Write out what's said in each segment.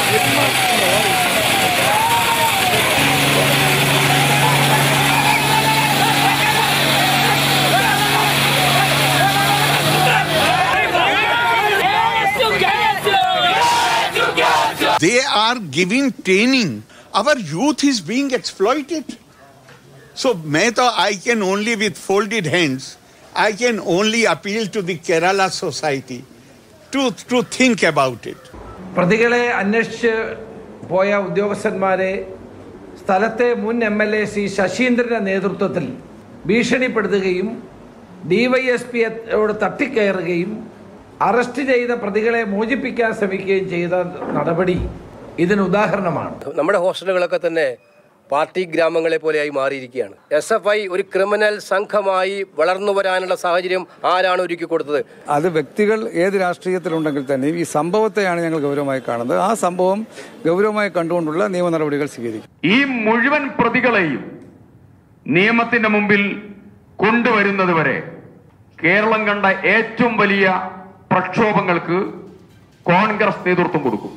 They are giving training. Our youth is being exploited. So, मैं तो I can only with folded hands, I can only appeal to the Kerala society to, to think about it. പ്രതികളെ അന്വേഷിച്ച് പോയ ഉദ്യോഗസ്ഥന്മാരെ സ്ഥലത്തെ മുൻ M L A C ശശീന്ദ്രന്റെ നേതൃത്വത്തിൽ ഭീഷണിപ്പെടുത്തുകയും ഡിവൈഎസ്പിയോട് തട്ടിക്കയറുകയും അറസ്റ്റ് ചെയ്ത പ്രതികളെ മോചിപ്പിക്കാൻ ശ്രമിക്കുകയും ചെയ്ത നടപടി ഇതിന് ഉദാഹരണമാണ് നമ്മുടെ ഹോസ്റ്റലുകളൊക്കെ തന്നെ പാർട്ടി ഗ്രാമങ്ങളെ പോലെയായി മാറിയിരിക്കുകയാണ് എസ് എഫ് ഐ ഒരു ക്രിമിനൽ സംഘമായി വളർന്നു വരാനുള്ള സാഹചര്യം ആരാണ് ഒരുക്കി കൊടുത്തത് അത് വ്യക്തികൾ ഏത് രാഷ്ട്രീയത്തിലുണ്ടെങ്കിൽ തന്നെയും ഈ സംഭവത്തെയാണ് ഞങ്ങൾ ഗൗരവമായി കാണുന്നത് ആ സംഭവം ഗൗരവമായി കണ്ടുകൊണ്ടുള്ള നിയമ നടപടികൾ സ്വീകരിക്കും ഈ മുഴുവൻ പ്രതികളെയും നിയമത്തിന്റെ മുമ്പിൽ കൊണ്ടുവരുന്നതുവരെ കേരളം കണ്ട ഏറ്റവും വലിയ പ്രക്ഷോഭങ്ങൾക്ക് കോൺഗ്രസ് നേതൃത്വം കൊടുക്കും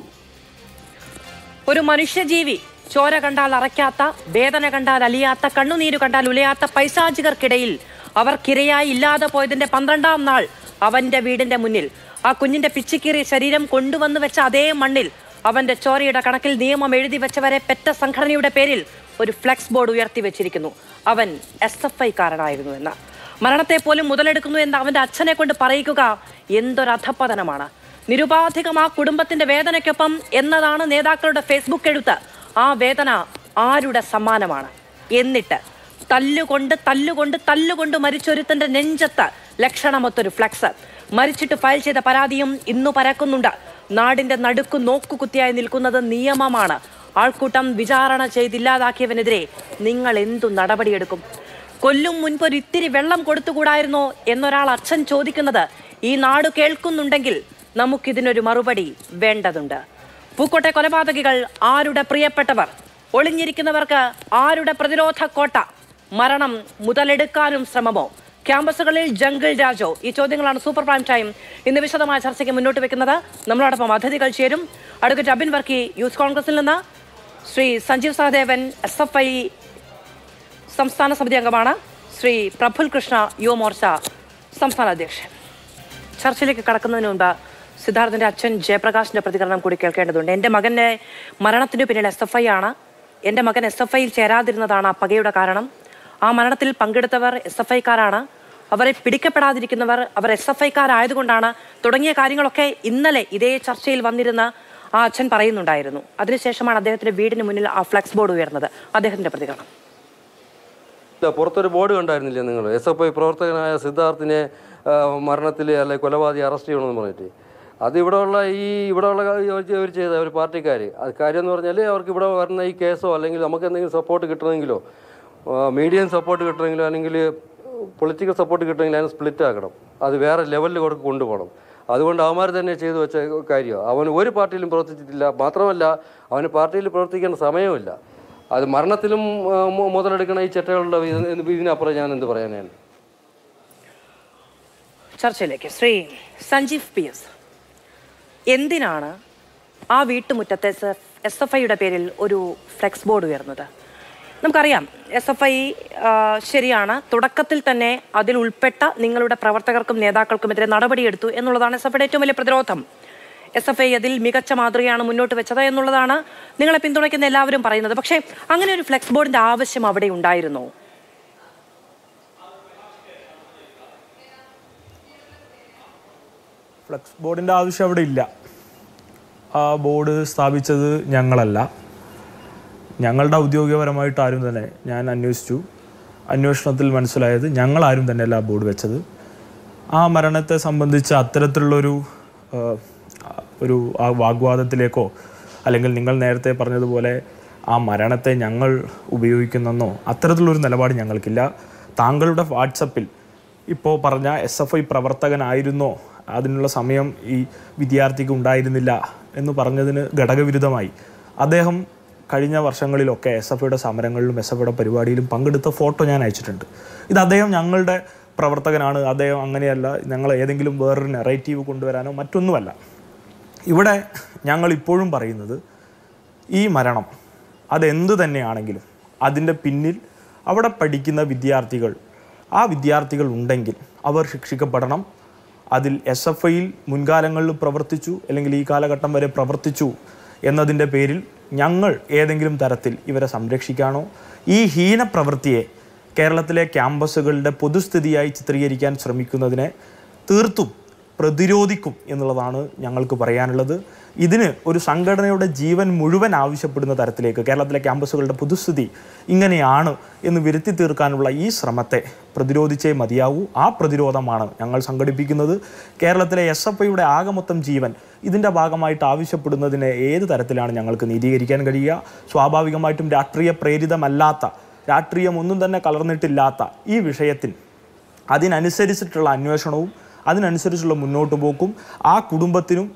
ഒരു മനുഷ്യജീവി ചോര കണ്ടാൽ അറയ്ക്കാത്ത വേദന കണ്ടാൽ അലിയാത്ത കണ്ണുനീര് കണ്ടാൽ ഉലയാത്ത പൈശാചികർക്കിടയിൽ അവർക്കിരയായി ഇല്ലാതെ പോയതിന്റെ പന്ത്രണ്ടാം നാൾ അവന്റെ വീടിന്റെ മുന്നിൽ ആ കുഞ്ഞിന്റെ പിച്ചിക്കീറിയ ശരീരം കൊണ്ടുവന്നു വെച്ച അതേ മണ്ണിൽ അവന്റെ ചോരയുടെ കണക്കിൽ നിയമം എഴുതി വെച്ചവരെ പെറ്റ സംഘടനയുടെ പേരിൽ ഒരു ഫ്ലെക്സ് ബോർഡ് ഉയർത്തി വെച്ചിരിക്കുന്നു അവൻ എസ് എഫ് ഐക്കാരനായിരുന്നു എന്ന് മരണത്തെ പോലും മുതലെടുക്കുന്നു എന്ന് അവന്റെ അച്ഛനെ കൊണ്ട് പറയിക്കുക എന്തൊരു അധപ്പതനമാണ് നിരുപാധികം ആ കുടുംബത്തിന്റെ വേദനയ്ക്കൊപ്പം എന്നതാണ് നേതാക്കളുടെ ഫേസ്ബുക്ക് എഴുത്ത് ആ വേദന ആരുടെ സമ്മാനമാണ് എന്നിട്ട് തല്ലുകൊണ്ട് തല്ലുകൊണ്ട് തല്ലുകൊണ്ട് മരിച്ചൊരുത്തന്റെ നെഞ്ചത്ത് ലക്ഷണമൊത്തൊരു ഫ്ലക്സ് മരിച്ചിട്ട് ഫയൽ ചെയ്ത പരാതിയും ഇന്നു പരക്കുന്നുണ്ട് നാടിന്റെ നടുക്കു നോക്കുകുത്തിയായി നിൽക്കുന്നത് നിയമമാണ് ആൾക്കൂട്ടം വിചാരണ ചെയ്തില്ലാതാക്കിയവനെതിരെ നിങ്ങൾ എന്തു നടപടിയെടുക്കും കൊല്ലും മുൻപ് ഒരു ഇത്തിരി വെള്ളം കൊടുത്തുകൂടായിരുന്നോ എന്നൊരാൾ അച്ഛൻ ചോദിക്കുന്നത് ഈ നാട് കേൾക്കുന്നുണ്ടെങ്കിൽ നമുക്കിതിനൊരു മറുപടി വേണ്ടതുണ്ട് പൂക്കോട്ടെ കൊലപാതകികൾ ആരുടെ പ്രിയപ്പെട്ടവർ ഒളിഞ്ഞിരിക്കുന്നവർക്ക് ആരുടെ പ്രതിരോധ കോട്ട മരണം മുതലെടുക്കാനും ശ്രമമോ ക്യാമ്പസുകളിൽ ജംഗിൾ രാജോ ഈ ചോദ്യങ്ങളാണ് സൂപ്പർ പ്രൈം ടൈം ഇന്ന് വിശദമായ ചർച്ചയ്ക്ക് മുന്നോട്ട് വെക്കുന്നത് നമ്മളോടൊപ്പം അതിഥികൾ ചേരും അഡ്വക്കേറ്റ് അബിൻ വർക്കി യൂത്ത് കോൺഗ്രസിൽ നിന്ന് Shri Sanjeev Sahadevan S F I സംസ്ഥാന സമിതി അംഗമാണ് ശ്രീ പ്രഫുൽ കൃഷ്ണ യുവമോർച്ച സംസ്ഥാന അധ്യക്ഷൻ ചർച്ചയിലേക്ക് കടക്കുന്നതിന് മുമ്പ് സിദ്ധാർത്ഥന്റെ അച്ഛൻ ജയപ്രകാശിന്റെ പ്രതികരണം കൂടി കേൾക്കേണ്ടതുണ്ട് എൻ്റെ മകന്റെ മരണത്തിന് പിന്നിൽ എസ് എഫ് ഐ ആണ് എൻ്റെ മകൻ എസ് എഫ് ഐയിൽ ചേരാതിരുന്നതാണ് ആ പകയുടെ കാരണം ആ മരണത്തിൽ പങ്കെടുത്തവർ എസ് എഫ് ഐക്കാരാണ് അവരെ പിടിക്കപ്പെടാതിരിക്കുന്നവർ അവർ എസ് എഫ് ഐക്കാരായതുകൊണ്ടാണ് തുടങ്ങിയ കാര്യങ്ങളൊക്കെ ഇന്നലെ ഇതേ ചർച്ചയിൽ വന്നിരുന്ന ആ അച്ഛൻ പറയുന്നുണ്ടായിരുന്നു അതിനുശേഷമാണ് അദ്ദേഹത്തിന്റെ വീടിന് മുന്നിൽ ആ ഫ്ലെക്സ് ബോർഡ് ഉയർന്നത് അദ്ദേഹത്തിന്റെ പ്രതികരണം ഇല്ല പുറത്തൊരു ബോർഡ് കണ്ടായിരുന്നില്ലേ നിങ്ങൾ എസ് എഫ് ഐ പ്രവർത്തകനായ സിദ്ധാർത്ഥിനെ ആ, മരണത്തിൽ അല്ലെ കൊലപാതകി അറസ്റ്റ് ചെയ്യണമെന്ന് പറഞ്ഞിട്ട് അത് ഇവിടെയുള്ള ഈ ഇവിടെയുള്ള അവർ ചെയ്ത ഒരു പാർട്ടിക്കാർ അത് കാര്യം എന്ന് പറഞ്ഞാൽ അവർക്ക് ഇവിടെ വരുന്ന ഈ കേസോ അല്ലെങ്കിൽ നമുക്ക് എന്തെങ്കിലും സപ്പോർട്ട് കിട്ടണമെങ്കിലോ മീഡിയം സപ്പോർട്ട് കിട്ടണമെങ്കിലോ അല്ലെങ്കിൽ പൊളിറ്റിക്കൽ സപ്പോർട്ട് കിട്ടണമെങ്കിൽ അതിനെ സ്പ്ലിറ്റ് ആക്കണം അത് വേറെ ലെവലിൽ കൊടുക്ക് കൊണ്ടുപോകണം അതുകൊണ്ട് അവന്മാർ തന്നെ ചെയ്തു വെച്ച കാര്യമാണ് അവൻ ഒരു പാർട്ടിയിലും പ്രവർത്തിച്ചിട്ടില്ല മാത്രമല്ല അവന് പാർട്ടിയിൽ പ്രവർത്തിക്കേണ്ട സമയമില്ല അത് മരണത്തിലും ആ, മു- മുതലെടുക്കണ ഈ ചെറ്റകളുടെ ഇത് ഇതിനപ്പുറം ഞാൻ എന്ത് പറയാനാണ് ചർച്ചയിലേക്ക് ശ്രീ സഞ്ജീവ് പി എസ് എന്തിനാണ് ആ വീട്ടുമുറ്റത്തെ എസ് എഫ് ഐയുടെ പേരിൽ ഒരു ഫ്ലെക്സ് ബോർഡ് ഉയർന്നത് നമുക്കറിയാം എസ് എഫ് ഐ ശരിയാണ് തുടക്കത്തിൽ തന്നെ അതിൽ ഉൾപ്പെട്ട നിങ്ങളുടെ പ്രവർത്തകർക്കും നേതാക്കൾക്കുമെതിരെ നടപടിയെടുത്തു എന്നുള്ളതാണ് എസ് എഫ് ഐയുടെ ഏറ്റവും വലിയ പ്രതിരോധം എസ് എഫ് ഐ അതിൽ മികച്ച മാതൃകയാണ് മുന്നോട്ട് വെച്ചത് എന്നുള്ളതാണ് നിങ്ങളെ പിന്തുണയ്ക്കുന്ന എല്ലാവരും പറയുന്നത് പക്ഷേ അങ്ങനെ ഒരു ഫ്ലെക്സ് ബോർഡിന്റെ ആവശ്യം അവിടെ ഉണ്ടായിരുന്നോ ഫ്ലക്സ് ബോർഡിൻ്റെ ആവശ്യം അവിടെ ഇല്ല ആ ബോർഡ് സ്ഥാപിച്ചത് ഞങ്ങളല്ല ഞങ്ങളുടെ ഔദ്യോഗികപരമായിട്ട് ആരും തന്നെ ഞാൻ അന്വേഷിച്ചു അന്വേഷണത്തിൽ മനസ്സിലായത് ഞങ്ങളാരും തന്നെ അല്ല ആ ബോർഡ് വെച്ചത് ആ മരണത്തെ സംബന്ധിച്ച് അത്തരത്തിലുള്ളൊരു ആ, ഒരു ആ വാഗ്വാദത്തിലേക്കോ അല്ലെങ്കിൽ നിങ്ങൾ നേരത്തെ പറഞ്ഞതുപോലെ ആ മരണത്തെ ഞങ്ങൾ ഉപയോഗിക്കുന്നെന്നോ അത്തരത്തിലുള്ളൊരു നിലപാട് ഞങ്ങൾക്കില്ല താങ്കളുടെ വാട്സപ്പിൽ ഇപ്പോൾ പറഞ്ഞ എസ് എഫ് ഐ പ്രവർത്തകനായിരുന്നോ അതിനുള്ള സമയം ഈ വിദ്യാർത്ഥിക്ക് ഉണ്ടായിരുന്നില്ല എന്ന് പറഞ്ഞതിന് ഘടകവിരുദ്ധമായി അദ്ദേഹം കഴിഞ്ഞ വർഷങ്ങളിലൊക്കെ എസ് എഫ് ഐയുടെ സമരങ്ങളിലും എസ് എഫ് ഐയുടെ പരിപാടിയിലും പങ്കെടുത്ത ഫോട്ടോ ഞാൻ അയച്ചിട്ടുണ്ട് ഇത് അദ്ദേഹം ഞങ്ങളുടെ പ്രവർത്തകനാണ് അദ്ദേഹം അങ്ങനെയല്ല ഞങ്ങൾ ഏതെങ്കിലും വേറൊരു നെറേറ്റീവ് കൊണ്ടുവരാനോ മറ്റൊന്നുമല്ല ഇവിടെ ഞങ്ങൾ ഇപ്പോഴും പറയുന്നത് ഈ മരണം അതെന്ത് തന്നെയാണെങ്കിലും അതിൻ്റെ പിന്നിൽ അവിടെ പഠിക്കുന്ന വിദ്യാർത്ഥികൾ ആ വിദ്യാർത്ഥികൾ ഉണ്ടെങ്കിൽ അവർ ശിക്ഷിക്കപ്പെടണം അതിൽ എസ് എഫ് ഐയിൽ മുൻകാലങ്ങളിൽ പ്രവർത്തിച്ചു അല്ലെങ്കിൽ ഈ കാലഘട്ടം വരെ പ്രവർത്തിച്ചു എന്നതിൻ്റെ പേരിൽ ഞങ്ങൾ ഏതെങ്കിലും തരത്തിൽ ഇവരെ സംരക്ഷിക്കാനോ ഈ ഹീന പ്രവൃത്തിയെ കേരളത്തിലെ ക്യാമ്പസുകളുടെ പൊതുസ്ഥിതിയായി ചിത്രീകരിക്കാൻ ശ്രമിക്കുന്നതിനെ തീർത്തും പ്രതിരോധിക്കും എന്നുള്ളതാണ് ഞങ്ങൾക്ക് പറയാനുള്ളത് ഇതിന് ഒരു സംഘടനയുടെ ജീവൻ മുഴുവൻ ആവശ്യപ്പെടുന്ന തരത്തിലേക്ക് കേരളത്തിലെ ക്യാമ്പസുകളുടെ പൊതുസ്ഥിതി ഇങ്ങനെയാണ് എന്ന് വരുത്തി തീർക്കാനുള്ള ഈ ശ്രമത്തെ പ്രതിരോധിച്ചേ മതിയാവൂ ആ പ്രതിരോധമാണ് ഞങ്ങൾ സംഘടിപ്പിക്കുന്നത് കേരളത്തിലെ എസ് എഫ് ഐയുടെ ആകെ മൊത്തം ജീവൻ ഇതിൻ്റെ ഭാഗമായിട്ട് ആവശ്യപ്പെടുന്നതിനെ ഏത് തരത്തിലാണ് ഞങ്ങൾക്ക് നീതീകരിക്കാൻ കഴിയുക സ്വാഭാവികമായിട്ടും രാഷ്ട്രീയ പ്രേരിതമല്ലാത്ത രാഷ്ട്രീയം ഒന്നും തന്നെ കലർന്നിട്ടില്ലാത്ത ഈ വിഷയത്തിൽ അതിനനുസരിച്ചിട്ടുള്ള അന്വേഷണവും അതിനനുസരിച്ചുള്ള മുന്നോട്ട് പോക്കും ആ കുടുംബത്തിനും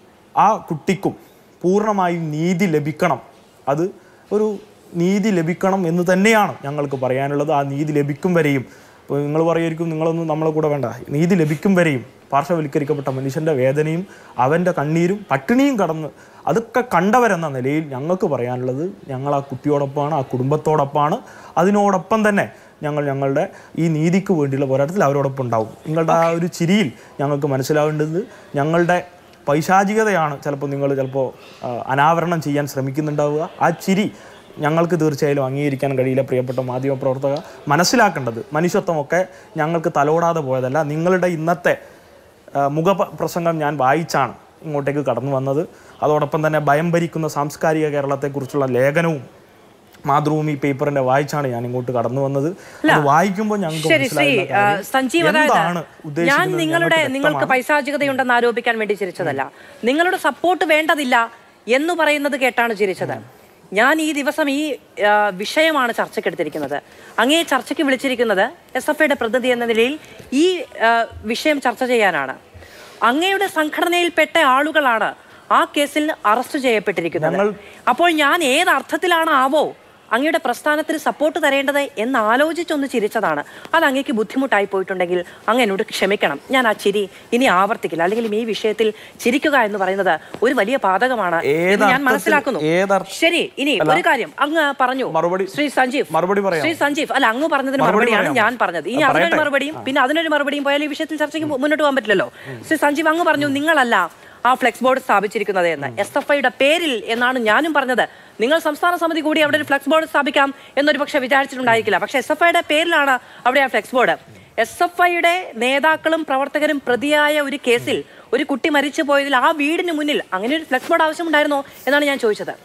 ആ കുട്ടിക്കും പൂർണ്ണമായും നീതി ലഭിക്കണം അത് ഒരു നീതി ലഭിക്കണം എന്ന് തന്നെയാണ് ഞങ്ങൾക്ക് പറയാനുള്ളത് ആ നീതി ലഭിക്കും വരെയും ഇപ്പോൾ നിങ്ങൾ പറയുമായിരിക്കും നിങ്ങളൊന്നും നമ്മളെ കൂടെ വേണ്ട നീതി ലഭിക്കും വരെയും പാർശ്വവൽക്കരിക്കപ്പെട്ട മനുഷ്യൻ്റെ വേദനയും അവൻ്റെ കണ്ണീരും പട്ടിണിയും കടന്ന് അതൊക്കെ കണ്ടവരെന്ന നിലയിൽ ഞങ്ങൾക്ക് പറയാനുള്ളത് ഞങ്ങൾ ആ കുട്ടിയോടൊപ്പമാണ് ആ കുടുംബത്തോടൊപ്പമാണ് അതിനോടൊപ്പം തന്നെ ഞങ്ങൾ ഞങ്ങളുടെ ഈ നീതിക്ക് വേണ്ടിയുള്ള പോരാട്ടത്തിൽ അവരോടൊപ്പം ഉണ്ടാവും നിങ്ങളുടെ ആ ഒരു ചിരിയിൽ ഞങ്ങൾക്ക് മനസ്സിലാവേണ്ടത് ഞങ്ങളുടെ പൈശാചികതയാണ് ചിലപ്പോൾ നിങ്ങൾ ചിലപ്പോൾ ആ, അനാവരണം ചെയ്യാൻ ശ്രമിക്കുന്നുണ്ടാവുക ആ ചിരി ഞങ്ങൾക്ക് തീർച്ചയായും അംഗീകരിക്കാൻ കഴിയില്ല പ്രിയപ്പെട്ട മാധ്യമപ്രവർത്തക മനസ്സിലാക്കേണ്ടത് മനുഷ്യത്വമൊക്കെ ഞങ്ങൾക്ക് തലോടാതെ പോയതല്ല നിങ്ങളുടെ ഇന്നത്തെ ആ, മുഖപ്രസംഗം ഞാൻ വായിച്ചാണ് ഇങ്ങോട്ടേക്ക് കടന്നു വന്നത് അതോടൊപ്പം തന്നെ ഭയം ഭരിക്കുന്ന സാംസ്കാരിക കേരളത്തെക്കുറിച്ചുള്ള ലേഖനവും മാതൃഭൂമി പേപ്പറിന്റെ വായിച്ചാണ് ഞാൻ ഇങ്ങോട്ട് കടന്നു വന്നത് അത് വായിക്കുമ്പോൾ ഞങ്ങൾക്ക് ശരി ശ്രീ മനസ്സിലാകുന്ന ആ, കാര്യം സഞ്ജീവ് എന്താണ് അതായത് ഞാൻ ഉദ്ദേശിക്കുന്നത് നിങ്ങളുടെ ഞങ്ങൾക്ക് നിങ്ങൾക്ക് വ്യക്തമാണ്. പൈശാചികതയുണ്ടെന്ന് ആരോപിക്കാൻ വേണ്ടി ചിരിച്ചതല്ല നിങ്ങളുടെ സപ്പോർട്ട് വേണ്ടതില്ല എന്ന് പറയുന്നത് കേട്ടാണ് ചിരിച്ചത് ഞാൻ ഈ ദിവസം ഈ ആ, വിഷയമാണ് ചർച്ചയ്ക്കെടുത്തിരിക്കുന്നത് അങ്ങേ ചർച്ചയ്ക്ക് വിളിച്ചിരിക്കുന്നത് എസ് എഫ് ഐയുടെ പ്രതിനിധി എന്ന നിലയിൽ ഈ ആ, വിഷയം ചർച്ച ചെയ്യാനാണ് അങ്ങയുടെ സംഘടനയിൽപ്പെട്ട ആളുകളാണ് ആ കേസിൽ അറസ്റ്റ് ചെയ്യപ്പെട്ടിരിക്കുന്നത് അപ്പോൾ ഞാൻ ഏത് അർത്ഥത്തിലാണ് ആവോ അങ്ങയുടെ പ്രസ്ഥാനത്തിന് സപ്പോർട്ട് തരേണ്ടത് എന്ന് ആലോചിച്ചൊന്ന് ചിരിച്ചതാണ് അത് അങ്ങേക്ക് ബുദ്ധിമുട്ടായി പോയിട്ടുണ്ടെങ്കിൽ അങ്ങ് എന്നോട് ക്ഷമിക്കണം ഞാൻ ആ ചിരി ഇനി ആവർത്തിക്കില്ല അല്ലെങ്കിൽ ഈ വിഷയത്തിൽ ചിരിക്കുക എന്ന് പറയുന്നത് ഒരു വലിയ പാതകമാണ് എന്ന് ഞാൻ ഏതർത്ഥത്തിൽ- മനസ്സിലാക്കുന്നു ഏതർത്ഥ- ശരി ഇനി അല്ല. ഒരു കാര്യം അങ്ങ് പറഞ്ഞു മറുപടി- ശ്രീ സഞ്ജീവ് മറുപടി പറയാമോ? ശ്രീ സഞ്ജീവ് അല്ല അങ്ങ് പറഞ്ഞതിന് മറുപടി മറുപടിയാണ് പറയാമോ? ഞാൻ പറഞ്ഞത് ഇനി ആ, അതിനൊരു പറയട്ടെ. മറുപടിയും പിന്നെ അതിനൊരു മറുപടിയും പോയാൽ ഈ വിഷയത്തിൽ ചർച്ചയ്ക്ക് മുന്നോട്ട് പോകാൻ പറ്റില്ലല്ലോ ശ്രീ സഞ്ജീവ് അങ്ങ് പറഞ്ഞു നിങ്ങളല്ല ആ ഫ്ലെക്സ് ബോർഡ് സ്ഥാപിച്ചിരിക്കുന്നത് എന്ന് എസ് എഫ് ഐയുടെ പേരിൽ എന്നാണ് ഞാനും പറഞ്ഞത് നിങ്ങൾ സംസ്ഥാന സമിതി കൂടി അവിടെ ഒരു ഫ്ലെക്സ് ബോർഡ് സ്ഥാപിക്കാം എന്നൊരു പക്ഷെ വിചാരിച്ചിട്ടുണ്ടായിരിക്കില്ല പക്ഷെ എസ് എഫ് ഐയുടെ പേരിലാണ് അവിടെ ആ ഫ്ലെക്സ് ബോർഡ് എസ് എഫ് ഐയുടെ നേതാക്കളും പ്രവർത്തകരും പ്രതിയായ ഒരു കേസിൽ ഒരു കുട്ടി മരിച്ചു പോയതിൽ ആ വീടിന് മുന്നിൽ അങ്ങനെ ഒരു ഫ്ലെക്സ് ബോർഡ് ആവശ്യമുണ്ടായിരുന്നോ എന്നാണ് ഞാൻ ചോദിച്ചത്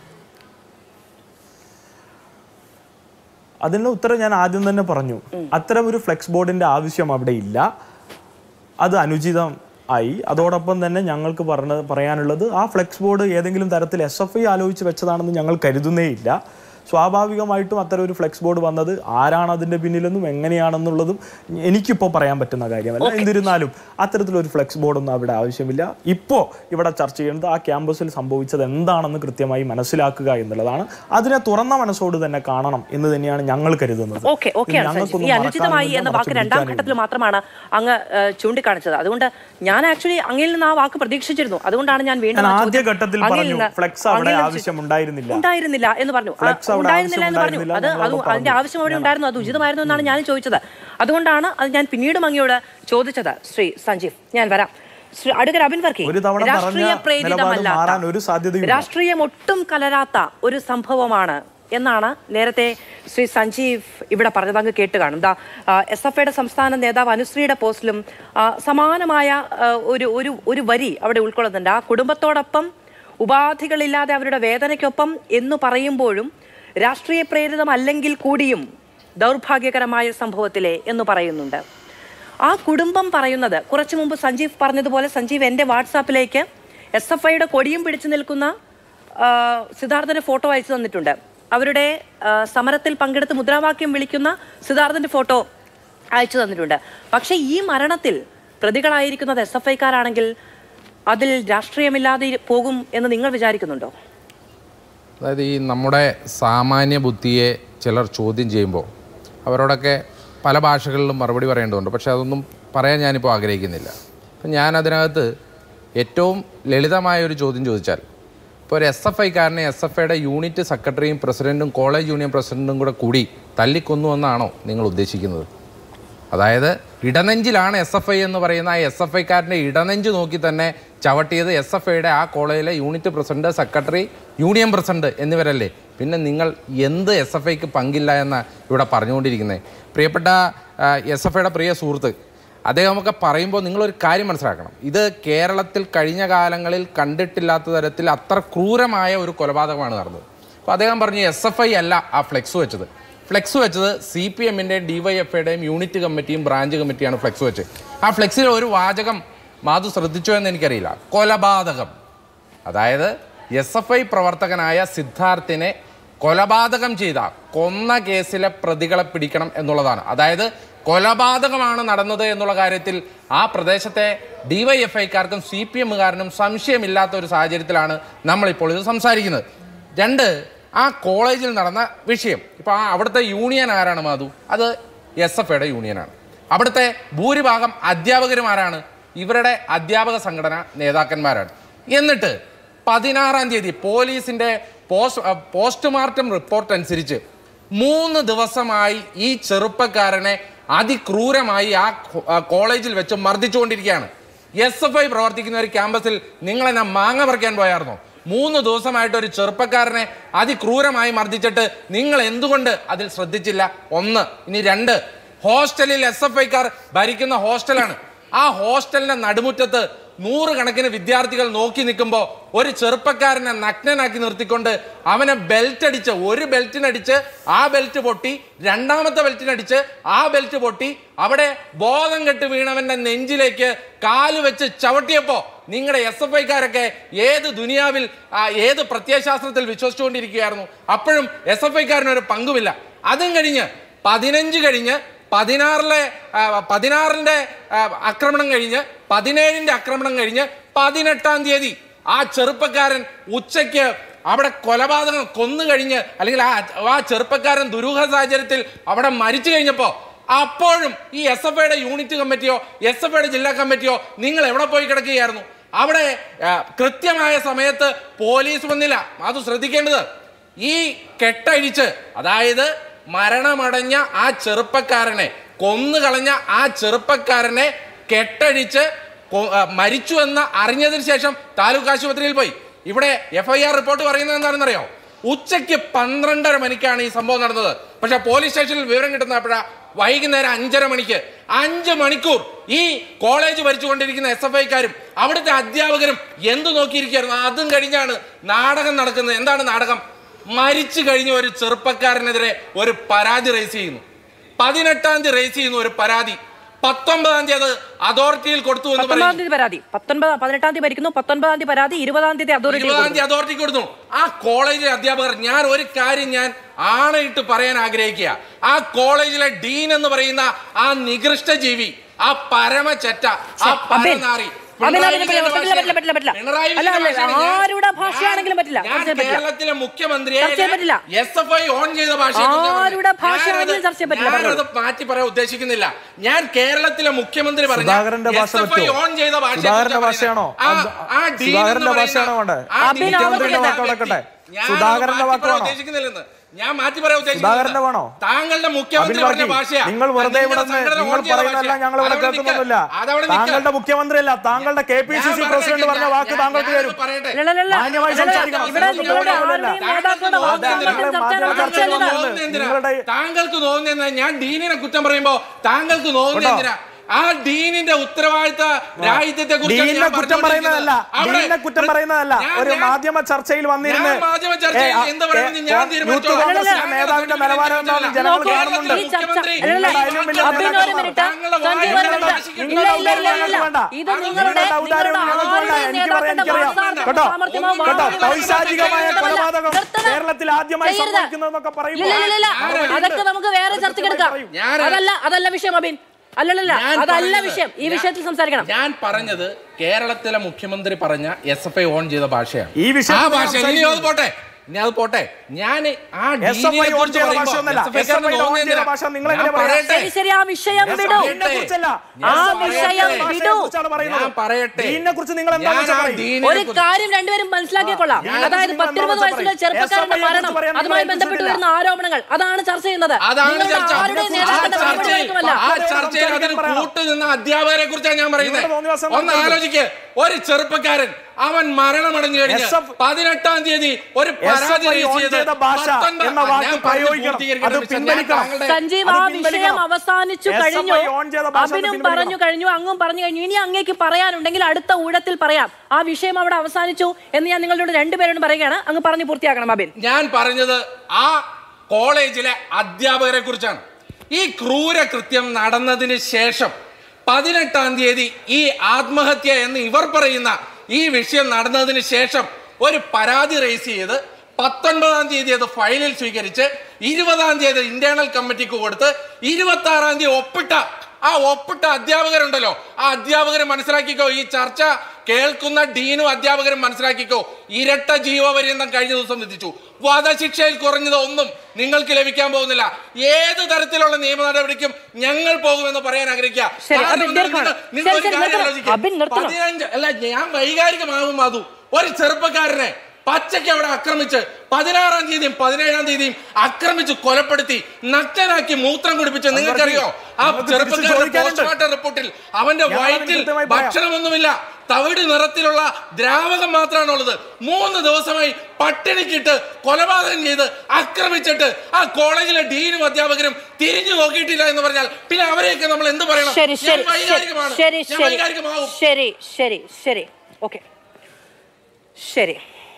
അതിനുള്ള ഉത്തരം ഞാൻ ആദ്യം തന്നെ പറഞ്ഞു അത്തരം ഒരു ഫ്ലെക്സ് ബോർഡിന്റെ ആവശ്യം അവിടെ ഇല്ല അത് അനുചിതം ആയി അതോടൊപ്പം തന്നെ ഞങ്ങൾക്ക് പറഞ്ഞ പറയാനുള്ളത് ആ ഫ്ലെക്സ് ബോർഡ് ഏതെങ്കിലും തരത്തിൽ എസ് എഫ് ഐ ആലോചിച്ച് വെച്ചതാണെന്ന് ഞങ്ങൾ കരുതുന്നേ ഇല്ല സ്വാഭാവികമായിട്ടും അത്തരം ഒരു ഫ്ലെക്സ് ബോർഡ് വന്നത് ആരാണ് അതിന്റെ പിന്നിലെന്നും എങ്ങനെയാണെന്നുള്ളതും എനിക്കിപ്പോൾ പറയാൻ പറ്റുന്ന കാര്യമല്ല എന്നിരുന്നാലും അത്തരത്തിലൊരു ഫ്ലെക്സ് ബോർഡൊന്നും അവിടെ ആവശ്യമില്ല ഇപ്പോൾ ഇവിടെ ചർച്ച ചെയ്യുന്നത് ആ ക്യാമ്പസിൽ സംഭവിച്ചത് എന്താണെന്ന് കൃത്യമായി മനസ്സിലാക്കുക എന്നുള്ളതാണ് അതിനെ തുറന്ന മനസ്സോട് തന്നെ കാണണം എന്ന് തന്നെയാണ് ഞങ്ങൾ കരുതുന്നത് ഓക്കെ ഇത് ഓക്കെ ഞങ്ങൾക്കൊന്നും ഈ അനുചിതമായി മറക്കാനുമില്ല, എന്ന വാക്ക് മറച്ചു രണ്ടാം പിടിക്കാനുമില്ല. ഘട്ടത്തിൽ മാത്രമാണ് അങ്ങ് ഏഹ്, ചൂണ്ടിക്കാണിച്ചത് അതുകൊണ്ട് ഞാൻ ആക്ച്വലി അങ്ങയിൽ നിന്ന് ആ വാക്ക് പ്രതീക്ഷിച്ചിരുന്നു അതുകൊണ്ടാണ് ഞാൻ വീണ്ടും ഞാൻ ആ ആദ്യ ചോദ്യം ഘട്ടത്തിൽ അങ്ങയിൽ പറഞ്ഞു നിന്ന് ഫ്ലെക്സ് അവിടെ അങ്ങയിൽ നിന്ന് ആവശ്യം ഉണ്ടായിരുന്നില്ല ഉണ്ടായിരുന്നില്ല എന്ന് പറഞ്ഞു ആ, ഫ്ലെക്സ് അവിടെ ഉണ്ടായിരുന്നില്ല എന്ന് പറഞ്ഞു ആവശ്യം അത് അത് ഉണ്ടായിരുന്നില്ല അതിന്റെ ആവശ്യം അവിടെ ഉണ്ടായിരുന്നു അത് ഉചിതമായിരുന്നു എന്നാണ് ഞാൻ ചോദിച്ചത് അതുകൊണ്ടാണ് അത് ഞാൻ പിന്നീടും അങ്ങയോട് ചോദിച്ചത് ശ്രീ സഞ്ജീവ് ഞാൻ വരാം ശ്രീ അടുക്കൽ അബിൻ വർക്കി ഒരു തവണ പറഞ്ഞ രാഷ്ട്രീയ നിലപാട് പ്രേരിതമല്ലാത്ത മാറാൻ ഒരു സാധ്യതയുമില്ല. രാഷ്ട്രീയം ഒട്ടും കലരാത്ത ഒരു സംഭവമാണ് എന്നാണ് നേരത്തെ ശ്രീ സഞ്ജീവ് ഇവിടെ പറഞ്ഞത് അങ്ങ് കേട്ട് കാണും ദാ എസ് എഫ് ഐയുടെ സംസ്ഥാന നേതാവ് അനുശ്രീയുടെ പോസ്റ്റിലും ആ, സമാനമായ ആ, ഒരു ഒരു ഒരു വരി അവിടെ ഉൾക്കൊള്ളുന്നുണ്ട് ആ കുടുംബത്തോടൊപ്പം ഉപാധികളില്ലാതെ അവരുടെ വേദനയ്ക്കൊപ്പം എന്ന് പറയുമ്പോഴും രാഷ്ട്രീയ പ്രേരിതമല്ലെങ്കിൽ കൂടിയും ദൗർഭാഗ്യകരമായ സംഭവത്തിലെ എന്ന് പറയുന്നുണ്ട് ആ കുടുംബം പറയുന്നത് കുറച്ചു മുമ്പ് സഞ്ജീവ് പറഞ്ഞതുപോലെ സഞ്ജീവ് എൻ്റെ വാട്സാപ്പിലേക്ക് എസ് എഫ് ഐയുടെ കൊടിയും പിടിച്ചു നിൽക്കുന്ന ആ, സിദ്ധാർത്ഥന്റെ ഫോട്ടോ അയച്ചു തന്നിട്ടുണ്ട് അവരുടെ ആ, സമരത്തിൽ പങ്കെടുത്ത് മുദ്രാവാക്യം വിളിക്കുന്ന സിദ്ധാർത്ഥന്റെ ഫോട്ടോ അയച്ചു തന്നിട്ടുണ്ട് പക്ഷേ ഈ മരണത്തിൽ പ്രതികളായിരിക്കുന്നത് എസ് എഫ് ഐക്കാരാണെങ്കിൽ അതിൽ രാഷ്ട്രീയമില്ലാതെ ഇരി- പോകും എന്ന് നിങ്ങൾ വിചാരിക്കുന്നുണ്ടോ അതായത് ഈ നമ്മുടെ സാമാന്യ ബുദ്ധിയെ ചിലർ ചോദ്യം ചെയ്യുമ്പോൾ അവരോടൊക്കെ പല ഭാഷകളിലും മറുപടി പറയേണ്ടതുണ്ട് പക്ഷേ അതൊന്നും പറയാൻ ഞാനിപ്പോൾ ആഗ്രഹിക്കുന്നില്ല അപ്പം ഞാൻ അതിനകത്ത് ഏറ്റവും ലളിതമായ ഒരു ചോദ്യം ചോദിച്ചാൽ ഇപ്പോൾ ഒരു എസ് എഫ് ഐക്കാരനെ എസ് എഫ് ഐയുടെ യൂണിറ്റ് സെക്രട്ടറിയും പ്രസിഡന്റും കോളേജ് യൂണിയൻ പ്രസിഡന്റും കൂടെ കൂടി തല്ലിക്കൊന്നു എന്നാണോ നിങ്ങൾ ഉദ്ദേശിക്കുന്നത് അതായത് ഇടനെഞ്ചിലാണ് എസ് എഫ് ഐ എന്ന് പറയുന്ന ആ എസ് എഫ് ഐക്കാരൻ്റെ ഇടനെഞ്ച് നോക്കി തന്നെ ചവിട്ടിയത് എസ് എഫ് ഐയുടെ ആ കോളേജിലെ unit president secretary union president എന്നിവരല്ലേ പിന്നെ നിങ്ങൾ എന്ത് എസ് എഫ് ഐക്ക് പങ്കില്ല എന്ന് ഇവിടെ പറഞ്ഞുകൊണ്ടിരിക്കുന്നത് പ്രിയപ്പെട്ട എസ് എഫ് ഐയുടെ പ്രിയ സുഹൃത്ത് അദ്ദേഹമൊക്കെ പറയുമ്പോൾ നിങ്ങളൊരു കാര്യം മനസ്സിലാക്കണം ഇത് കേരളത്തിൽ കഴിഞ്ഞ കാലങ്ങളിൽ കണ്ടിട്ടില്ലാത്ത തരത്തിൽ അത്ര ക്രൂരമായ ഒരു കൊലപാതകമാണ് നടന്നത് അപ്പോൾ അദ്ദേഹം പറഞ്ഞു എസ് എഫ് ഐ അല്ല ആ ഫ്ലെക്സ് വെച്ചത് ഫ്ലെക്സ് വെച്ചത് സി പി എമ്മിൻ്റെയും ഡി വൈ എഫ് ഐയുടെയും യൂണിറ്റ് കമ്മിറ്റിയും ബ്രാഞ്ച് കമ്മിറ്റിയാണ് ഫ്ലെക്സ് വെച്ചത് ആ ഫ്ലെക്സിൽ ഒരു വാചകം മാധു ശ്രദ്ധിച്ചോ എന്ന് എനിക്കറിയില്ല കൊലപാതകം അതായത് എസ് എഫ് ഐ പ്രവർത്തകനായ സിദ്ധാർത്ഥിനെ കൊലപാതകം ചെയ്ത കൊന്ന കേസിലെ പ്രതികളെ പിടിക്കണം എന്നുള്ളതാണ് അതായത് കൊലപാതകമാണ് നടന്നത് എന്നുള്ള കാര്യത്തിൽ ആ പ്രദേശത്തെ ഡിവൈഎഫ് ഐക്കാർക്കും സി പി എമ്മുകാരനും സംശയമില്ലാത്ത ഒരു സാഹചര്യത്തിലാണ് നമ്മളിപ്പോൾ ഇത് സംസാരിക്കുന്നത് രണ്ട് ആ കോളേജിൽ നടന്ന വിഷയം ഇപ്പോൾ ആ അവിടുത്തെ യൂണിയൻ ആരാണ് മാധു അത് എസ് എഫ് ഐയുടെ യൂണിയനാണ് അവിടുത്തെ ഭൂരിഭാഗം അധ്യാപകരുമാരാണ് ഇവരുടെ അധ്യാപക സംഘടന നേതാക്കന്മാരാണ് എന്നിട്ട് പതിനാറാം തീയതി പോലീസിന്റെ പോസ്റ്റ് പോസ്റ്റ്മോർട്ടം റിപ്പോർട്ട് അനുസരിച്ച് മൂന്ന് ദിവസമായി ഈ ചെറുപ്പക്കാരനെ അതിക്രൂരമായി ആ കോ- ആ കോളേജിൽ വെച്ച് മർദ്ദിച്ചുകൊണ്ടിരിക്കുകയാണ് എസ് എഫ് ഐ പ്രവർത്തിക്കുന്ന ഒരു ക്യാമ്പസിൽ നിങ്ങൾ എന്നെ മാങ്ങ പറിക്കാൻ പോയായിരുന്നോ മൂന്ന് ദിവസമായിട്ട് ഒരു ചെറുപ്പക്കാരനെ അതിക്രൂരമായി മർദ്ദിച്ചിട്ട് നിങ്ങൾ എന്തുകൊണ്ട് അതിൽ ശ്രദ്ധിച്ചില്ല ഒന്ന് ഇനി രണ്ട് ഹോസ്റ്റലിൽ എസ് എഫ് ഐക്കാർ ഭരിക്കുന്ന ഹോസ്റ്റലാണ് ആ ഹോസ്റ്റലിന്റെ നടുമുറ്റത്ത് നൂറുകണക്കിന് വിദ്യാർത്ഥികൾ നോക്കി നിൽക്കുമ്പോൾ ഒരു ചെറുപ്പക്കാരനെ നഗ്നനാക്കി നിർത്തിക്കൊണ്ട് അവനെ ബെൽറ്റ് അടിച്ച് ഒരു ബെൽറ്റിനടിച്ച് ആ ബെൽറ്റ് പൊട്ടി രണ്ടാമത്തെ ബെൽറ്റിനടിച്ച് ആ ബെൽറ്റ് പൊട്ടി അവിടെ ബോധം കെട്ട് വീണവന്റെ നെഞ്ചിലേക്ക് കാല് വെച്ച് ചവിട്ടിയപ്പോ നിങ്ങളുടെ എസ് എഫ് ഐക്കാരൊക്കെ ഏത് ദുനിയാവിൽ ആ, ഏത് പ്രത്യയശാസ്ത്രത്തിൽ വിശ്വസിച്ചുകൊണ്ടിരിക്കുകയായിരുന്നു അപ്പോഴും എസ് എഫ് ഐക്കാരനൊരു പങ്കുമില്ല അതും കഴിഞ്ഞ് പതിനഞ്ച് കഴിഞ്ഞ് പതിനാറിലെ ആ, പതിനാറിന്റെ ആ, ആക്രമണം കഴിഞ്ഞ് പതിനേഴിന്റെ ആക്രമണം കഴിഞ്ഞ് പതിനെട്ടാം തീയതി ആ ചെറുപ്പക്കാരൻ ഉച്ചയ്ക്ക് അവിടെ കൊലപാതകം കൊന്നു കഴിഞ്ഞ് അല്ലെങ്കിൽ ആ ആ ചെറുപ്പക്കാരൻ ദുരൂഹ സാഹചര്യത്തിൽ അവിടെ മരിച്ചു കഴിഞ്ഞപ്പോ അപ്പോഴും ഈ എസ് എഫ് ഐയുടെ യൂണിറ്റ് കമ്മിറ്റിയോ എസ് എഫ് ഐയുടെ ജില്ലാ കമ്മിറ്റിയോ നിങ്ങൾ എവിടെ പോയി കിടക്കുകയായിരുന്നു അവിടെ ആ, കൃത്യമായ സമയത്ത് പോലീസ് വന്നില്ല അത് ശ്രദ്ധിക്കേണ്ടത് ഈ കെട്ടഴിച്ച് അതായത് മരണമടഞ്ഞ ആ ചെറുപ്പക്കാരനെ കൊന്നുകളഞ്ഞ ആ ചെറുപ്പക്കാരനെ കെട്ടഴിച്ച് കൊ- ആ, മരിച്ചു എന്ന് അറിഞ്ഞതിന് ശേഷം താലൂക്ക് ആശുപത്രിയിൽ പോയി ഇവിടെ എഫ് ഐ ആർ റിപ്പോർട്ട് പറയുന്നത് എന്താണെന്നറിയോ ഉച്ചയ്ക്ക് പന്ത്രണ്ടര മണിക്കാണ് ഈ സംഭവം നടന്നത് പക്ഷെ പോലീസ് സ്റ്റേഷനിൽ വിവരം കിട്ടുന്ന എപ്പോഴാ വൈകുന്നേരം അഞ്ചര മണിക്ക് അഞ്ച് മണിക്കൂർ ഈ കോളേജ് ഭരിച്ചുകൊണ്ടിരിക്കുന്ന എസ് എഫ് ഐക്കാരും അവിടുത്തെ അധ്യാപകരും എന്തു നോക്കിയിരിക്കുകയായിരുന്നു അതും കഴിഞ്ഞാണ് നാടകം നടക്കുന്നത് എന്താണ് നാടകം മരിച്ചു കഴിഞ്ഞ ഒരു ചെറുപ്പക്കാരനെതിരെ ഒരു പരാതി റേസ് ചെയ്യുന്നു പതിനെട്ടാം തീയതി റേസ് ചെയ്യുന്നു ഒരു പരാതി പത്തൊമ്പതാം തീയതി അത് അതോറിറ്റിയിൽ കൊടുത്തു എന്ന് പത്തൊമ്പതാം പറയുന്നു തീയതി പരാതി പത്തൊൻപത് പതിനെട്ടാം തീയതി ഭരിക്കുന്നു പത്തൊൻപതാം തീയതി പരാതി ഇരുപതാം തീയതി അതോറിറ്റി ഇരുപതാം തീയതി അതോറിറ്റി കൊടുത്തു ആ കോളേജിലെ അധ്യാപകർ ഞാൻ ഒരു കാര്യം ഞാൻ ആണയിട്ട് പറയാൻ ആഗ്രഹിക്കുക ആ കോളേജിലെ ഡീൻ എന്ന് പറയുന്ന ആ നികൃഷ്ട ജീവി ആ പരമചെറ്റ ആ പരനാറി അബിൻ, പിണറായി അബിൻ, വിജയന്റെ പറ്റില്ല, പറ്റില്ല, പറ്റില്ല, പറ്റില്ല. പിണറായി അല്ല, വിജയന്റെ അല്ല, ഭാഷയാണ് ഞാൻ- ആരുടെ ഭാഷയാണെങ്കിലും പറ്റില്ല. ഞാൻ ചർച്ച ചെയ്യാൻ പറ്റില്ല. കേരളത്തിലെ മുഖ്യമന്ത്രിയെ ചർച്ച ചെയ്യാൻ പറ്റില്ല. എസ് എഫ് ഐ ഓൺ ചെയ്ത ഭാഷയെ ആരുടെ ഭാഷയാണെങ്കിലും ചർച്ച ചെയ്യാൻ പറ്റില്ല, ഞാനത് മാറ്റി പറയാൻ ഉദ്ദേശിക്കുന്നില്ല ഞാൻ കേരളത്തിലെ മുഖ്യമന്ത്രി പറഞ്ഞ സുധാകരന്റെ ഭാഷ എസ് എഫ് ഐ പറ്റുമോ? ഓൺ ചെയ്ത ഭാഷയെ സുധാകരന്റെ കുറിച്ചാ ഭാഷയാണോ? പറയുന്നത്. ആ- ആ ഡീൻ എന്ന് സുധാകരന്റെ പറയുന്ന- ഭാഷയാണോ വേണ്ടേ? ആ അബിൻ ഡീൻ എന്ന് ആവർത്തിക്കട്ടെ. പറയുന്ന വാക്ക് വ്യക്തി. കൊടുക്കട്ടെ. ഞാനത് സുധാകരന്റെ മാറ്റി വാക്ക് പറയാൻ വേണോ? ഉദ്ദേശിക്കുന്നില്ലെന്ന് ഞാൻ മാറ്റി പറയാൻ സുധാകരന്റെ വേണോ? ഉദ്ദേശിക്കുന്നത് താങ്കളുടെ മുഖ്യമന്ത്രി അബിൻ പറഞ്ഞ വർഗി, ഭാഷയാ നിങ്ങൾ വെറുതെ ഇവിടെ നിങ്ങളുടെ നിന്ന് സംഘടന നിങ്ങൾ ഓൺ ചെയ്ത പറയുന്നതല്ല ഭാഷയാ. ഞങ്ങൾ ഇവിടെ അതവിടെ നിൽക്ക്. കേൾക്കുന്നില്ല അതവിടെ നിൽക്ക്. താങ്കളുടെ മുഖ്യമന്ത്രിയല്ല താങ്കളുടെ കെ പി സി ഞാൻ സി പറഞ്ഞ പ്രസിഡന്റ് പറഞ്ഞ ഞാൻ- വാക്ക് ഞാൻ- താങ്കൾക്ക് ഞാനത് തരും പറയട്ടെ. അല്ലല്ലല്ല, മാന്യമായി അല്ലല്ല, സംസാരിക്കണം. ഇവിടെ നിങ്ങൾക്ക് നിങ്ങളുടെ തോന്നുന്നില്ല. ആരുടെയും നേതാക്കളുടെ വാക്ക് താങ്കൾ സംബന്ധിച്ച് ചർച്ച മാധ്യമ ചർച്ച ചർച്ചയിൽ ചെയ്തതാ. വന്നത് എന്തിനാ? നിങ്ങളുടെ- താങ്കൾക്ക് തോന്നുന്ന ഞാൻ ഡീനിനെ കുറ്റം പറയുമ്പോ താങ്കൾക്ക് തോന്നുന്ന കേട്ടോ? എന്തിനാ ആ ഡീനിന്റെ ഉത്തരവാദിത്ത രാഹിത്യത്തെ ഡീനിനെ കുറ്റം പറയുന്നതല്ല ഡീനിനെ കുറ്റം പറയുന്നതല്ല ഒരു മാധ്യമ ചർച്ചയിൽ വന്നിരുന്ന് ഞാൻ മാധ്യമ ചർച്ചയിൽ ഏ, ആ, എന്ത് പറയുമെന്ന് ഞാൻ യൂത്ത് തീരുമാനിച്ചോളാം. കോൺഗ്രസിന്റെ ഞാൻ നേതാവിന്റെ അതിനെ നിലവാരം എന്താണെന്ന് കുറിച്ച് ജനങ്ങൾ നോക്കൂ, കാണുന്നുണ്ട് ഈ ചർച്ച മുഖ്യമന്ത്രി അല്ലല്ല, അതിലും വലിയ അബിൻ ഒരു നേതാക്കന്മാർ. മിനിറ്റ് താങ്കളുടെ സഞ്ജയ് ഒരു വായിലുള്ള മിനിറ്റ് ഭാഷയ്ക്ക് ഇല്ല ഇല്ല ഇല്ല ഇല്ല വേണ്ട. ഇത് അത് നിങ്ങളുടെ നിങ്ങളുടെ ഔദാര്യം നിങ്ങളുടെ ഞങ്ങൾക്ക് വേണ്ട. ആരുടെയും എനിക്ക് പറയാൻ നേതാക്കളുടെ എനിക്കറിയാം. വാസാർത്ഥ കേട്ടോ? സാമർത്ഥ്യമോ കേട്ടോ വാദമോ പൈശാചികമായ നിർത്തണം. കൊലപാതകം നിർത്തണം. കേരളത്തിൽ ആദ്യമായി ചെയ്യരുത്. സംഭവിക്കുന്നതെന്നൊക്കെ പറയുമ്പോൾ ഇല്ല ഇല്ല ഇല്ല ഞാൻ- അതൊക്കെ നമുക്ക് വേറെ ചർച്ചയ്ക്ക് എടുക്കാം ഞാൻ- അതല്ല അതല്ല വിഷയം അബിൻ അല്ലല്ല ഞാൻ അതല്ല പറഞ്ഞത് വിഷയം ഈ ഞാൻ- വിഷയത്തിൽ സംസാരിക്കണം ഞാൻ പറഞ്ഞത് കേരളത്തിലെ മുഖ്യമന്ത്രി പറഞ്ഞ എസ് എഫ് ഐ ഓൺ ചെയ്ത ഭാഷയാണ് ഈ വിഷയത്തിൽ ആ ഭാഷ സംസാരിക്കുന്നു. ഇനിയോ അത് പോട്ടെ ഇനി അത് പോട്ടെ ഞാൻ ആ എസ് എഫ് ഐ ഓൺ ചെയ്ത ഭാഷയൊന്നുമല്ല. എസ് എഫ് ഐ ഓൺ ചെയ്ത ഭാഷ നിങ്ങൾ എങ്ങനെ പറയാ? ശരി ശരി ആ വിഷയം എസ് വിടൂ ഡീനിനെ കുറിച്ചല്ല. ആ എസ് എഫ് ഐ വിഷയം ഭാഷയെ വിടൂ. കുറിച്ചാണ് പറയുന്നത്. ഞാൻ പറയട്ടെ. ഡീനിനെ കുറിച്ച് നിങ്ങൾ എന്താ ഞാൻ ആ വെച്ചാൽ പറയൂ. ഡീനിനെ ഒരു കാര്യം രണ്ടുപേരും മനസ്സിലാക്കിക്കൊള്ളാം ഞാൻ അതായത് നിങ്ങൾ പത്തിരുപത് എന്താ വയസ്സുള്ള പറയുക? ചെറുപ്പക്കാരന്റെ എസ് എഫ് ഐ മരണം കുറിച്ച് പറയാൻ അതുമായി നിങ്ങൾ ബന്ധപ്പെട്ട് ഉദ്ദേശിച്ചില്ല. വരുന്ന ആരോപണങ്ങൾ അതാണ് ചർച്ച ചെയ്യുന്നത് അതാണ് നിങ്ങളുടെ ചർച്ച ആരുടെയും ആ നേതാക്കളുടെ മറുപടി ചർച്ചയിൽ കേൾക്കുമല്ല. ആ ചർച്ചയിൽ അതിന് പറയണം. കൂട്ടുനിന്ന അധ്യാപകരെ കുറിച്ചാണ് ഞാൻ പറയുന്നത് നിങ്ങളുടെ തോന്നിവാസം ഒന്ന് നടത്തരുത്. ആലോചിക്ക് ഒരു ചെറുപ്പക്കാരൻ അവൻ മരണമടഞ്ഞു കഴിഞ്ഞ് SF പതിനെട്ടാം തീയതി ഒരു പരാതി SFI രജിസ്റ്റർ ഓൺ ചെയ്ത് ചെയ്ത ഭാഷ പത്തൊൻപത് എന്ന ആ, വാക്ക് ഞാൻ പറഞ്ഞ് പ്രയോഗിക്കണം. പൂർത്തീകരിക്കട്ടെ, അത് മിസ്റ്റർ. ഞാൻ പിൻവലിക്കണം. താങ്കളുടെ- സഞ്ജീവ് അത് ആ പിൻവലിക്കണം. വിഷയം അവസാനിച്ചു SFI കഴിഞ്ഞു ഓൺ ചെയ്ത ഭാഷ അത് അഭിനും പിൻവലിക്കണം. പറഞ്ഞു കഴിഞ്ഞു അങ്ങും പറഞ്ഞു കഴിഞ്ഞു ഇനി അങ്ങേക്ക് പറയാനുണ്ടെങ്കിൽ അടുത്ത ഊഴത്തിൽ പറയാം ആ വിഷയം അവിടെ അവസാനിച്ചു എന്ന് ഞാൻ നിങ്ങളോട് രണ്ടുപേരോടും പറയുകയാണ് അങ്ങ് പറഞ്ഞു പൂർത്തിയാക്കണം അബിൻ ഞാൻ പറഞ്ഞത് ആ കോളേജിലെ അധ്യാപകരെ കുറിച്ചാണ് ഈ ക്രൂര കൃത്യം നടന്നതിന് ശേഷം പതിനെട്ടാം തീയതി ഈ ആത്മഹത്യ എന്ന് ഇവർ പറയുന്ന ഈ വിഷയം നടന്നതിന് ശേഷം ഒരു പരാതി റേസ് ചെയ്ത് പത്തൊൻപതാം തീയതി അത് ഫയലിൽ സ്വീകരിച്ച് ഇരുപതാം തീയതി ഇന്റേണൽ കമ്മിറ്റിക്ക് കൊടുത്ത് ഇരുപത്തി ആറാം തീയതി ഒപ്പിട്ട ആ ഒപ്പിട്ട അധ്യാപകരുണ്ടല്ലോ ആ അധ്യാപകരെ മനസ്സിലാക്കിക്കോ ഈ ചർച്ച കേൾക്കുന്ന ഡീനും അധ്യാപകരും മനസ്സിലാക്കിക്കോ ഇരട്ട ജീവപര്യന്തം കഴിഞ്ഞ ദിവസം വിധിച്ചു വധശിക്ഷയിൽ കുറഞ്ഞത് ഒന്നും നിങ്ങൾക്ക് ലഭിക്കാൻ പോകുന്നില്ല ഏത് തരത്തിലുള്ള നിയമ നടപടിക്കും ഞങ്ങൾ പോകുമെന്ന് പറയാൻ ആഗ്രഹിക്കുക ശരി, കാരണം അബിൻ എന്താണ്? നിർത്തണം. നിങ്ങൾ ഒരു ശരി, ശരി, കാര്യം നിർത്തണം. ആലോചിക്ക്. അബിൻ നിർത്തണം. പതിനഞ്ച് അല്ല ഞാൻ വൈകാരികമാകും അതു ഒരു ചെറുപ്പക്കാരനെ പച്ചയ്ക്ക് അവിടെ ആക്രമിച്ച് പതിനാറാം തീയതിയും പതിനേഴാം തീയതിയും ആക്രമിച്ച് കൊലപ്പെടുത്തി നഗ്നനാക്കി മൂത്രം കുടിപ്പിച്ച് നിങ്ങൾക്കറിയോ ആ നമുക്ക് തിരിച്ച് ചെറുപ്പക്കാരുടെ ചോദിക്കാനുണ്ട്. പോസ്റ്റ്മോർട്ടം റിപ്പോർട്ടിൽ അവന്റെ ഞാൻ വയറ്റിൽ കൃത്യമായി പറയാം. ഭക്ഷണമൊന്നുമില്ല തവിട് നിറത്തിലുള്ള ദ്രാവകം മാത്രമാണുള്ളത് മൂന്ന് ദിവസമായി പട്ടിണിക്കിട്ട് കൊലപാതകം ചെയ്ത് ആക്രമിച്ചിട്ട് ആ കോളേജിലെ ഡീനും അധ്യാപകരും തിരിഞ്ഞു നോക്കിയിട്ടില്ല എന്ന് പറഞ്ഞാൽ പിന്നെ അവരെയൊക്കെ നമ്മൾ എന്ത് പറയണം ശരി ഞാൻ ശരി വൈകാരികമാണ്. ശരി ഞാൻ ശരി വൈകാരികമാവും ശരി ശരി ശരി ഓക്കെ ശരി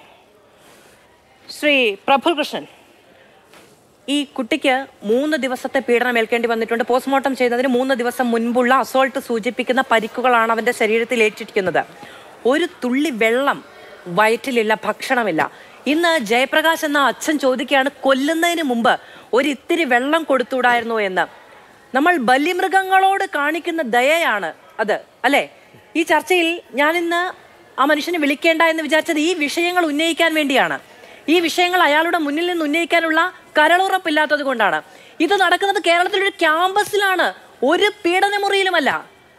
ശ്രീ പ്രഫുൽ കൃഷ്ണൻ ഈ കുട്ടിക്ക് മൂന്ന് ദിവസത്തെ പീഡനം ഏൽക്കേണ്ടി വന്നിട്ടുണ്ട് പോസ്റ്റ്മോർട്ടം ചെയ്യുന്നതിന് മൂന്ന് ദിവസം മുൻപുള്ള അസോൾട്ട് സൂചിപ്പിക്കുന്ന പരിക്കുകളാണ് അവന്റെ ശരീരത്തിൽ ഏറ്റിരിക്കുന്നത് ഒരു തുള്ളി വെള്ളം വയറ്റിലില്ല ഭക്ഷണമില്ല ഇന്ന് ജയപ്രകാശ് എന്ന അച്ഛൻ ചോദിക്കുകയാണ് കൊല്ലുന്നതിന് മുമ്പ് ഒരു ഇത്തിരി വെള്ളം കൊടുത്തുകൂടായിരുന്നോ എന്ന് നമ്മൾ ബലിമൃഗങ്ങളോട് കാണിക്കുന്ന ദയയാണ് അത് അല്ലേ ഈ ചർച്ചയിൽ ഞാനിന്ന് ആ മനുഷ്യനെ വിളിക്കേണ്ട എന്ന് വിചാരിച്ചത് ഈ വിഷയങ്ങൾ ഉന്നയിക്കാൻ വേണ്ടിയാണ് ഈ വിഷയങ്ങൾ അയാളുടെ മുന്നിൽ നിന്ന് ഉന്നയിക്കാനുള്ള കരളുറപ്പില്ലാത്തത് കൊണ്ടാണ് ഇത് നടക്കുന്നത് കേരളത്തിലൊരു ക്യാമ്പസിലാണ് ഒരു പീഡനമുറിയിലുമല്ല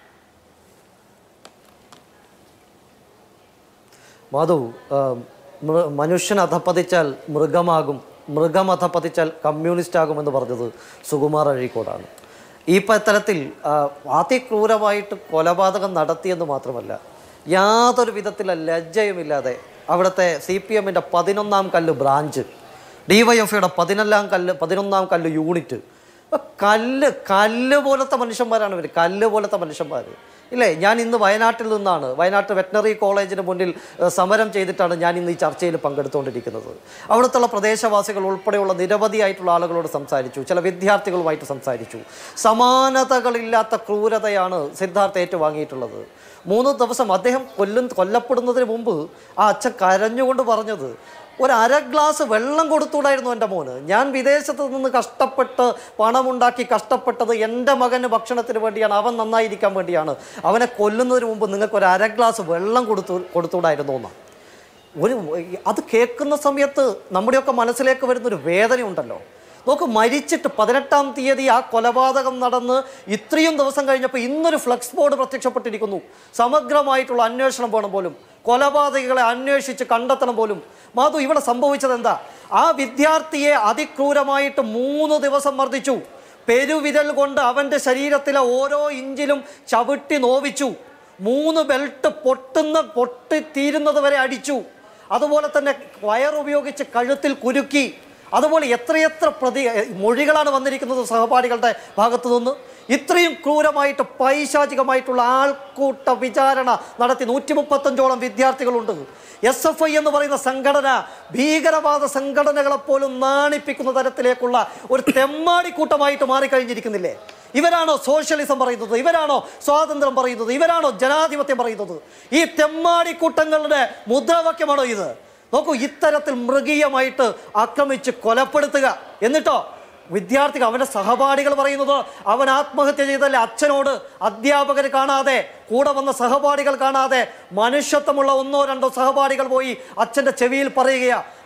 മാധു ആ, മൃ- മനുഷ്യൻ അധപ്പതിച്ചാൽ മൃഗമാകും മൃഗം അധപ്പതിച്ചാൽ കമ്മ്യൂണിസ്റ്റ് ആകുമെന്ന് പറഞ്ഞത് സുകുമാർ അഴീക്കോടാണ് ഈ പ- തരത്തിൽ ആ, അതിക്രൂരമായിട്ട് കൊലപാതകം നടത്തിയെന്ന് മാത്രമല്ല യാതൊരു വിധത്തിലുള്ള ലജ്ജയുമില്ലാതെ അവിടുത്തെ സി പി എമ്മിൻ്റെ പതിനൊന്നാം കല്ല് ബ്രാഞ്ച് ഡി വൈ എഫ് ഐയുടെ പതിനെല്ലാം കല്ല് പതിനൊന്നാം കല്ല് യൂണിറ്റ് ഇപ്പൊ കല്ല് കല്ല് പോലത്തെ മനുഷ്യന്മാരാണ് ഇവർ കല്ല് പോലത്തെ മനുഷ്യന്മാർ ഇല്ലേ ഞാൻ ഇന്ന് വയനാട്ടിൽ നിന്നാണ് വയനാട്ട് വെറ്റിനറി കോളേജിന് മുന്നിൽ ഏഹ്, സമരം ചെയ്തിട്ടാണ് ഞാൻ ഇന്ന് ഈ ചർച്ചയിൽ പങ്കെടുത്തുകൊണ്ടിരിക്കുന്നത് അവിടുത്തെ പ്രദേശവാസികൾ ഉൾപ്പെടെയുള്ള നിരവധിയായിട്ടുള്ള ആളുകളോട് സംസാരിച്ചു ചില വിദ്യാർത്ഥികളുമായിട്ട് സംസാരിച്ചു സമാനതകളില്ലാത്ത ക്രൂരതയാണ് സിദ്ധാർത്ഥ ഏറ്റുവാങ്ങിയിട്ടുള്ളത് മൂന്ന് ദിവസം അദ്ദേഹം കൊല്ലും കൊല്ലപ്പെടുന്നതിന് മുമ്പ് ആ അച്ഛൻ കരഞ്ഞുകൊണ്ട് പറഞ്ഞത് ഒരു അര ഗ്ലാസ് വെള്ളം കൊടുത്തൂടായിരുന്നു എൻ്റെ മോന് ഞാൻ വിദേശത്ത് നിന്ന് കഷ്ടപ്പെട്ട് പണമുണ്ടാക്കി കഷ്ടപ്പെട്ടത് എൻ്റെ മകന് ഭക്ഷണത്തിന് വേണ്ടിയാണ് അവൻ നന്നായിരിക്കാൻ വേണ്ടിയാണ് അവനെ കൊല്ലുന്നതിന് മുമ്പ് നിങ്ങൾക്ക് ഒരു അര ഗ്ലാസ് വെള്ളം കൊടുത്തു കൊടുത്തൂടായിരുന്നു എന്നാണ് ഒരു അത് കേൾക്കുന്ന സമയത്ത് നമ്മുടെയൊക്കെ മനസ്സിലേക്ക് വരുന്നൊരു വേദനയുണ്ടല്ലോ നോക്ക് മരിച്ചിട്ട് പതിനെട്ടാം തീയതി ആ കൊലപാതകം നടന്ന് ഇത്രയും ദിവസം കഴിഞ്ഞപ്പോൾ ഇന്നൊരു ഫ്ലക്സ് ബോർഡ് പ്രത്യക്ഷപ്പെട്ടിരിക്കുന്നു സമഗ്രമായിട്ടുള്ള അന്വേഷണം വേണം പോലും കൊലപാതകികളെ അന്വേഷിച്ച് കണ്ടെത്തണം പോലും മാധു ഇവിടെ സംഭവിച്ചത് എന്താ ആ വിദ്യാർത്ഥിയെ അതിക്രൂരമായിട്ട് മൂന്ന് ദിവസം മർദ്ദിച്ചു പെരുവിരൽ കൊണ്ട് അവൻ്റെ ശരീരത്തിലെ ഓരോ ഇഞ്ചിലും ചവിട്ടി നോവിച്ചു മൂന്ന് ബെൽറ്റ് പൊട്ടുന്ന പൊട്ടിത്തീരുന്നത് വരെ അടിച്ചു അതുപോലെ തന്നെ വയർ ഉപയോഗിച്ച് കഴുത്തിൽ കുരുക്കി അതുപോലെ എത്രയെത്ര പ്രതി മൊഴികളാണ് വന്നിരിക്കുന്നത് സഹപാഠികളുടെ ഭാഗത്തു നിന്ന് ഇത്രയും ക്രൂരമായിട്ട് പൈശാചികമായിട്ടുള്ള ആൾക്കൂട്ട വിചാരണ നടത്തി നൂറ്റി മുപ്പത്തഞ്ചോളം വിദ്യാർത്ഥികളുണ്ട് എസ് എഫ് ഐ എന്ന് പറയുന്ന സംഘടന ഭീകരവാദ സംഘടനകളെപ്പോലും നാണിപ്പിക്കുന്ന തരത്തിലേക്കുള്ള ഒരു തെമ്മാടിക്കൂട്ടമായിട്ട് മാറിക്കഴിഞ്ഞിരിക്കുന്നില്ലേ ഇവരാണോ സോഷ്യലിസം പറയുന്നത് ഇവരാണോ സ്വാതന്ത്ര്യം പറയുന്നത് ഇവരാണോ ജനാധിപത്യം പറയുന്നത് ഈ തെമ്മാടിക്കൂട്ടങ്ങളുടെ മുദ്രാവാക്യമാണോ ഇത് നോക്കൂ ഇത്തരത്തിൽ മൃഗീയമായിട്ട് ആക്രമിച്ച് കൊലപ്പെടുത്തുക എന്നിട്ടോ വിദ്യാർത്ഥികൾ അവൻ്റെ സഹപാഠികൾ പറയുന്നത് അവൻ ആത്മഹത്യ ചെയ്തല്ലേ അച്ഛനോട് അധ്യാപകർ കാണാതെ കൂടെ വന്ന സഹപാഠികൾ കാണാതെ മനുഷ്യത്വമുള്ള ഒന്നോ രണ്ടോ സഹപാഠികൾ പോയി അച്ഛൻ്റെ ചെവിയിൽ പറയുകയാ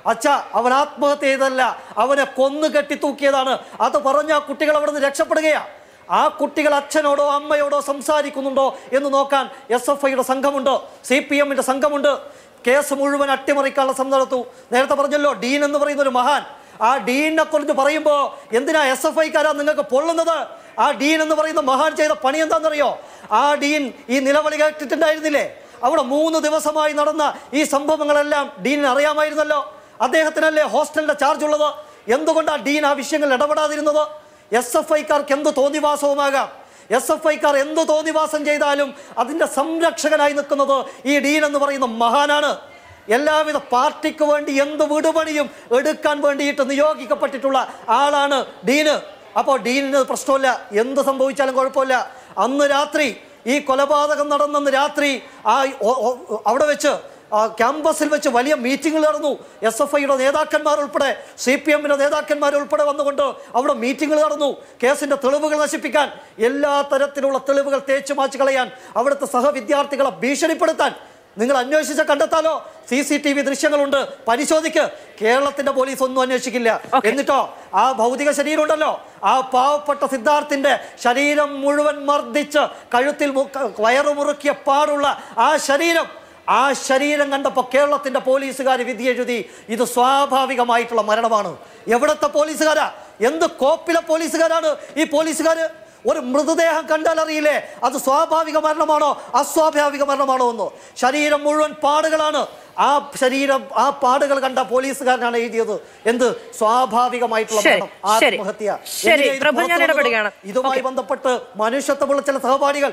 അച്ഛ അവൻ ആത്മഹത്യ ചെയ്തല്ല അവനെ കൊന്നു കെട്ടി തൂക്കിയതാണ് അത് പറഞ്ഞ ആ കുട്ടികൾ അവിടെ നിന്ന് രക്ഷപ്പെടുകയാ ആ കുട്ടികൾ അച്ഛനോടോ അമ്മയോടോ സംസാരിക്കുന്നുണ്ടോ എന്ന് നോക്കാൻ എസ് എഫ് ഐയുടെ സംഘമുണ്ട് സി പി എമ്മിന്റെ സംഘമുണ്ട് കേസ് മുഴുവൻ അട്ടിമറിക്കാനുള്ള ശ്രമം നടത്തു നേരത്തെ പറഞ്ഞല്ലോ ഡീൻ എന്ന് പറയുന്ന ഒരു മഹാൻ ആ ഡീനിനെ കുറിച്ച് പറയുമ്പോൾ എന്തിനാ എസ് എഫ് ഐക്കാരാ നിങ്ങൾക്ക് പൊള്ളുന്നത് ആ ഡീൻ എന്ന് പറയുന്ന മഹാൻ ചെയ്ത പണി എന്താണെന്നറിയോ ആ ഡീൻ ഈ നിലവിളി കേട്ടിട്ടുണ്ടായിരുന്നില്ലേ അവിടെ മൂന്ന് ദിവസമായി നടന്ന ഈ സംഭവങ്ങളെല്ലാം ഡീനിന് അറിയാമായിരുന്നല്ലോ അദ്ദേഹത്തിനല്ലേ ഹോസ്റ്റലിന്റെ ചാർജ് ഉള്ളത് എന്തുകൊണ്ടാണ് ഡീൻ ആ വിഷയങ്ങളിൽ ഇടപെടാതിരുന്നത് എസ് എഫ് ഐക്കാർക്ക് എന്ത് തോന്നിവാസവുമാകാം എസ് എഫ് ഐക്കാർ എന്ത് തോന്നിവാസം ചെയ്താലും അതിന്റെ സംരക്ഷകനായി നിൽക്കുന്നത് ഈ ഡീൻ എന്ന് പറയുന്ന മഹാനാണ് എല്ലാവിധ പാർട്ടിക്ക് വേണ്ടി എന്ത് വിടുപണിയും എടുക്കാൻ വേണ്ടിയിട്ട് നിയോഗിക്കപ്പെട്ടിട്ടുള്ള ആളാണ് ഡീന് അപ്പോൾ ഡീനിന് പ്രശ്നമില്ല എന്ത് സംഭവിച്ചാലും കുഴപ്പമില്ല അന്ന് രാത്രി ഈ കൊലപാതകം നടന്നെന്ന് രാത്രി ആ ഒ- ഒ- അവിടെ വെച്ച് ആ ക്യാമ്പസിൽ വെച്ച് വലിയ മീറ്റിംഗ് നടന്നു എസ് എഫ് ഐയുടെ നേതാക്കന്മാർ ഉൾപ്പെടെ സി പി എമ്മിന്റെ നേതാക്കന്മാർ ഉൾപ്പെടെ വന്നുകൊണ്ട് അവിടെ മീറ്റിംഗ് നടന്നു കേസിന്റെ തെളിവുകൾ നശിപ്പിക്കാൻ എല്ലാ തരത്തിലുള്ള തെളിവുകൾ തേച്ചു മാച്ച് കളയാൻ അവിടുത്തെ സഹവിദ്യാർത്ഥികളെ ഭീഷണിപ്പെടുത്താൻ നിങ്ങൾ അന്വേഷിച്ച കണ്ടെത്താലോ സി സി ടി വി ദൃശ്യങ്ങളുണ്ട് പരിശോധിക്ക് കേരളത്തിന്റെ പോലീസ് ഒന്നും അന്വേഷിക്കില്ല എന്നിട്ടോ ആ ഭൗതിക ശരീരം ഉണ്ടല്ലോ ആ പാവപ്പെട്ട സിദ്ധാർത്ഥിന്റെ ശരീരം മുഴുവൻ മർദ്ദിച്ച് കഴുത്തിൽ മു- വയറു മുറുക്കിയ പാടുള്ള ആ ശരീരം ആ ശരീരം കണ്ടപ്പോൾ കേരളത്തിന്റെ പോലീസുകാർ വിധി എഴുതി ഇത് സ്വാഭാവികമായിട്ടുള്ള മരണമാണ് എവിടത്തെ പോലീസുകാരാ എന്ത് കോപ്പിലെ പോലീസുകാരാണ് ഈ പോലീസുകാര് ഒരു മൃതദേഹം കണ്ടാൽ അറിയില്ലേ അത് സ്വാഭാവിക മരണമാണോ അസ്വാഭാവിക മരണമാണോ എന്ന് ശരീരം മുഴുവൻ പാടുകളാണ് ആ ശരീരം ആ പാടുകൾ കണ്ട പോലീസുകാരനാണ് എഴുതിയത് എന്ത് സ്വാഭാവികമായിട്ടുള്ള ശരി, മരണം ശരി. ആത്മഹത്യ ശരി, എങ്ങനെയാ ഇത് പ്രഭു, ഞാൻ പുറത്തു വന്നത്? ഇടപെടുകയാണ്. ഇതുമായി ബന്ധപ്പെട്ട് മനുഷ്യത്വമുള്ള ചില സഹപാഠികൾ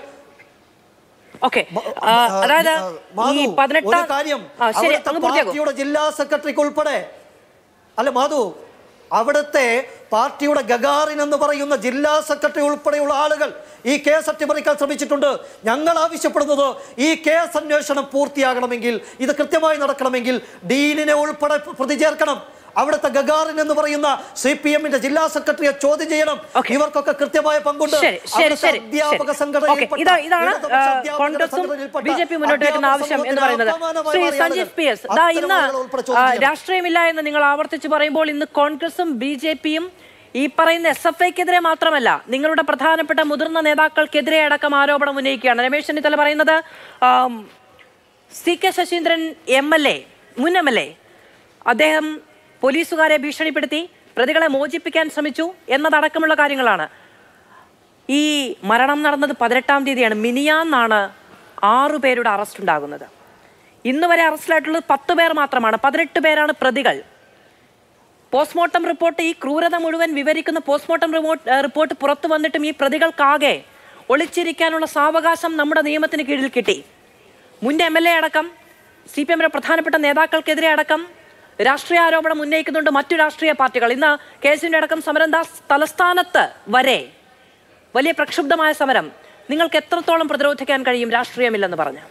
ഓക്കെ മ- അതായത് ആ, മാധു, ഈ പതിനെട്ടാം ഒരു കാര്യം ആ, ശരി അവിടുത്തെ അങ്ങ് പൂർത്തിയാക്കൂ പാർട്ടിയുടെ ജില്ലാ സെക്രട്ടറിക്ക് ഉൾപ്പെടെ അല്ല മാധു അവിടുത്തെ പാർട്ടിയുടെ ഗഗാറിൻ എന്ന് പറയുന്ന ജില്ലാ സെക്രട്ടറി ഉൾപ്പെടെയുള്ള ആളുകൾ ഈ കേസ് അട്ടിമറിക്കാൻ ശ്രമിച്ചിട്ടുണ്ട് ഞങ്ങൾ ആവശ്യപ്പെടുന്നത് ഈ കേസ് അന്വേഷണം പൂർത്തിയാകണമെങ്കിൽ ഇത് കൃത്യമായി നടക്കണമെങ്കിൽ ഡീനിനെ ഉൾപ്പെടെ പ്രതി ചേർക്കണം അവിടുത്തെ ഗഗാറിൻ എന്ന് പറയുന്ന സി പി എമ്മിന്റെ ജില്ലാ സെക്രട്ടറിയെ ചോദ്യം ചെയ്യണം Okay. ഇവർക്കൊക്കെ കൃത്യമായ പങ്കുണ്ട് ശരി ശരി അവിടുത്തെ ശരി അധ്യാപക ശരി. സംഘടനയിൽപ്പെട്ട ഓക്കെ, ഇതാ ഇതാണ് ഇടതുപക്ഷ ആ, അധ്യാപക കോൺഗ്രസും സംഘടനയിൽപ്പെട്ട ബി ജെ പി മുന്നോട്ട് വെക്കുന്ന അധ്യാപക ആവശ്യം എന്ന് സമൂഹത്തിന് പറയുന്നത് അപമാനമായി ശ്രീ മാറിയ സഞ്ജീവ് ആളുകൾ. പി എസ് ദാ അത്തരം ഇന്ന് ആളുകളെ ഉൾപ്പെടെ ആ, ചോദ്യം ചെയ്യണം. രാഷ്ട്രീയമില്ല എന്ന് നിങ്ങൾ ആവർത്തിച്ച് പറയുമ്പോൾ ഇന്ന് കോൺഗ്രസും ബി ജെ പിയും ഈ പറയുന്ന എസ് എഫ് ഐക്കെതിരെ മാത്രമല്ല നിങ്ങളുടെ പ്രധാനപ്പെട്ട മുതിർന്ന നേതാക്കൾക്കെതിരെ അടക്കം ആരോപണം ഉന്നയിക്കുകയാണ് രമേശ് ചെന്നിത്തല പറയുന്നത് ആം, C K Sasheendran M L A മുൻ എം എൽ എ അദ്ദേഹം പോലീസുകാരെ ഭീഷണിപ്പെടുത്തി പ്രതികളെ മോചിപ്പിക്കാൻ ശ്രമിച്ചു എന്നതടക്കമുള്ള കാര്യങ്ങളാണ് ഈ മരണം നടന്നത് പതിനെട്ടാം തീയതിയാണ് മിനിയാന്നാണ് ആറു പേരുടെ അറസ്റ്റ് ഉണ്ടാകുന്നത് ഇന്ന് വരെ അറസ്റ്റിലായിട്ടുള്ളത് പത്ത് പേർ മാത്രമാണ് പതിനെട്ട് പേരാണ് പ്രതികൾ പോസ്റ്റ്മോർട്ടം റിപ്പോർട്ട് ഈ ക്രൂരത മുഴുവൻ വിവരിക്കുന്ന പോസ്റ്റ്മോർട്ടം റിമോട്ട് ഏഹ് റിപ്പോർട്ട് പുറത്തു വന്നിട്ടും ഈ പ്രതികൾക്കാകെ ഒളിച്ചിരിക്കാനുള്ള സാവകാശം നമ്മുടെ നിയമത്തിന് കീഴിൽ കിട്ടി മുൻ എം എൽ എ അടക്കം സി പി എമ്മിന്റെ പ്രധാനപ്പെട്ട നേതാക്കൾക്കെതിരെ അടക്കം രാഷ്ട്രീയ ആരോപണം ഉന്നയിക്കുന്നുണ്ട് മറ്റു രാഷ്ട്രീയ പാർട്ടികൾ ഇന്ന് കെ എസ് യുവിന്റെ അടക്കം സമരം ദാ തലസ്ഥാനത്ത് വരെ വലിയ പ്രക്ഷുബ്ധമായ സമരം നിങ്ങൾക്ക് എത്രത്തോളം പ്രതിരോധിക്കാൻ കഴിയും രാഷ്ട്രീയമില്ലെന്ന് പറഞ്ഞു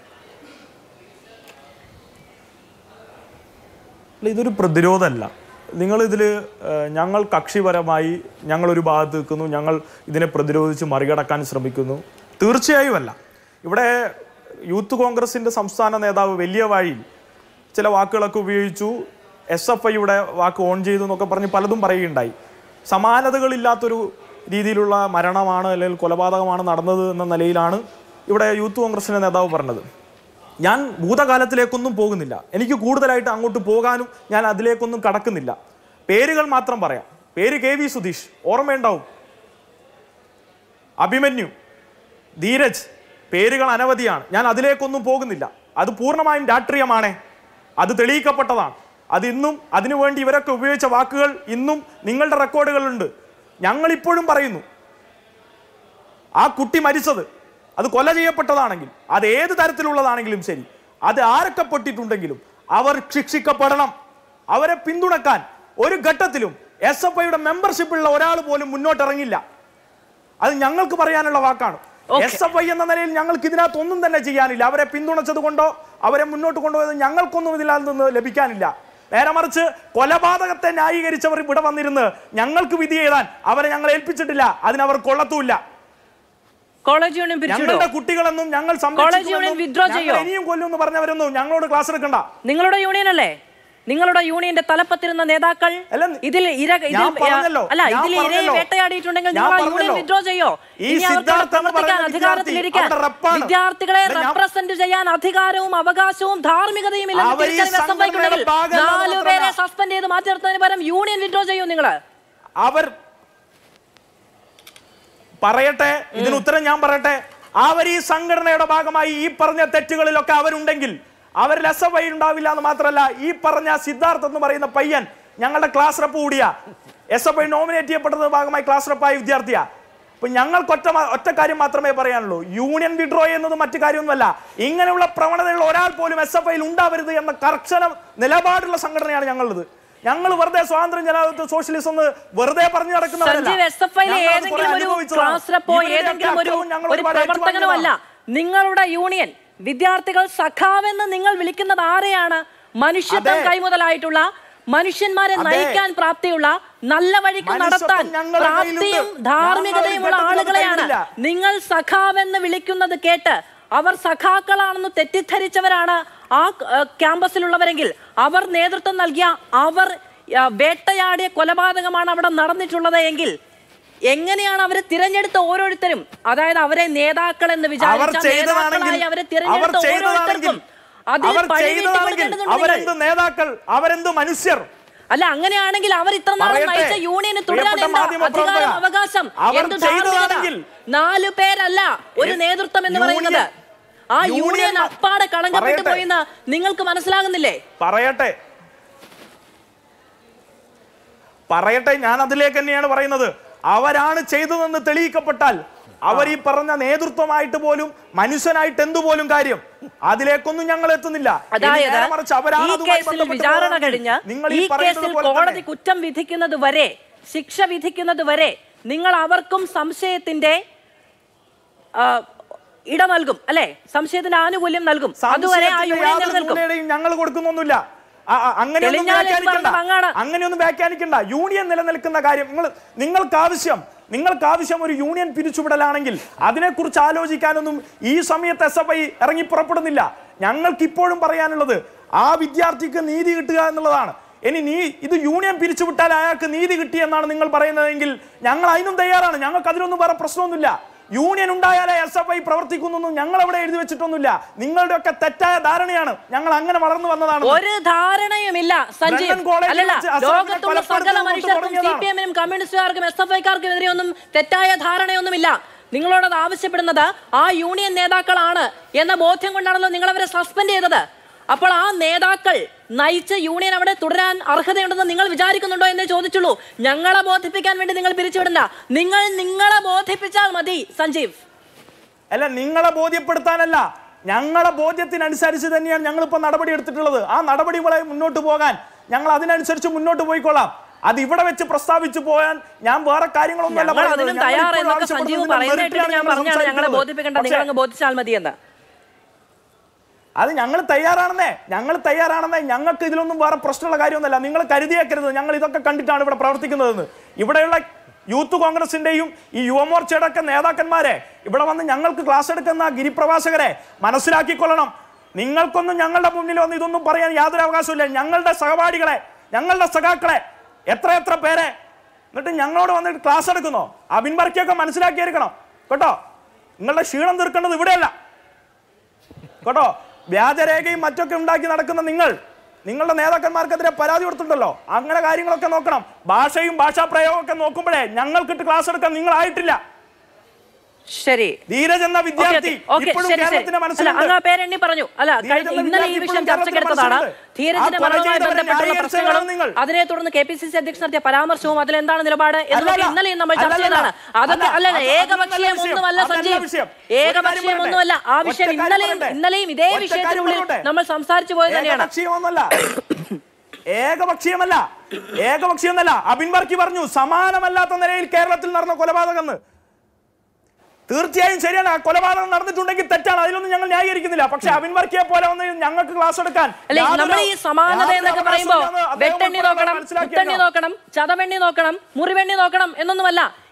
അല്ല ഇതൊരു പ്രതിരോധമല്ല നിങ്ങളിതിൽ ഞങ്ങൾ കക്ഷിപരമായി ഞങ്ങളൊരു ഭാഗത്ത് നിൽക്കുന്നു ഞങ്ങൾ ഇതിനെ പ്രതിരോധിച്ച് മറികടക്കാൻ ശ്രമിക്കുന്നു തീർച്ചയായും അല്ല ഇവിടെ യൂത്ത് കോൺഗ്രസിൻ്റെ സംസ്ഥാന നേതാവ് വലിയ വാഴിയിൽ ചില വാക്കുകളൊക്കെ ഉപയോഗിച്ചു എസ് എഫ് ഐയുടെ വാക്ക് ഓൺ ചെയ്തു എന്നൊക്കെ പറഞ്ഞ് പലതും പറയുകയുണ്ടായി സമാനതകളില്ലാത്തൊരു രീതിയിലുള്ള മരണമാണ് അല്ലെങ്കിൽ കൊലപാതകമാണ് നടന്നത് എന്ന നിലയിലാണ് ഇവിടെ യൂത്ത് കോൺഗ്രസിൻ്റെ നേതാവ് പറഞ്ഞത് ഞാൻ ഭൂതകാലത്തിലേക്കൊന്നും പോകുന്നില്ല എനിക്ക് കൂടുതലായിട്ട് അങ്ങോട്ട് പോകാനും ഞാൻ അതിലേക്കൊന്നും കടക്കുന്നില്ല പേരുകൾ മാത്രം പറയാം പേര് കെ വി സുധീഷ് ഓർമ്മയുണ്ടാവും അഭിമന്യു ധീരജ് പേരുകൾ അനവധിയാണ് ഞാൻ അതിലേക്കൊന്നും പോകുന്നില്ല അത് പൂർണ്ണമായും രാഷ്ട്രീയമാണേ അത് തെളിയിക്കപ്പെട്ടതാണ് അത് ഇന്നും അതിനുവേണ്ടി ഇവരൊക്കെ ഉപയോഗിച്ച വാക്കുകൾ ഇന്നും നിങ്ങളുടെ റെക്കോർഡുകളുണ്ട് ഞങ്ങൾ ഇപ്പോഴും പറയുന്നു ആ കുട്ടി മരിച്ചത് അത് കൊല ചെയ്യപ്പെട്ടതാണെങ്കിൽ അത് ഏത് തരത്തിലുള്ളതാണെങ്കിലും ശരി അത് ആരൊക്കെ പെട്ടിട്ടുണ്ടെങ്കിലും അവർ ശിക്ഷിക്കപ്പെടണം അവരെ പിന്തുണക്കാൻ ഒരു ഘട്ടത്തിലും എസ് എഫ് ഐയുടെ മെമ്പർഷിപ്പുള്ള ഒരാൾ പോലും മുന്നോട്ടിറങ്ങില്ല അത് ഞങ്ങൾക്ക് പറയാനുള്ള വാക്കാണ് എസ് എഫ് ഐ എന്ന നിലയിൽ ഞങ്ങൾക്ക് ഇതിനകത്ത് ഒന്നും തന്നെ ചെയ്യാനില്ല അവരെ പിന്തുണച്ചത് കൊണ്ടോ അവരെ മുന്നോട്ട് കൊണ്ടുപോയത് ഞങ്ങൾക്കൊന്നും ഇതിനകത്ത് നിന്ന് ലഭിക്കാനില്ല നേരെ മറിച്ച് കൊലപാതകത്തെ ന്യായീകരിച്ചവർ ഇവിടെ വന്നിരുന്ന് ഞങ്ങൾക്ക് വിധി എഴുതാൻ അവരെ ഞങ്ങൾ ഏൽപ്പിച്ചിട്ടില്ല അതിനവർ കൊള്ളത്തുമില്ല കോളേജ് യൂണിയൻ പിരിച്ചുവിടോ ഞങ്ങളുടെ കുട്ടികളെന്നും ഞങ്ങൾ കോളേജ് യൂണിയൻ സംരക്ഷിക്കുമെന്നും withdraw ഞങ്ങൾ ചെയ്യോ? ഇനിയും കൊല്ലുമെന്ന് പറഞ്ഞവരൊന്നും ഞങ്ങളോട് ക്ലാസ് എടുക്കണ്ട നിങ്ങളുടെ യൂണിയൻ അല്ലേ നിങ്ങളുടെ യൂണിയന്റെ തലപ്പത്തിരുന്ന നേതാക്കൾ ഇതിൽ ഇര ഇതിൽ ഞാൻ പറഞ്ഞല്ലോ, അല്ല ഞാൻ ഇതിൽ ഇരയെ പറഞ്ഞല്ലോ. വേട്ടയാടിയിട്ടുണ്ടെങ്കിൽ ഞാൻ നിങ്ങൾ ആ യൂണിയൻ പറഞ്ഞല്ലോ. വിഡ്രോ ചെയ്യോ ഈ ഇനി അവർക്ക് സിദ്ധാർത്ഥ് എന്ന് പ്രവർത്തിക്കാൻ പറയുന്ന അധികാരത്തിലിരിക്കാൻ വിദ്യാർത്ഥി അവിടെ റപ്പാണ്. വിദ്യാർത്ഥികളെ അല്ല, ഞാൻ- റെപ്രസെന്റ് ചെയ്യാൻ അധികാരവും അവകാശവും ധാർമ്മികതയും ഇല്ലെന്ന് അവർ ഈ തിരിച്ചറിവ് എസ് എഫ് ഐക്കുണ്ടെങ്കിൽ സംഘടനയുടെ ഭാഗമല്ലാതെ നാലു പേരെ മാത്രമല്ല. സസ്പെൻഡ് ചെയ്ത് മാറ്റി നിർത്തുന്നതിന് പകരം യൂണിയൻ വിഡ്രോ ചെയ്യൂ നിങ്ങള് അവർ പറയട്ടെ ഇതിന് ഉത്തരം ഞാൻ പറയട്ടെ അവർ ഈ സംഘടനയുടെ ഭാഗമായി ഈ പറഞ്ഞ തെറ്റുകളിലൊക്കെ അവരുണ്ടെങ്കിൽ അവരിൽ എസ് എഫ് ഐ ഉണ്ടാവില്ല എന്ന് മാത്രമല്ല ഈ പറഞ്ഞ സിദ്ധാർത്ഥ് എന്ന് പറയുന്ന പയ്യൻ ഞങ്ങളുടെ ക്ലാസ് റെപ്പ് കൂടിയ എസ് എഫ് ഐ നോമിനേറ്റ് ചെയ്യപ്പെട്ടത് ഭാഗമായി ക്ലാസ് റെപ്പായ വിദ്യാർത്ഥിയാ അപ്പൊ ഞങ്ങൾക്ക് ഒറ്റ മാ- ഒറ്റ കാര്യം മാത്രമേ പറയാനുള്ളൂ യൂണിയൻ വിഡ്രോ എന്നത് മറ്റു കാര്യമൊന്നുമല്ല ഇങ്ങനെയുള്ള പ്രവണതയുള്ള ഒരാൾ പോലും എസ് എഫ് ഐയിൽ ഉണ്ടാവരുത് എന്ന കർശന നിലപാടുള്ള സംഘടനയാണ് ഞങ്ങളുള്ളത് ഞങ്ങൾ വെറുതെ സ്വാതന്ത്ര്യം ജനാധിപത്യ സോഷ്യലിസം എന്ന് വെറുതെ പറഞ്ഞു നടക്കുന്നവരല്ല. സഞ്ജീവ് എസ് എഫ് ഐയിലെ ഞങ്ങളത് ഏതെങ്കിലും കുറെ ഒരു അനുഭവിച്ചതാണ്. ക്ലാസ് റെപ്പോ ഇവരുടെയൊക്കെ ഏതെങ്കിലും ഒരു അക്രമം ഞങ്ങൾ ഒരു ഒരുപാട് പ്രവർത്തകനോ അല്ല നിങ്ങളുടെ യൂണിയൻ വിദ്യാർത്ഥികൾ സഖാവെന്ന് നിങ്ങൾ വിളിക്കുന്നത് ആരെയാണ് മനുഷ്യത്വം അതെ. കൈമുതലായിട്ടുള്ള മനുഷ്യന്മാരെ അതെ. നയിക്കാൻ പ്രാപ്തിയുള്ള നല്ല വഴിക്ക് മനുഷ്യത്വം നടത്താൻ ഞങ്ങളുടെ പ്രാപ്തിയും കയ്യിലുണ്ട്. ധാർമ്മികതയുമുള്ള ഞങ്ങൾ ഒരു ആളുകളെയാണ് ഘട്ടത്തിലും നിങ്ങൾ സഖാവെന്ന് വിളിക്കുന്നത് കേട്ട് അവർ സഖാക്കളാണെന്ന് തെറ്റിദ്ധരിച്ചവരാണ് ആ ഏഹ്, ക്യാമ്പസിലുള്ളവരെങ്കിൽ അവർ നേതൃത്വം നൽകിയ അവർ ആ, വേട്ടയാടിയ കൊലപാതകമാണ് അവിടെ നടന്നിട്ടുള്ളത് എങ്കിൽ എങ്ങനെയാണ് അവരെ തിരഞ്ഞെടുത്ത ഓരോരുത്തരും അതായത് അവരെ നേതാക്കൾ എന്ന് അവർ വിചാരിച്ച ചെയ്തതാണെങ്കിൽ നേതാക്കളായി അവരെ അവർ തിരഞ്ഞെടുത്ത ചെയ്തതാണെങ്കിൽ ഓരോരുത്തർക്കും അതിൽ അവർ പഴി ചെയ്തതാണെങ്കിൽ വീട്ടിക്കൊടുക്കേണ്ടതുണ്ട് അവരെന്ത് നിങ്ങൾ. നേതാക്കൾ അവരെന്ത് മനുഷ്യർ അല്ല അങ്ങനെയാണെങ്കിൽ അവർ ഇത്ര നാളും പറയട്ടെ, നയിച്ച യൂണിയന് തുടരാൻ പ്രിയപ്പെട്ട എന്താ മാധ്യമപ്രവർത്തക, അധികാരം അവകാശം അവർ എന്ത് ധാർമ്മികത ചെയ്തതാണെങ്കിൽ നാലു പേരല്ല ഒരു നേതൃത്വം എന്ന് യൂണിയൻ- പറയുന്നത് ആ യൂണിയൻ യൂണിയൻ മ- അപ്പാടെ കളങ്കപ്പെട്ടു പറയട്ടെ. പോയിന്ന് നിങ്ങൾക്ക് മനസ്സിലാകുന്നില്ലേ പറയട്ടെ പറയട്ടെ ഞാൻ അതിലേക്ക് തന്നെയാണ് പറയുന്നത് അവരാണ് ചെയ്തതെന്ന് തെളിയിക്കപ്പെട്ടാൽ അവർ ഈ പറഞ്ഞ നേതൃത്വമായിട്ട് പോലും മനുഷ്യനായിട്ട് എന്തുപോലും കാര്യം അതിലേക്കൊന്നും ഞങ്ങൾ എത്തുന്നില്ല ഇനി അതായത് നേരെ മറിച്ച് അവരാണ് ഈ അതുമായി കേസിൽ ബന്ധപ്പെട്ട് വിചാരണ പോകുന്നതെങ്കിൽ കഴിഞ്ഞ് നിങ്ങൾ ഈ ഈ പറയുന്നത് കേസിൽ പോലെ തന്നെ കോടതി കുറ്റം വിധിക്കുന്നത് വരെ ശിക്ഷ വിധിക്കുന്നത് വരെ നിങ്ങൾ അവർക്കും സംശയത്തിന്റെ ആ, ഇട നൽകും അല്ലെ സംശയത്തിന്റെ ആനുകൂല്യം നൽകും അതുവരെ ആ സംശയത്തിന്റെ യൂണിയൻ യാതൊരു നിലനിൽക്കും സൂചനയും ഞങ്ങൾ കൊടുക്കുന്നൊന്നുമില്ല ആ, ആ, അങ്ങനെയൊന്നും തെളിഞ്ഞാൽ എന്ത് വ്യാഖ്യാനിക്കണ്ട പറഞ്ഞത് അങ്ങാണ്. അങ്ങനെയൊന്നും വ്യാഖ്യാനിക്കണ്ട യൂണിയൻ നിലനിൽക്കുന്ന കാര്യം നിങ്ങൾ നിങ്ങൾക്ക് ആവശ്യം നിങ്ങൾക്ക് ആവശ്യം ഒരു യൂണിയൻ പിരിച്ചുവിടലാണെങ്കിൽ അതിനെക്കുറിച്ച് ആലോചിക്കാനൊന്നും ഈ സമയത്ത് എസ് എഫ് ഐ ഇറങ്ങി പുറപ്പെടുന്നില്ല ഞങ്ങൾക്ക് ഇപ്പോഴും പറയാനുള്ളത് ആ വിദ്യാർത്ഥിക്ക് നീതി കിട്ടുക എന്നുള്ളതാണ് ഇനി നീ ഇത് യൂണിയൻ പിരിച്ചുവിട്ടാൽ അയാൾക്ക് നീതി കിട്ടിയെന്നാണ് നിങ്ങൾ പറയുന്നതെങ്കിൽ ഞങ്ങൾ അതിനും തയ്യാറാണ് ഞങ്ങൾക്ക് അതിനൊന്നും വേറെ പ്രശ്നമൊന്നുമില്ല യൂണിയൻ ഉണ്ടായാലേ എസ് എഫ് ഐ പ്രവർത്തിക്കുന്നൊന്നും ഞങ്ങൾ അവിടെ എഴുതി വെച്ചിട്ടൊന്നുമില്ല നിങ്ങളുടെ ഒക്കെ തെറ്റായ ധാരണയാണ് ഞങ്ങൾ അങ്ങനെ വളർന്നു വന്നതാണ് ഒരു ധാരണയുമില്ല സഞ്ജീവ് ബ്രണ്ടൻ കോളേജിൽ അല്ലല്ല വെച്ച് അസംബ്ലിയെ ലോകത്തുള്ള സകല കൊലപ്പെടുത്തുന്നത് മനുഷ്യർക്കും സി തുടങ്ങിയതാണ്. പി എമ്മിനും കമ്മ്യൂണിസ്റ്റുകാർക്കും എസ് എഫ് ഐക്കാർക്കും എതിരെയൊന്നും തെറ്റായ ധാരണയൊന്നുമില്ല നിങ്ങളോടത് ആവശ്യപ്പെടുന്നത് ആ യൂണിയൻ നേതാക്കളാണ് എന്ന ബോധ്യം കൊണ്ടാണല്ലോ നിങ്ങൾ അവരെ സസ്പെൻഡ് ചെയ്തത് അപ്പോൾ ആ നേതാക്കൾ നയിച്ച യൂണിയൻ അവിടെ തുടരാൻ അർഹതയുണ്ടെന്ന് നിങ്ങൾ വിചാരിക്കുന്നുണ്ടോ എന്നേ ചോദിച്ചുള്ളൂ ഞങ്ങളെ ബോധിപ്പിക്കാൻ വേണ്ടി നിങ്ങൾ പിരിച്ചുവിടണ്ട നിങ്ങൾ നിങ്ങളെ ബോധിപ്പിച്ചാൽ മതി സഞ്ജീവ് അല്ല നിങ്ങളെ ബോധ്യപ്പെടുത്താനല്ല ഞങ്ങളെ ബോധ്യത്തിനനുസരിച്ച് തന്നെയാണ് ഞങ്ങൾ ഇപ്പൊ നടപടി എടുത്തിട്ടുള്ളത് ആ നടപടികളെ മുന്നോട്ട് പോകാൻ ഞങ്ങൾ അതിനനുസരിച്ച് മുന്നോട്ട് പോയിക്കൊള്ളാം അത് ഇവിടെ വെച്ച് പ്രസ്താവിച്ചു പോയാൻ ഞാൻ വേറെ കാര്യങ്ങളൊന്നുമല്ല ഞങ്ങൾ പറയുന്നത്. അതിനും ഞങ്ങൾ തയ്യാറ് ഇപ്പോഴും എന്നൊക്കെ സഞ്ജീവ് ആവശ്യപ്പെടുന്നതിന്റെ പറയുന്നത് മെറിറ്റിലാണ് കേട്ടിട്ട് ഞാൻ ഞങ്ങൾ പറഞ്ഞാണ് ഞങ്ങളെ സംസാരിക്കുന്നത്. ബോധിപ്പിക്കേണ്ട പക്ഷേ നിങ്ങൾ അങ്ങ് ബോധിച്ചാൽ മതിയെന്ന് അത് ഞങ്ങൾ തയ്യാറാണെന്നേ ഞങ്ങൾ തയ്യാറാണെന്നേ ഞങ്ങൾക്ക് ഇതിലൊന്നും വേറെ പ്രശ്നമുള്ള കാര്യമൊന്നുമല്ല നിങ്ങൾ കരുതിയേക്കരുത് ഞങ്ങൾ ഇതൊക്കെ കണ്ടിട്ടാണ് ഇവിടെ പ്രവർത്തിക്കുന്നതെന്ന് ഇവിടെയുള്ള യൂത്ത് കോൺഗ്രസിന്റെയും ഈ യുവമോർച്ചയുടെ ഒക്കെ നേതാക്കന്മാരെ ഇവിടെ വന്ന് ഞങ്ങൾക്ക് ക്ലാസ് എടുക്കുന്ന ഗിരിപ്രവാസകരെ മനസ്സിലാക്കിക്കൊള്ളണം നിങ്ങൾക്കൊന്നും ഞങ്ങളുടെ മുന്നിൽ വന്ന് ഇതൊന്നും പറയാൻ യാതൊരു അവകാശമില്ല ഞങ്ങളുടെ സഹപാഠികളെ ഞങ്ങളുടെ സഖാക്കളെ എത്ര എത്ര പേരെ എന്നിട്ട് ഞങ്ങളോട് വന്നിട്ട് ക്ലാസ് എടുക്കുന്നോ അബിൻ ബർക്കിയൊക്കെ മനസ്സിലാക്കിയിരിക്കണം കേട്ടോ നിങ്ങളുടെ ക്ഷീണം തീർക്കേണ്ടത് ഇവിടെയല്ല കേട്ടോ വ്യാജരേഖയും മറ്റൊക്കെ ഉണ്ടാക്കി നടക്കുന്ന നിങ്ങൾ നിങ്ങളുടെ നേതാക്കന്മാർക്കെതിരെ പരാതി കൊടുത്തിട്ടുണ്ടല്ലോ അങ്ങനെ കാര്യങ്ങളൊക്കെ നോക്കണം ഭാഷയും ഭാഷാ പ്രയോഗമൊക്കെ നോക്കുമ്പോഴേ ഞങ്ങൾക്കിട്ട് ക്ലാസ് എടുക്കാൻ നിങ്ങളായിട്ടില്ല ശരി ധീരജ് എന്ന വിദ്യാർത്ഥി ഓക്കെ ഇപ്പോഴും ശരി ശരി കേരളത്തിന്റെ അല്ല മനസ്സിലുണ്ട് അങ്ങ് ആ പേരെണ്ണി പറഞ്ഞു അല്ല ധീരജ് കഴിഞ്ഞ എന്ന ഇന്നലെ ഈ വിദ്യാർത്ഥി വിഷയം ഇപ്പോഴും ചർച്ചയ്ക്കെടുത്തതാണ് കേരളത്തിന്റെ ധീരജിന്റെ മനസ്സിലുണ്ട്. ആ കൊല മരണവുമായി ചെയ്തവരെ ബന്ധപ്പെട്ടുള്ള ന്യായീകരിച്ചവരാണ് പ്രശ്നങ്ങളും നിങ്ങൾ. അതിനെ തുടർന്ന് കെ പി സി സി അധ്യക്ഷൻ നടത്തിയ പരാമർശവും അതിൽ എന്താണ് നിലപാട് എന്നൊക്കെ അല്ലല്ല. ഇന്നലെയും നമ്മൾ ചർച്ച അല്ലല്ല. ചെയ്തതാണ് അതൊക്കെ അല്ല, അല്ല അത് ഏകപക്ഷീയം അതല്ല ഒന്നുമല്ല വിഷയം. സഞ്ജീവ് അതല്ല വിഷയം. ഒരു കാര്യം ഏകപക്ഷീയം പറയട്ടെ. ഒന്നുമല്ല ആ ഒറ്റ വിഷയം കാര്യം ഇന്നലെയും പറയട്ടെ. ഇന്നലെയും ഇതേ ഒറ്റ കാര്യം വിഷയത്തിനുള്ളിൽ പറയട്ടെ. നമ്മൾ സംസാരിച്ചു പോയത് തന്നെയാണ് ഏകപക്ഷീയമൊന്നുമല്ല ഏകപക്ഷീയമല്ല ഏകപക്ഷീയമല്ല അബിൻ വർക്കി പറഞ്ഞു സമാനമല്ലാത്ത നിലയിൽ കേരളത്തിൽ നടന്ന കൊലപാതകം എന്ന് തീർച്ചയായും ശരിയാണ് ആ കൊലപാതകം നടന്നിട്ടുണ്ടെങ്കിൽ തെറ്റാണ് അതിലൊന്നും ഞങ്ങൾ ന്യായീകരിക്കുന്നില്ല പക്ഷെ അബിൻ വർക്കിയെ പോലെ ഒന്ന് ഞങ്ങൾക്ക് ക്ലാസ് എടുക്കാൻ അല്ലെ യാതൊരു- നമ്മൾ ഈ സമാനത യാതൊരു എന്നൊക്കെ പറയുമ്പോ അവകാശമില്ലെന്ന് അദ്ദേഹം വെട്ടെണ്ണി ഉൾപ്പെടെ നോക്കണം മനസ്സിലാക്കിയേക്കണം. കുത്തെണ്ണി നോക്കണം ചതവെണ്ണി നോക്കണം മുറിവെണ്ണി നോക്കണം എന്നൊന്നുമല്ല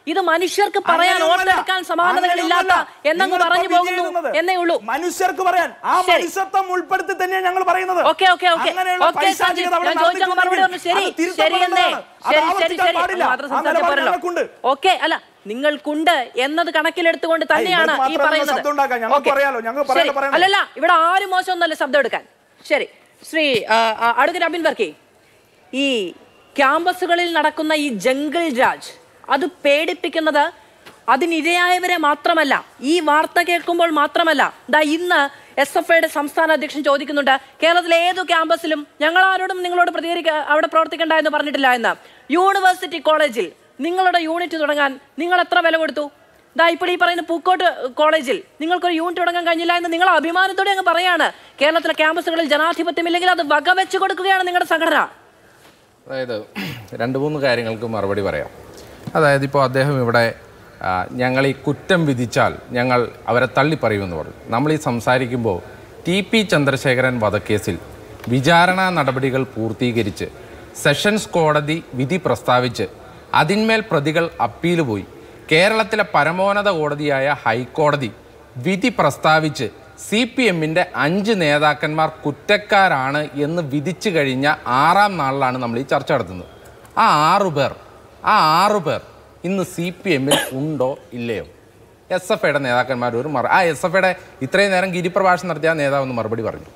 ഇത് മനുഷ്യർക്ക് പറയാൻ അങ്ങനെയൊന്നുമല്ല. ഓർത്തെടുക്കാൻ സമാനതകളില്ലാത്ത അങ്ങനെയൊന്നുമല്ല. എന്നങ്ങ് നിങ്ങളിപ്പോ പറഞ്ഞു വിജയ് പോകുന്നു എഴുതുന്നത് എന്നേ ഉള്ളൂ മനുഷ്യർക്ക് പറയാൻ ആ ശരി. മനുഷ്യത്വം ഉൾപ്പെടുത്തി തന്നെയാണ് ഞങ്ങൾ പറയുന്നത് ഓക്കെ ഓക്കെ ഓക്കെ അങ്ങനെയുള്ള ഓക്കെ പൈശാചികത സഞ്ജിത്ത് അവിടെ ഞാൻ ചോദിച്ച മറുപടി പറഞ്ഞു ശരി അത് തിരുത്തപ്പെടേണ്ടതാണ്. ശരി എന്നേ അത് ശരി ശരി ആവർത്തിക്കാൻ ശരി പാടില്ല. അത് മാത്രം ആ നിലപാട് സംസാരിച്ചപ്പോഴല്ലോ ഞങ്ങൾക്കുണ്ട്. ഓക്കെ അല്ല നിങ്ങൾക്കുണ്ട് എന്നത് കണക്കിലെടുത്തുകൊണ്ട് തന്നെയാണ് ഇവർക്ക് ഈ മാത്രമല്ല പറയുന്നത് ശബ്ദം ഉണ്ടാക്കാൻ. ഞങ്ങൾക്ക് ഓക്കെ. പറയാലോ. ഞങ്ങൾക്ക് ശരി. പറയാലോ, പറയണം. അല്ലല്ല ഇവിടെ ആരും മോശമൊന്നുമല്ല ശബ്ദം എടുക്കാൻ ശരി ശ്രീ അടുക്കൽ അബിൻ വർക്കി ഈ ക്യാമ്പസുകളിൽ നടക്കുന്ന ഈ ജംഗിൾ രാജ് അത് പേടിപ്പിക്കുന്നത് അതിനിരയായവരെ മാത്രമല്ല ഈ വാർത്ത കേൾക്കുമ്പോൾ മാത്രമല്ല ദാ ഇന്ന് എസ് എഫ് ഐയുടെ സംസ്ഥാന അധ്യക്ഷൻ ചോദിക്കുന്നുണ്ട് കേരളത്തിലെ ഏതു ക്യാമ്പസിലും ഞങ്ങൾ ആരോടും നിങ്ങളോട് പ്രതികരിക്ക അവിടെ പ്രവർത്തിക്കണ്ട എന്ന് പറഞ്ഞിട്ടില്ല എന്ന് യൂണിവേഴ്സിറ്റി കോളേജിൽ നിങ്ങളുടെ യൂണിറ്റ് തുടങ്ങാൻ നിങ്ങൾ എത്ര വില കൊടുത്തു ദാ ഇപ്പോൾ ഈ പറയുന്ന പൂക്കോട്ട് കോളേജിൽ നിങ്ങൾക്കൊരു യൂണിറ്റ് തുടങ്ങാൻ കഴിഞ്ഞില്ല എന്ന് നിങ്ങൾ അഭിമാനത്തോടെ അങ്ങ് പറയാണ് കേരളത്തിലെ ക്യാമ്പസുകളിൽ ജനാധിപത്യമില്ലെങ്കിൽ അത് വകവെച്ച് കൊടുക്കുകയാണ് നിങ്ങളുടെ സംഘടന അതായത് രണ്ട് മൂന്ന് കാര്യങ്ങൾക്ക് മറുപടി പറയാം അതായത് ഇപ്പോൾ അദ്ദേഹം ഇവിടെ ആ, ഞങ്ങൾ ഈ കുറ്റം വിധിച്ചാൽ ഞങ്ങൾ അവരെ തള്ളിപ്പറയുമെന്ന് പറഞ്ഞു നമ്മൾ ഈ സംസാരിക്കുമ്പോൾ ടി പി ചന്ദ്രശേഖരൻ വധക്കേസിൽ വിചാരണാ നടപടികൾ പൂർത്തീകരിച്ച് സെഷൻസ് കോടതി വിധി പ്രസ്താവിച്ച് അതിന്മേൽ പ്രതികൾ അപ്പീൽ പോയി കേരളത്തിലെ പരമോന്നത കോടതിയായ ഹൈക്കോടതി വിധി പ്രസ്താവിച്ച് സി പി എമ്മിൻ്റെ അഞ്ച് നേതാക്കന്മാർ കുറ്റക്കാരാണ് എന്ന് വിധിച്ചു കഴിഞ്ഞ ആറാം നാളിലാണ് നമ്മൾ ഈ ചർച്ച നടത്തുന്നത് ആ ആറു പേർ ആ ആറു പേർ ഇന്ന് സി പി എമ്മിൽ ഉണ്ടോ ഇല്ലയോ എസ് എഫ് ഐയുടെ നേതാക്കന്മാർ ഒരു മറ ആ എസ് എഫ് ഐയുടെ ഇത്രയും നേരം ഗിരിപ്രഭാഷണം നടത്തിയ ആ നേതാവ് ഒന്ന് മറുപടി പറഞ്ഞു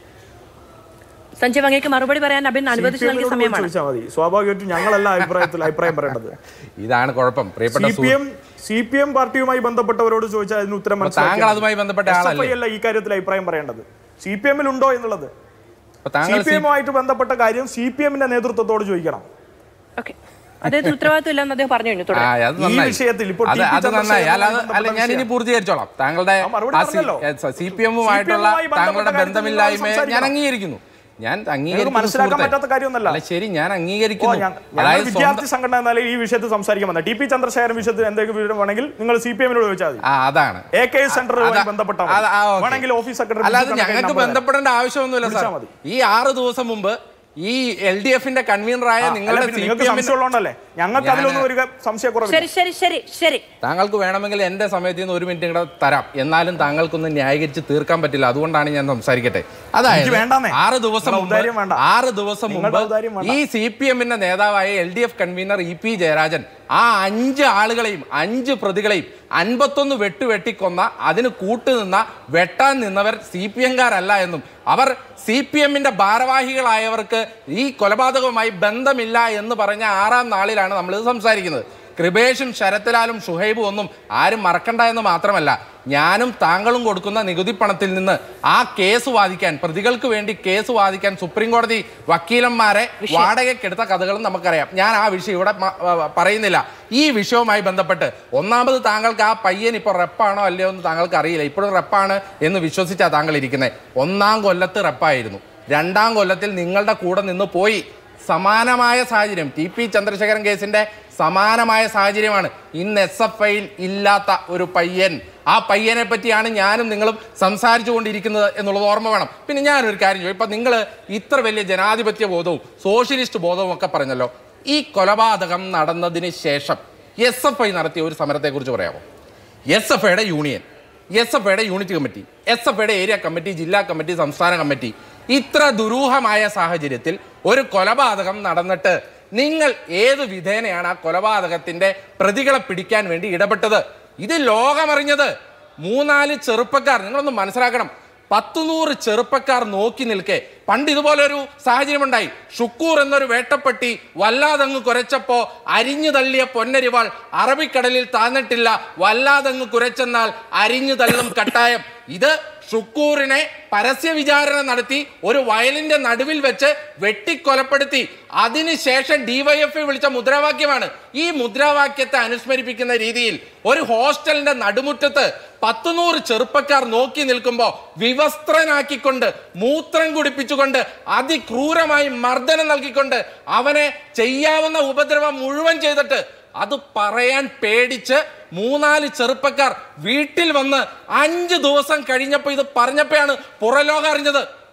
സഞ്ജയ് അങ്ങേക്ക് മറുപടി പറയാൻ അബിൻ അനുവദിച്ചു നൽകിയ CPM നോട് സമയമാണ് ചോദിച്ചാൽ മതി സ്വാഭാവികമായിട്ടും ഞങ്ങളല്ല അഭിപ്രായത്തിൽ അഭിപ്രായം പറയേണ്ടത് ഇതാണ് കുഴപ്പം പ്രിയപ്പെട്ട C P M C P M പാർട്ടിയുമായി ബന്ധപ്പെട്ടവരോട് ചോദിച്ചാൽ അതിന് ഉത്തരം അപ്പൊ താങ്കൾ അതുമായി ബന്ധപ്പെട്ട ആളല്ലേ? അല്ല ഈ കാര്യത്തിൽ അഭിപ്രായം പറയേണ്ടത് സി പി എമ്മിൽ ഉണ്ടോ എന്നുള്ളത് അപ്പൊ സി താങ്കൾ പി സി- എമ്മുമായിട്ട് ബന്ധപ്പെട്ട കാര്യം സി പി എമ്മിന്റെ നേതൃത്വത്തോട് ചോദിക്കണം ഓക്കെ അദ്ദേഹത്തിന് ഉത്തരവാദിത്വം ഇല്ലെന്ന് അദ്ദേഹം പറഞ്ഞു കഴിഞ്ഞു ആ, തുടരാം. അത് ഈ നന്നായി. വിഷയത്തിൽ ഇപ്പോൾ അത് ടി പി അത് നന്നായി അല്ല അത് ചന്ദ്രശേഖരനുമായി അല്ല ഞാൻ ഇനി ബന്ധപ്പെട്ട പൂർത്തീകരിച്ചോളാം താങ്കളുടെ ആ, മറുപടി പറഞ്ഞല്ലോ. സി പി എമ്മുമായിട്ടുള്ള CPM മായി ബന്ധപ്പെട്ട താങ്കളുടെ കാര്യത്തിൽ ബന്ധമില്ലായ്മയെ ഞാൻ സംസാരിക്കണം. അംഗീകരിക്കുന്നു ഞാൻ നിങ്ങൾക്ക് അംഗീകരിക്കുന്നു മനസ്സിലാക്കാൻ സുഹൃത്തേ. പറ്റാത്ത കാര്യമൊന്നല്ല അല്ല ശരി ഞാൻ ഓ, അംഗീകരിക്കുന്നു ഞ- ഞങ്ങൾ അതായത് വിദ്യാർത്ഥി സ്വന്തം- സംഘടന എന്ന നിലയിൽ ഈ വിഷയത്തിൽ സംസാരിക്കാൻ വന്ന ടി പി ചന്ദ്രശേഖരൻ വിഷയത്തിൽ എന്തെങ്കിലും വിവരം വേണമെങ്കിൽ നിങ്ങൾ സി പി എമ്മിനോട് ചോദിച്ചാൽ മതി ആ അതാണ് എ കെ സെന്ററുമായി അതാ- ബന്ധപ്പെട്ട അത് ആ, ഓക്കേ. വേണമെങ്കിൽ ഓഫീസ് സെക്രട്ടറി അല്ലാതെ ബിജു കണക്കായി ഞങ്ങൾക്ക് നമ്പർ തരാം. ബന്ധപ്പെടേണ്ട ആവശ്യമൊന്നുമില്ല സാർ വിളിച്ചാൽ മതി. ഈ ആറ് ദിവസം മുമ്പ് ഈ എൽ ഡി എഫിന്റെ കൺവീനറായ ആ, അല്ല, നിങ്ങളുടെ പിന്നെ സി നിങ്ങൾക്ക് പി സംശയമുള്ളതുകൊണ്ടല്ലേ ഞങ്ങൾക്ക് ഞാന് അതിലൊന്നും ഒരു സംശയക്കുറവില്ല ശരി ശരി ശരി ശരി താങ്കൾക്ക് വേണമെങ്കിൽ എൻ്റെ സമയത്ത് നിന്ന് ഒരു മിനിറ്റ് കൂടെ തരാം എന്നാലും താങ്കൾക്കൊന്നും ന്യായീകരിച്ച് തീർക്കാൻ പറ്റില്ല അതുകൊണ്ടാണ് ഞാൻ സംസാരിക്കട്ടെ അതായത് എനിക്ക് വേണ്ടാന്നേ. ആറ് ദിവസം നിങ്ങളുടെ മുമ്പ് ഔദാര്യം വേണ്ട. ആറ് ദിവസം മുമ്പ് നിങ്ങളുടെ ഔദാര്യം വേണ്ട. ഈ സി പി എമ്മിന്റെ നേതാവായ L D F convener E P Jayarajan ആ അഞ്ച് ആളുകളെയും അഞ്ച് പ്രതികളെയും അൻപത്തൊന്ന് വെട്ട് വെട്ടിക്കൊന്ന അതിന് കൂട്ടുനിന്ന വെട്ടാൻ നിന്നവർ സി പി എംകാരല്ല എന്നും അവർ സി പി എമ്മിന്റെ ഭാരവാഹികളായവർക്ക് ഈ കൊലപാതകവുമായി ബന്ധമില്ല എന്ന് പറഞ്ഞ ആറാം നാളിലാണ് നമ്മൾ ഇത് സംസാരിക്കുന്നത് കൃപേഷും ശരത്ലാലും ഷുഹൈബും ഒന്നും ആരും മറക്കണ്ട എന്ന് മാത്രമല്ല ഞാനും താങ്കളും കൊടുക്കുന്ന നികുതി പണത്തിൽ നിന്ന് ആ കേസ് വാദിക്കാൻ പ്രതികൾക്ക് വേണ്ടി കേസ് വാദിക്കാൻ സുപ്രീം കോടതി വക്കീലന്മാരെ വാടകയ്ക്കെടുത്ത കഥകളും നമുക്കറിയാം ഞാൻ ആ വിഷയം ഇവിടെ മ- ആ, പറയുന്നില്ല ഈ വിഷയവുമായി ബന്ധപ്പെട്ട് ഒന്നാമത് താങ്കൾക്ക് ആ പയ്യൻ ഇപ്പോൾ റെപ്പാണോ അല്ലയോ എന്ന് താങ്കൾക്ക് അറിയില്ല ഇപ്പോഴും റെപ്പാണ് എന്ന് വിശ്വസിച്ചാ താങ്കൾ ഇരിക്കുന്നത് ഒന്നാം കൊല്ലത്ത് റെപ്പായിരുന്നു രണ്ടാം കൊല്ലത്തിൽ നിങ്ങളുടെ കൂടെ നിന്ന് പോയി സമാനമായ സാഹചര്യം ടി പി ചന്ദ്രശേഖരൻ കേസിന്റെ സമാനമായ സാഹചര്യമാണ് ഇന്ന് എസ് എഫ് ഐയിൽ ഇല്ലാത്ത ഒരു പയ്യൻ ആ പയ്യനെ പറ്റിയാണ് ഞാനും നിങ്ങളും സംസാരിച്ചു കൊണ്ടിരിക്കുന്നത് എന്നുള്ളത് ഓർമ്മ വേണം പിന്നെ ഞാനൊരു കാര്യം ചോദിക്കും ഇപ്പം നിങ്ങൾ ഇത്ര വലിയ ജനാധിപത്യ ബോധവും സോഷ്യലിസ്റ്റ് ബോധവും ഒക്കെ പറഞ്ഞല്ലോ ഈ കൊലപാതകം നടന്നതിന് ശേഷം എസ് എഫ് ഐ നടത്തിയ ഒരു സമരത്തെക്കുറിച്ച് പറയാമോ എസ് എഫ് ഐയുടെ യൂണിയൻ എസ് എഫ് ഐയുടെ യൂണിറ്റ് കമ്മിറ്റി എസ് എഫ് ഐയുടെ ഏരിയ കമ്മിറ്റി ജില്ലാ കമ്മിറ്റി സംസ്ഥാന കമ്മിറ്റി ഇത്ര ദുരൂഹമായ സാഹചര്യത്തിൽ ഒരു കൊലപാതകം നടന്നിട്ട് നിങ്ങൾ ഏത് വിധേനയാണ് ആ കൊലപാതകത്തിന്റെ പ്രതികളെ പിടിക്കാൻ വേണ്ടി ഇടപെട്ടത് ഇത് ലോകമറിഞ്ഞത് മൂന്നാല് ചെറുപ്പക്കാർ നിങ്ങളൊന്ന് മനസ്സിലാക്കണം പത്തുനൂറ് ചെറുപ്പക്കാർ നോക്കി നിൽക്കെ പണ്ട് ഇതുപോലെ ഒരു സാഹചര്യം ഉണ്ടായി ഷുക്കൂർ എന്നൊരു വേട്ടപ്പെട്ടി വല്ലാതങ്ങ് കുരച്ചപ്പോ അരിഞ്ഞു തള്ളിയ പൊന്നരിവാൾ അറബിക്കടലിൽ താന്നിട്ടില്ല വല്ലാതങ്ങ് കുരച്ചെന്നാൽ അരിഞ്ഞു തള്ളും കട്ടായം ഇത് ഷുക്കൂറിനെ പരസ്യ വിചാരണ നടത്തി ഒരു വയലിന്റെ നടുവിൽ വെച്ച് വെട്ടിക്കൊലപ്പെടുത്തി അതിനുശേഷം ഡിവൈഎഫ്ഐ വിളിച്ച മുദ്രാവാക്യമാണ് ഈ മുദ്രാവാക്യത്തെ അനുസ്മരിപ്പിക്കുന്ന രീതിയിൽ ഒരു ഹോസ്റ്റലിന്റെ നടുമുറ്റത്ത് പത്തുനൂറ് ചെറുപ്പക്കാർ നോക്കി നിൽക്കുമ്പോൾ വിവസ്ത്രനാക്കിക്കൊണ്ട് മൂത്രം കുടിപ്പിച്ചുകൊണ്ട് അതിക്രൂരമായി മർദ്ദനം നൽകിക്കൊണ്ട് അവനെ ചെയ്യാവുന്ന ഉപദ്രവം മുഴുവൻ ചെയ്തിട്ട് അത് പറയാൻ പേടിച്ച് മൂന്നാല് ചെറുപ്പക്കാർ വീട്ടിൽ വന്ന് അഞ്ച് ദിവസം കഴിഞ്ഞപ്പോൾ ഇത് പറഞ്ഞപ്പോഴാണ് പുറലോകം അറിഞ്ഞത്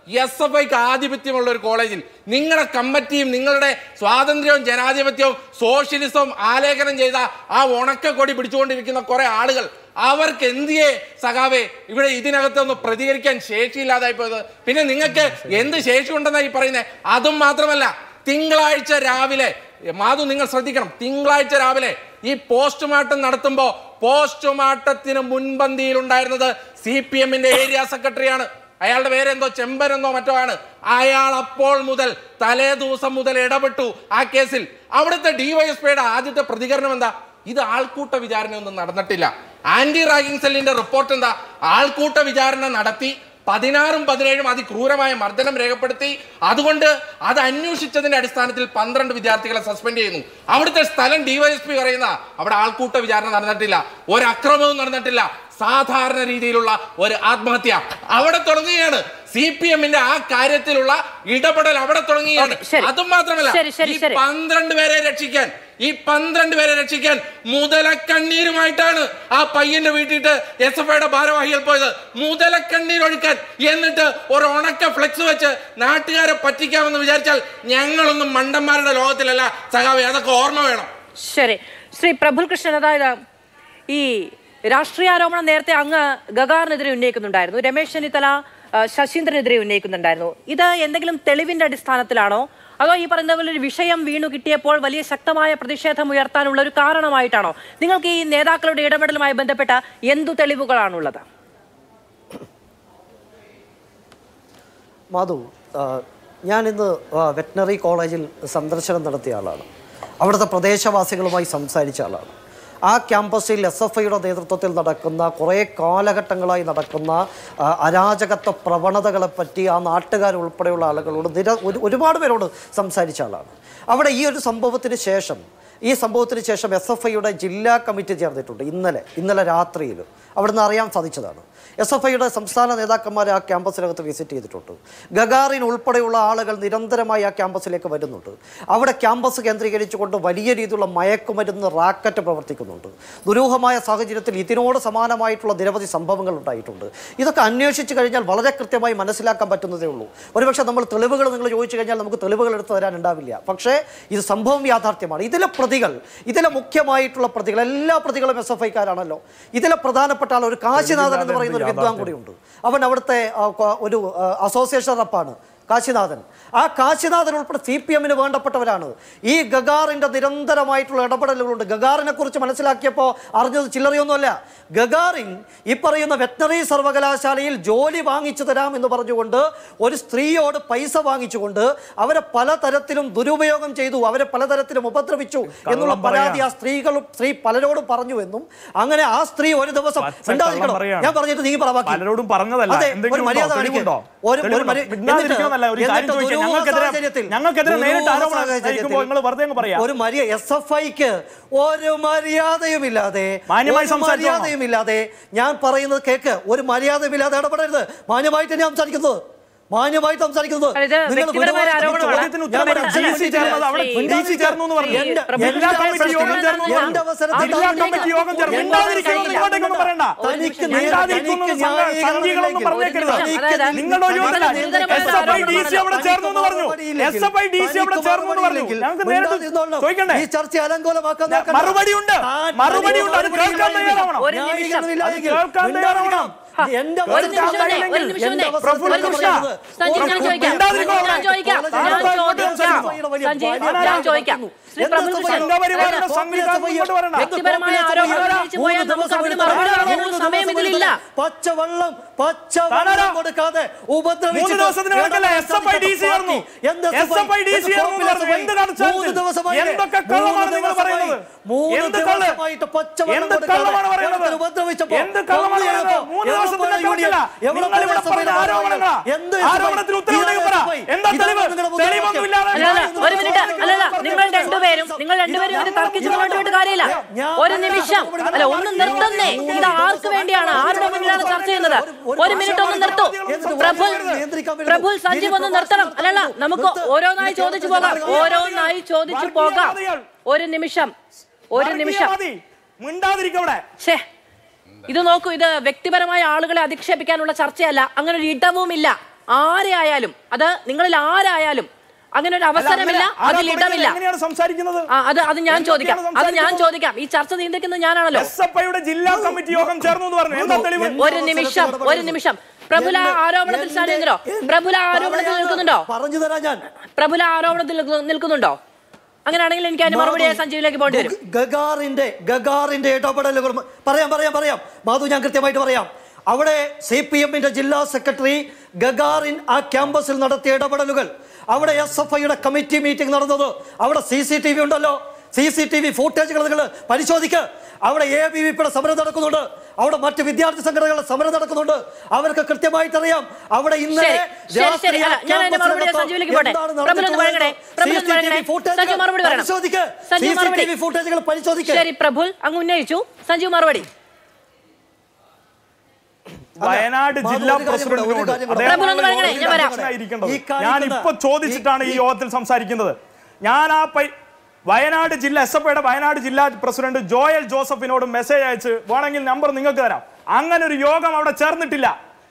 എസ് എഫ് ഐക്ക് ആധിപത്യമുള്ള ഒരു കോളേജിൽ നിങ്ങളുടെ കമ്മിറ്റിയും നിങ്ങളുടെ സ്വാതന്ത്ര്യവും ജനാധിപത്യവും സോഷ്യലിസവും ആലേഖനം ചെയ്ത ആ ഉണക്കക്കൊടി പിടിച്ചുകൊണ്ടിരിക്കുന്ന കുറെ ആളുകൾ അവർക്ക് എന്തിയെ സഖാവേ ഇവിടെ ഇതിനകത്തൊന്ന് പ്രതികരിക്കാൻ ശേഷിയില്ലാതായി പോയത് പിന്നെ നിങ്ങൾക്ക് എന്ത് ശേഷി ഉണ്ടെന്നാണ് ഈ പറയുന്നത് അതും മാത്രമല്ല തിങ്കളാഴ്ച രാവിലെ മാധു നിങ്ങൾ ശ്രദ്ധിക്കണം തിങ്കളാഴ്ച രാവിലെ ഈ പോസ്റ്റ്മോർട്ടം നടത്തുമ്പോൾ പോസ്റ്റ്മോർട്ടത്തിന് മുൻപന്തിയിൽ ഉണ്ടായിരുന്നത് സി പി എമ്മിന്റെ ഏരിയ സെക്രട്ടറിയാണ് അയാളുടെ പേരെന്തോ ചെമ്പനെന്നോ മറ്റോ ആണ് അയാൾ അപ്പോൾ മുതൽ തലേ ദിവസം മുതൽ ഇടപെട്ടു ആ കേസിൽ അവിടുത്തെ ഡിവൈഎസ്പിയുടെ ആദ്യത്തെ പ്രതികരണം എന്താ ഇത് ആൾക്കൂട്ട വിചാരണ ഒന്നും നടന്നിട്ടില്ല ആന്റി റാഗിംഗ് സെല്ലിന്റെ റിപ്പോർട്ട് എന്താ ആൾക്കൂട്ട വിചാരണ നടത്തി പതിനാറും പതിനേഴും അതിക്രൂരമായ മർദ്ദനം രേഖപ്പെടുത്തി അതുകൊണ്ട് അത് അന്വേഷിച്ചതിന്റെ അടിസ്ഥാനത്തിൽ പന്ത്രണ്ട് വിദ്യാർത്ഥികളെ സസ്പെൻഡ് ചെയ്യുന്നു അവിടുത്തെ സ്ഥലം ഡിവൈഎസ്പി പറയുന്ന അവിടെ ആൾക്കൂട്ട വിചാരണ നടന്നിട്ടില്ല ഒരു അക്രമവും നടന്നിട്ടില്ല സാധാരണ രീതിയിലുള്ള ഒരു ആത്മഹത്യ അവിടെ തുടങ്ങുകയാണ് സി പി എമ്മിന്റെ ആ കാര്യത്തിലുള്ള ഇടപെടൽ അവിടെ തുടങ്ങുകയാണ് ഓക്കേ, ശരി. അതും മാത്രമല്ല ശരി, ശരി, ഈ ശരി. പന്ത്രണ്ട് പേരെ രക്ഷിക്കാൻ ഈ പന്ത്രണ്ട് പേരെ രക്ഷിക്കാൻ മുതലക്കണ്ണീരുമായിട്ടാണ് ആ പയ്യന്റെ വീട്ടിട്ട് എസ് എഫ് ഐയുടെ ഭാരവാഹികൾ പോയത് മുതലക്കണ്ണീരൊഴുക്കാൻ എന്നിട്ട് ഒരു ഉണക്ക ഫ്ലെക്സ് വെച്ച് നാട്ടുകാരെ പറ്റിക്കാമെന്ന് വിചാരിച്ചാൽ ഞങ്ങളൊന്നും മണ്ടന്മാരുടെ ലോകത്തിലല്ല സഖാവെ അതൊക്കെ ഓർമ്മ വേണം ശരി ശ്രീ പ്രഫുൽ കൃഷ്ണൻ അതായത് ഈ രാഷ്ട്രീയാരോപണം നേരത്തെ അങ്ങ് ഗഗാറിനെതിരെ ഉന്നയിക്കുന്നുണ്ടായിരുന്നു രമേശ് ചെന്നിത്തല ആ, ശശീന്ദ്രനെതിരെ ഉന്നയിക്കുന്നുണ്ടായിരുന്നു ഇത് എന്തെങ്കിലും തെളിവിന്റെ അടിസ്ഥാനത്തിലാണോ അതോ ഈ പറയുന്ന പോലെ ഒരു വിഷയം വീണു കിട്ടിയപ്പോൾ വലിയ ശക്തമായ പ്രതിഷേധം ഉയർത്താനുള്ള ഒരു കാരണമായിട്ടാണോ നിങ്ങൾക്ക് ഈ നേതാക്കളുടെ ഇടപെടലുമായി ബന്ധപ്പെട്ട എന്തു തെളിവുകളാണുള്ളത് മാധു ആ, ഞാനിന്ന് വെറ്റിനറി കോളേജിൽ സന്ദർശനം നടത്തിയ ആളാണ് അവിടുത്തെ പ്രദേശവാസികളുമായി സംസാരിച്ച ആളാണ് ആ ക്യാമ്പസിൽ എസ് എഫ് ഐയുടെ നേതൃത്വത്തിൽ നടക്കുന്ന കുറേ കാലഘട്ടങ്ങളായി നടക്കുന്ന ആ, അരാജകത്വ പ്രവണതകളെപ്പറ്റി ആ നാട്ടുകാരുൾപ്പെടെയുള്ള ആളുകളോട് നിര ഒരു ഒരുപാട് പേരോട് സംസാരിച്ച ആളാണ് അവിടെ ഈ ഒരു സംഭവത്തിന് ശേഷം ഈ സംഭവത്തിന് ശേഷം എസ് എഫ് ഐയുടെ ജില്ലാ കമ്മിറ്റി ചേർന്നിട്ടുണ്ട് ഇന്നലെ ഇന്നലെ രാത്രിയിൽ അവിടുന്ന് അറിയാൻ സാധിച്ചതാണ് എസ് എഫ് ഐയുടെ സംസ്ഥാന നേതാക്കന്മാർ ആ ക്യാമ്പസിനകത്ത് വിസിറ്റ് ചെയ്തിട്ടുണ്ട് ഗഗാറിൻ ഉൾപ്പെടെയുള്ള ആളുകൾ നിരന്തരമായി ആ ക്യാമ്പസിലേക്ക് വരുന്നുണ്ട് അവിടെ ക്യാമ്പസ് കേന്ദ്രീകരിച്ചുകൊണ്ട് വലിയ രീതിയിലുള്ള മയക്കുമരുന്ന് റാക്കറ്റ് പ്രവർത്തിക്കുന്നുണ്ട് ദുരൂഹമായ സാഹചര്യത്തിൽ ഇതിനോട് സമാനമായിട്ടുള്ള നിരവധി സംഭവങ്ങൾ ഉണ്ടായിട്ടുണ്ട് ഇതൊക്കെ അന്വേഷിച്ച് കഴിഞ്ഞാൽ വളരെ കൃത്യമായി മനസ്സിലാക്കാൻ പറ്റുന്നതേ ഉള്ളൂ ഒരുപക്ഷെ നമ്മൾ തെളിവുകൾ നിങ്ങൾ ചോദിച്ചു കഴിഞ്ഞാൽ നമുക്ക് തെളിവുകൾ എടുത്തു തരാൻ ഉണ്ടാവില്ല പക്ഷേ ഇത് സംഭവം യാഥാർത്ഥ്യമാണ് ഇതിലെ പ്രതികൾ ഇതിലെ മുഖ്യമായിട്ടുള്ള പ്രതികൾ എല്ലാ പ്രതികളും എസ് എഫ് ഐക്കാരാണല്ലോ ഇതിലെ പ്രധാനപ്പെട്ട ആൾ ഒരു കാശിനാഥൻ എന്ന് പറയുന്ന ഒരു വിദ്വാൻ കൂടിയുണ്ട് അവൻ അവിടുത്തെ ആ, കൊ- ഒരു ആ, അസോസിയേഷൻ റപ്പാണ് കാശിനാഥൻ ആ കാശിനാഥൻ ഉൾപ്പെടെ സി പി എമ്മിന് വേണ്ടപ്പെട്ടവരാണ് ഈ ഗഗാറിന്റെ നിരന്തരമായിട്ടുള്ള ഇടപെടലുകളുണ്ട് ഗഗാറിനെ കുറിച്ച് മനസ്സിലാക്കിയപ്പോൾ അറിഞ്ഞത് ചില്ലറയൊന്നുമല്ല ഗഗാറിൻ ഈ പറയുന്ന വെറ്റനറി സർവകലാശാലയിൽ ജോലി വാങ്ങിച്ചു തരാം എന്ന് പറഞ്ഞുകൊണ്ട് ഒരു സ്ത്രീയോട് പൈസ വാങ്ങിച്ചുകൊണ്ട് അവരെ പലതരത്തിലും ദുരുപയോഗം ചെയ്തു അവരെ പലതരത്തിലും ഉപദ്രവിച്ചു എന്നുള്ള പരാതി ആ സ്ത്രീകളും സ്ത്രീ പലരോടും പറഞ്ഞു എന്നും അങ്ങനെ ആ സ്ത്രീ ഒരു ദിവസം പച്ച മിണ്ടാതിരിക്കണോ? കള്ളം പറയാണ്. ഞാൻ പറഞ്ഞിട്ട് നീ പറവാക്കി പലരോടും പറഞ്ഞതല്ല. അതെ, എന്തെങ്കിലും ഒരു മര്യാദ ഉണ്ടോ? കാണിക്ക്. തെളിവുണ്ടോ? ഒരു- ഒരു തെളിവുണ്ടോ? മര്യ- മിണ്ടാതിരിക്കുമെന്നല്ല, ഒരു കാര്യം എന്നിട്ട് ചോദിക്കാം. ദുരൂഹ ഞങ്ങൾക്കെതിരെ- സാഹചര്യത്തിൽ- ഞങ്ങൾക്കെതിരെ നേരിട്ട് ദുരൂഹ ആരോപണം സാഹചര്യത്തിൽ ഉന്നയിക്കുമ്പോൾ നിങ്ങൾ വെറുതെ അങ്ങ് പറയാ. ഒരു മര്യ എസ് എഫ് ഐക്ക് ഒരു മര്യാദയുമില്ലാതെ മാന്യമായി ഒരു സംസാരിച്ചോളണം. മര്യാദയുമില്ലാതെ ഞാൻ പറയുന്നത് കേക്ക് ഒരു മര്യാദയുമില്ലാതെ ഇടപെടരുത് മാന്യമായിട്ട് ഞാൻ സംസാരിക്കുന്നത് മാന്യമായിട്ട് സംസാരിക്കുന്നത് ഇത് നിങ്ങൾ വ്യക്തിപരമായ വിടുവാ- ആരോപണമാണ്. ചോദ്യത്തിന് ഞാൻ ഉത്തരം പറയാം. പറ. ഡി സി ചേർന്നത് അവിടെ ശ്രീ- ഡി സി ചേർന്നു എന്ന് പറഞ്ഞു. എന്റെ- പ്രഭു ജില്ലാ കമ്മിറ്റി യോഗം ചേർന്നു എന്ന് എന്റെ പറഞ്ഞു. അവസരത്തിൽ ജില്ലാ കമ്മിറ്റി യോഗം ചേർന്നു. എന്റെ മിണ്ടാതിരിക്കുന്നു അവസരത്തിൽ ഇങ്ങോട്ടേക്കൊന്നും പറയണ്ട. തനിക്ക് മിണ്ടാതിരിക്കുന്നു തനിക്ക് സംഘ- സംഘികളൊന്നും പറഞ്ഞേക്കരുത്. അതായത് നിങ്ങളുടെ ഒരു യോഗത്തില S F I D C അവിടെ ചേർന്നു എന്ന് പറഞ്ഞു S F I D C അവിടെ ചേർന്നു എന്ന് പറഞ്ഞു ഞങ്ങൾക്ക് നേരിട്ട് ചോദിക്കണ്ടേ ഈ ചർച്ച അലങ്കോലമാക്കാൻ ഞാൻ- നോക്കണ്ട. മറുപടിയുണ്ട്. താൻ മറുപടിയുണ്ട്. അത് മറുപടി കേൾക്കാൻ ഇല്ലെങ്കിൽ തയ്യാറാവണം. ഒരു നിമിഷം. ന്യായീകരണമില്ലെങ്കിൽ അത് കേൾക്കാൻ മിണ്ടാതിരിക്കണം. തയ്യാറാവണം. എന്റെ ഒരു അവസരത്തിൽ നിമിഷം താങ്കൾ തന്നെ, ഒരു നിമിഷം എന്റെ തന്നെ. അവസരത്തിൽ പ്രഫുൽ താങ്കൾ കൃഷ്ണ. പറയുന്നത് സഞ്ജിത് ഞാൻ പ്രഫുൽ ചോദിക്കാം മിണ്ടാതിരിക്കോ ഞാൻ ചോദിക്കാം താങ്കൾ ഞാൻ ഇങ്ങോട്ട് ചോദിക്കാം സംസാരിക്കൂ. സഞ്ജിത് ഞാൻ ചോദിക്കാം ശ്രീ പ്രഫുൽ കൃഷ്ണൻ സംഘപരിവാറിന്റെ സംവിധാനം ഇങ്ങോട്ട് വരണം. വ്യക്തിപരമായ ആരോപണം ഉന്നയിച്ചു പോയാൽ നമുക്ക് അതിന് മറുപടി പറയാനുള്ള സമയം ഇതിലില്ല പച്ചവെള്ളം താനാരാ? പച്ചവെള്ളം കൊടുക്കാതെ ഉപദ്രവിച്ചിട്ട് മൂന്ന് ദിവസത്തിന് ഇടയ്ക്കല്ലേ S F I D C ചേർന്നു എന്ത് S F I D C ചേർന്നു എന്ന് പറഞ്ഞു. എന്ത് കടച്ചാൽ മൂന്ന് ദിവസമായില്ലേ? എന്തൊക്കെ കള്ളമാണ് മൂന്ന് നിങ്ങൾ പറയുന്നത് ദിവസമായി. മൂന്ന് എന്ത് കള്ള് ദിവസമായിട്ട് പച്ചവെള്ളം എന്ത് കൊടുക്കാതെ കള്ളമാണ് പറയുന്നത് ഒരുത്തൻ ഉപദ്രവിച്ചപ്പോൾ എന്ത് കള്ളമാണ് കൊന്നു പറയുന്നത് ചേർത്തോ? മൂന്ന് എവിടെ ദിവസത്തിന്റെ പോയി യൂണിയൻ? കണക്കില്ല എവിടെ നിങ്ങൾ ഇവിടെ പോയി പറയുന്ന എസ് എഫ് ഐ? ആരോപണങ്ങളാ എന്ത് എസ് എഫ് ഐ? ആരോപണത്തിന് ഉത്തരവുണ്ടെങ്കിൽ പറ ഇതാണ് എന്താ തെളിവ് നിങ്ങളുടെ മുദ്രാവാക്യം. തെളിവൊന്നുമില്ലാതെ അല്ലല്ല ഒരു മിനിറ്റ് അല്ലല്ല നിങ്ങൾ രണ്ടുപേരും നിങ്ങൾ രണ്ടുപേരും ഇത് തർക്കിച്ച് മുന്നോട്ട് പോയിട്ട് കാര്യമില്ല ഒരു നിമിഷം അല്ല ഒന്ന് നിർത്തുന്നേ ഇത് ആർക്ക് വേണ്ടിയാണ് ആരുടെ മുന്നിലാണ് ചർച്ച ചെയ്യുന്നത് ഒരു മിനിറ്റ് ഒന്ന് നിർത്തു പ്രഫുൽ പ്രഫുൽ സഞ്ജീവ് ഒന്ന് നിർത്തണം അല്ലല്ല നമുക്ക് ഓരോന്നായി ചോദിച്ചു പോകാം ഓരോന്നായി ചോദിച്ചു പോകാം ഒരു നിമിഷം ഒരു നിമിഷം മതി മിണ്ടാതിരിക്കവിടെ ഛേ ഇത് നോക്കൂ ഇത് വ്യക്തിപരമായ ആളുകളെ അധിക്ഷേപിക്കാനുള്ള ചർച്ചയല്ല അങ്ങനെ ഒരു ഇടവുമില്ല ആരെ ആയാലും അത് നിങ്ങളിൽ ആരായാലും അങ്ങനെ ഒരു അവസരമില്ല ആരാ അതിൽ തുടങ്ങിയത്? ഇടമില്ല എങ്ങനെയാണ് സംസാരിക്കുന്നത് ആ, അത് അത് ഞാൻ ചോദിക്കാം എന്തൊക്കെയാണ് അത് ഞാൻ സംസാരിക്കുന്നത്? ചോദിക്കാം ഈ ചർച്ച നിയന്ത്രിക്കുന്നത് ഞാനാണല്ലോ എസ് എഫ് ഐയുടെ ജില്ലാ കമ്മിറ്റി യോഗം ചേർന്നു എന്ന് പറഞ്ഞു എന്താ തെളിവ് ഒരു നിമിഷം ഒരു നിമിഷം പ്രബുല ആരോപണത്തിൽ സാന്നിധ്യത്തിലോ പ്രബുല ആരോപണത്തിൽ നിൽക്കുന്നുണ്ടോ പറഞ്ഞു തരാം ഞാൻ പ്രബുല ആരോപണത്തിൽ നിൽക്കു- നിൽക്കുന്നുണ്ടോ അങ്ങനെയാണെങ്കിൽ എനിക്ക് അതിന് മറുപടി സഞ്ജീവിലേക്ക് പോകേണ്ടി വരും ഗഗാറിന്റെ ഗഗാറിന്റെ ഇടപെടലുകൾ പറയാം പറയാം പറയാം മാധു ഞാൻ കൃത്യമായിട്ട് പറയാം അവിടെ സി പി എമ്മിന്റെ ജില്ലാ സെക്രട്ടറി ഗഗാറിൻ ആ ക്യാമ്പസിൽ നടത്തിയ ഇടപെടലുകൾ അവിടെ എസ് എഫ് ഐയുടെ കമ്മിറ്റി മീറ്റിംഗ് നടന്നത് അവിടെ സി സി ടി വി ഉണ്ടല്ലോ സി സി ടി വി ഫൂട്ടേജുകൾ നിങ്ങൾ പരിശോധിക്ക് അവിടെ എ ബി വി പിയുടെ സമരം നടക്കുന്നുണ്ട് അവിടെ മറ്റ് വിദ്യാർത്ഥി സംഘടനകളുടെ സമരം നടക്കുന്നുണ്ട് അവർക്ക് കൃത്യമായിട്ട് അറിയാം അവിടെ ഇന്നലെ ശരി, ശരി, ശരി. അല്ല, ഞാൻ അതിന്റെ മറുപടി സഞ്ജീവിലേക്ക് പോട്ടെ. പ്രബുൽ ഒന്ന് വഴങ്ങണേ. പ്രബുൽ ഒന്ന് വഴങ്ങണേ. സഞ്ജീവ് മറുപടി പറയണം. സഞ്ജീവ് മറുപടി. ഫൂട്ടേജുകൾ പരിശോധിക്കുക ശരി പ്രഭുൽ അങ്ങ് ഉന്നയിച്ചു സഞ്ജീവ് മറുപടി വയനാട് മാധു, ജില്ലാ ഒരു കാര്യം കൂടെ, ഒരു പ്രസിഡന്റിനോട് കാര്യം കൂടെ. അദ്ദേഹം പ്രഭു ഒന്ന് പറയണേ, ഞാൻ വരാം. അധ്യക്ഷനായിരിക്കേണ്ടത്. ഈ കാണിക്കുന്ന- ഞാൻ ഇപ്പൊ ചോദിച്ചിട്ടാണ് ഈ യോഗത്തിൽ സംസാരിക്കുന്നത് ഞാൻ ആ പൈ വയനാട് ജില്ല എസ് എഫ് ഐയുടെ വയനാട് ജില്ലാ പ്രസിഡന്റ് ജോയൽ ജോസഫിനോട് മെസ്സേജ് അയച്ച് വേണമെങ്കിൽ നമ്പർ നിങ്ങൾക്ക് തരാം അങ്ങനെ ഒരു യോഗം അവിടെ ചേർന്നിട്ടില്ല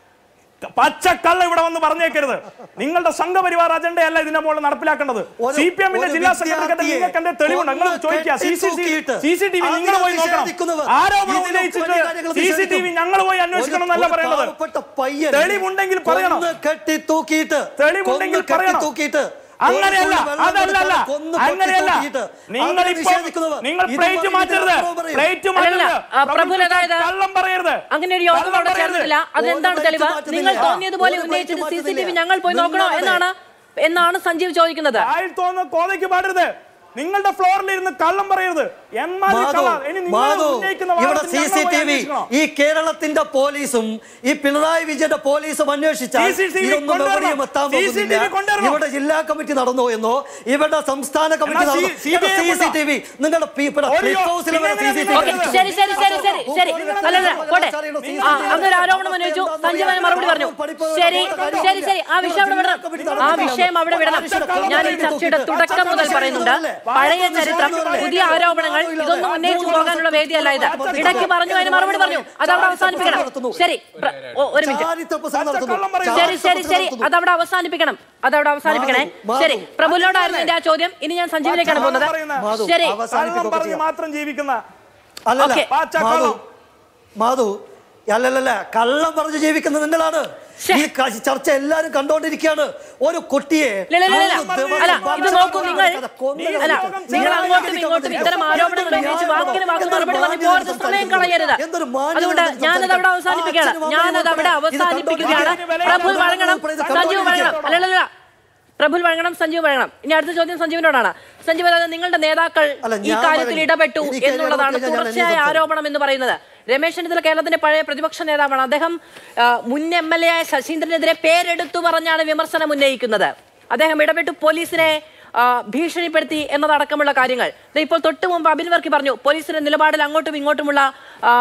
പച്ചക്കള്ള ഇവിടെ വന്ന് പറഞ്ഞേക്കരുത് നിങ്ങളുടെ സംഘപരിവാർ അജണ്ടയല്ല ഇതിന്റെ മുകളിൽ നടപ്പിലാക്കേണ്ടത് ഒരു- സി പി എമ്മിന്റെ ഒരു ജില്ലാ സെക്രട്ടറിക്ക് വിദ്യാർത്ഥിയെ നിങ്ങൾക്ക് എന്റെ തെളിവുണ്ട് നിങ്ങൾ കൊന്ന് ചോദിക്കുക സി സി ടി കെട്ടിത്തൂക്കിയിട്ട് സി സി ടി വി നിങ്ങൾ പോയി അതിനെ നോക്കണം നിഷേധിക്കുന്നവർ ആരോപണം ഇതിലും ഉന്നയിച്ചിട്ട് വലിയ കാര്യങ്ങൾ സി സി ടി വി ഞങ്ങൾ പോയി അന്വേഷിക്കണം എന്നല്ല ഒരു പറയേണ്ടത് പാവപ്പെട്ട പയ്യൻ തെളിവുണ്ടെങ്കിൽ പറയണം. കൊന്ന് കെട്ടി തൂക്കിയിട്ട് തെളിവുണ്ടെങ്കിൽ കൊന്ന് കെട്ടി പറയണം. തൂക്കിയിട്ട് അങ്ങനെയല്ല ഒരു തുള്ളി വെള്ളം അതല്ലല്ല കൊടുക്കാതെ കൊന്ന് കെട്ടി അങ്ങനെയല്ല തൂക്കിയിട്ട് നിങ്ങൾ അതിനെ ഇപ്പൊ നിഷേധിക്കുന്നവർ നിങ്ങൾ ഇത് പ്ലേറ്റ് പറഞ്ഞ് മാറ്റരുത് ഇതിനപ്പുറം പറയും. പ്ലേറ്റ് അല്ലല്ല, മാറ്റരുത് ആ, പ്രഭുൽ അതായത് കള്ളം പറയരുത് അങ്ങനെ ഒരു യോഗം കള്ളം അവിടെ പറയരുത്. ചേർന്നിട്ടില്ല അതെന്താണ് ഒരു തെളിവ് മാറ്റമില്ല. നിങ്ങൾ തോന്നിയതുപോലെ ഒരു ഉന്നയിച്ചിട്ട് സി സി ടി വി മാറ്റമില്ല. ഞങ്ങൾ പോയി നോക്കണോ നിങ്ങളുടെ- എന്നാണ് എന്നാണ് സഞ്ജീവ് ചോദിക്കുന്നത് ആയിൽ തോന്നുന്ന കോതയ്ക്ക് പാടരുത് നിങ്ങളുടെ ഫ്ലോറിൽ ഇരുന്ന് കള്ളം പറയരുത് എന്മാതിരി മാധു, കള്ളം ഇനി നിങ്ങൾ മാധു, ഉന്നയിക്കുന്ന ഇവിടെ വാദത്തിന് സി ഞങ്ങൾ സി പോയി ടി വി അന്വേഷിക്കണം. ഈ കേരളത്തിന്റെ പോലീസും ഈ പിണറായി വിജയന്റെ പോലീസും അന്വേഷിച്ചാൽ CCTV ഇതൊന്നും കൊണ്ടുവരണം. എവിടെയും എത്താൻ CCTV പോകുന്നില്ല കൊണ്ടുവരണം. ഇവിടെ ജില്ലാ കമ്മിറ്റി നടന്നോ എന്നോ ഇവിടെ സംസ്ഥാന കമ്മിറ്റി എന്നാ നടന്നോ C- CBI C C T V നിങ്ങളുടെ പി- ഇവിടെ ഒരു ക്ലിഫ് യോ- ഹൗസിൽ വരെ പിന്നെ CCTV ഓക്കെ നിങ്ങൾ ശരി ശരി ശരി ശരി ശരി അല്ലല്ല പോട്ടെ ആ അങ്ങനെ ആരോപണം ഉന്നയിച്ചു സഞ്ജീവ് അതിന് മറുപടി പറഞ്ഞു ശരി ശരി ശരി ആ വിഷയം അവിടെ വിടണം ആ വിഷയം അവിടെ വിടണം ഞാൻ ഈ ചർച്ചയുടെ തുടക്കം മുതൽ പറയുന്നുണ്ട് പഴയ ചരിത്രം പുതിയ ആരോപണങ്ങൾ ഇതൊന്നും ഉന്നയിച്ചു പോകാനുള്ള വേദിയല്ല ഇത് ഇടയ്ക്ക് പറഞ്ഞു അതിന് മറുപടി പറഞ്ഞു അതവിടെ അവസാനിപ്പിക്കണം ശരി പ്ര- ഓ, ഒരു മിനിറ്റ് ചാരിത്ര പ്രസംഗം നടത്തുന്നു. കള്ളം പറയും. ശരി ശരി ചാരിത്ര ശരി നടത്തുന്നു. അതവിടെ അവസാനിപ്പിക്കണം അതവിടെ അവസാനിപ്പിക്കണേ മാധു, ശരി പ്രഭുലോടായിരുന്നു എന്റെ ആ ചോദ്യം ഇനി ഞാൻ സഞ്ജീവിലേക്കാണ് പോകുന്നത് മാധു, ശരി കള്ളം പറഞ്ഞ് മാത്രം ജീവിക്കുന്ന അല്ലല്ല ഓക്കേ. പാച്ച മാധു കള്ളം. മാധു അല്ലല്ലല്ല കള്ളം പറഞ്ഞ് ജീവിക്കുന്ന നിങ്ങളാണ് ശ്ശെ. ഈ ക- ചർച്ച എല്ലാരും കണ്ടോണ്ടിരിക്കുകയാണ് ഒരു കുട്ടിയെ ഇല്ല, ഇല്ല, ഇല്ല, മൂന്ന് ഇല്ല. ദിവസം അല്ല ഇത് നോക്കൂ നിങ്ങൾ കൊന്ന് അല്ല കളഞ്ഞു. നിങ്ങൾ അങ്ങോട്ടും ഇങ്ങോട്ടും ഇത്തരം ആരോപണങ്ങൾ ഉന്നയിച്ച് വാക്കിന് വാക്ക് മറുപടി പറഞ്ഞ് പോകരുത് സമയം കളയരുത് എന്തൊരു മാന്യത അതുകൊണ്ട് നിങ്ങൾക്ക് ഞാനത് അവിടെ സംസാരിക്കാം. അവസാനിപ്പിക്കുകയാണ് ആ, അച്ഛനും ഞാനത് അമ്മയും അവിടെ ഉൾപ്പെടെ ഇത് അവസാനിപ്പിക്കുകയാണ് കണ്ടോണ്ടിരിക്കുകയാണ്. പ്രഭുൽ വഴങ്ങണം ഇത് സഞ്ജീവ് വഴങ്ങണം കണ്ടോണ്ടിരിക്കുകയാണ്. അല്ലല്ല പ്രഭുൽ വഴങ്ങണം സഞ്ജീവ് വഴങ്ങണം ഇനി അടുത്ത ചോദ്യം സഞ്ജീവിനോടാണ് സഞ്ജീവ് അതായത് നിങ്ങളുടെ നേതാക്കൾ അല്ല, ഈ ഞാൻ കാര്യത്തിൽ വഴങ്ങി. ഇടപെട്ടു എനിക്ക് എന്നുള്ളതാണ് ഇടപെട്ട് ഞാൻ തുടർച്ചയായ അന്വേഷിച്ചു. ആരോപണം എന്ന് പറയുന്നത് രമേശ് ചെന്നിത്തല കേരളത്തിന്റെ പഴയ പ്രതിപക്ഷ നേതാവാണ് അദ്ദേഹം ആ, മുൻ എം എൽ എ ആയ ശശീന്ദ്രനെതിരെ പേരെടുത്തു പറഞ്ഞാണ് വിമർശനം ഉന്നയിക്കുന്നത് അദ്ദേഹം ഇടപെട്ടു പോലീസിനെ ആ, ഭീഷണിപ്പെടുത്തി എന്നതടക്കമുള്ള കാര്യങ്ങൾ ദേ ഇപ്പോൾ തൊട്ടു മുമ്പ് അബിൻ വർക്കി പറഞ്ഞു പോലീസിന്റെ നിലപാടിൽ അങ്ങോട്ടും ഇങ്ങോട്ടുമുള്ള ആ,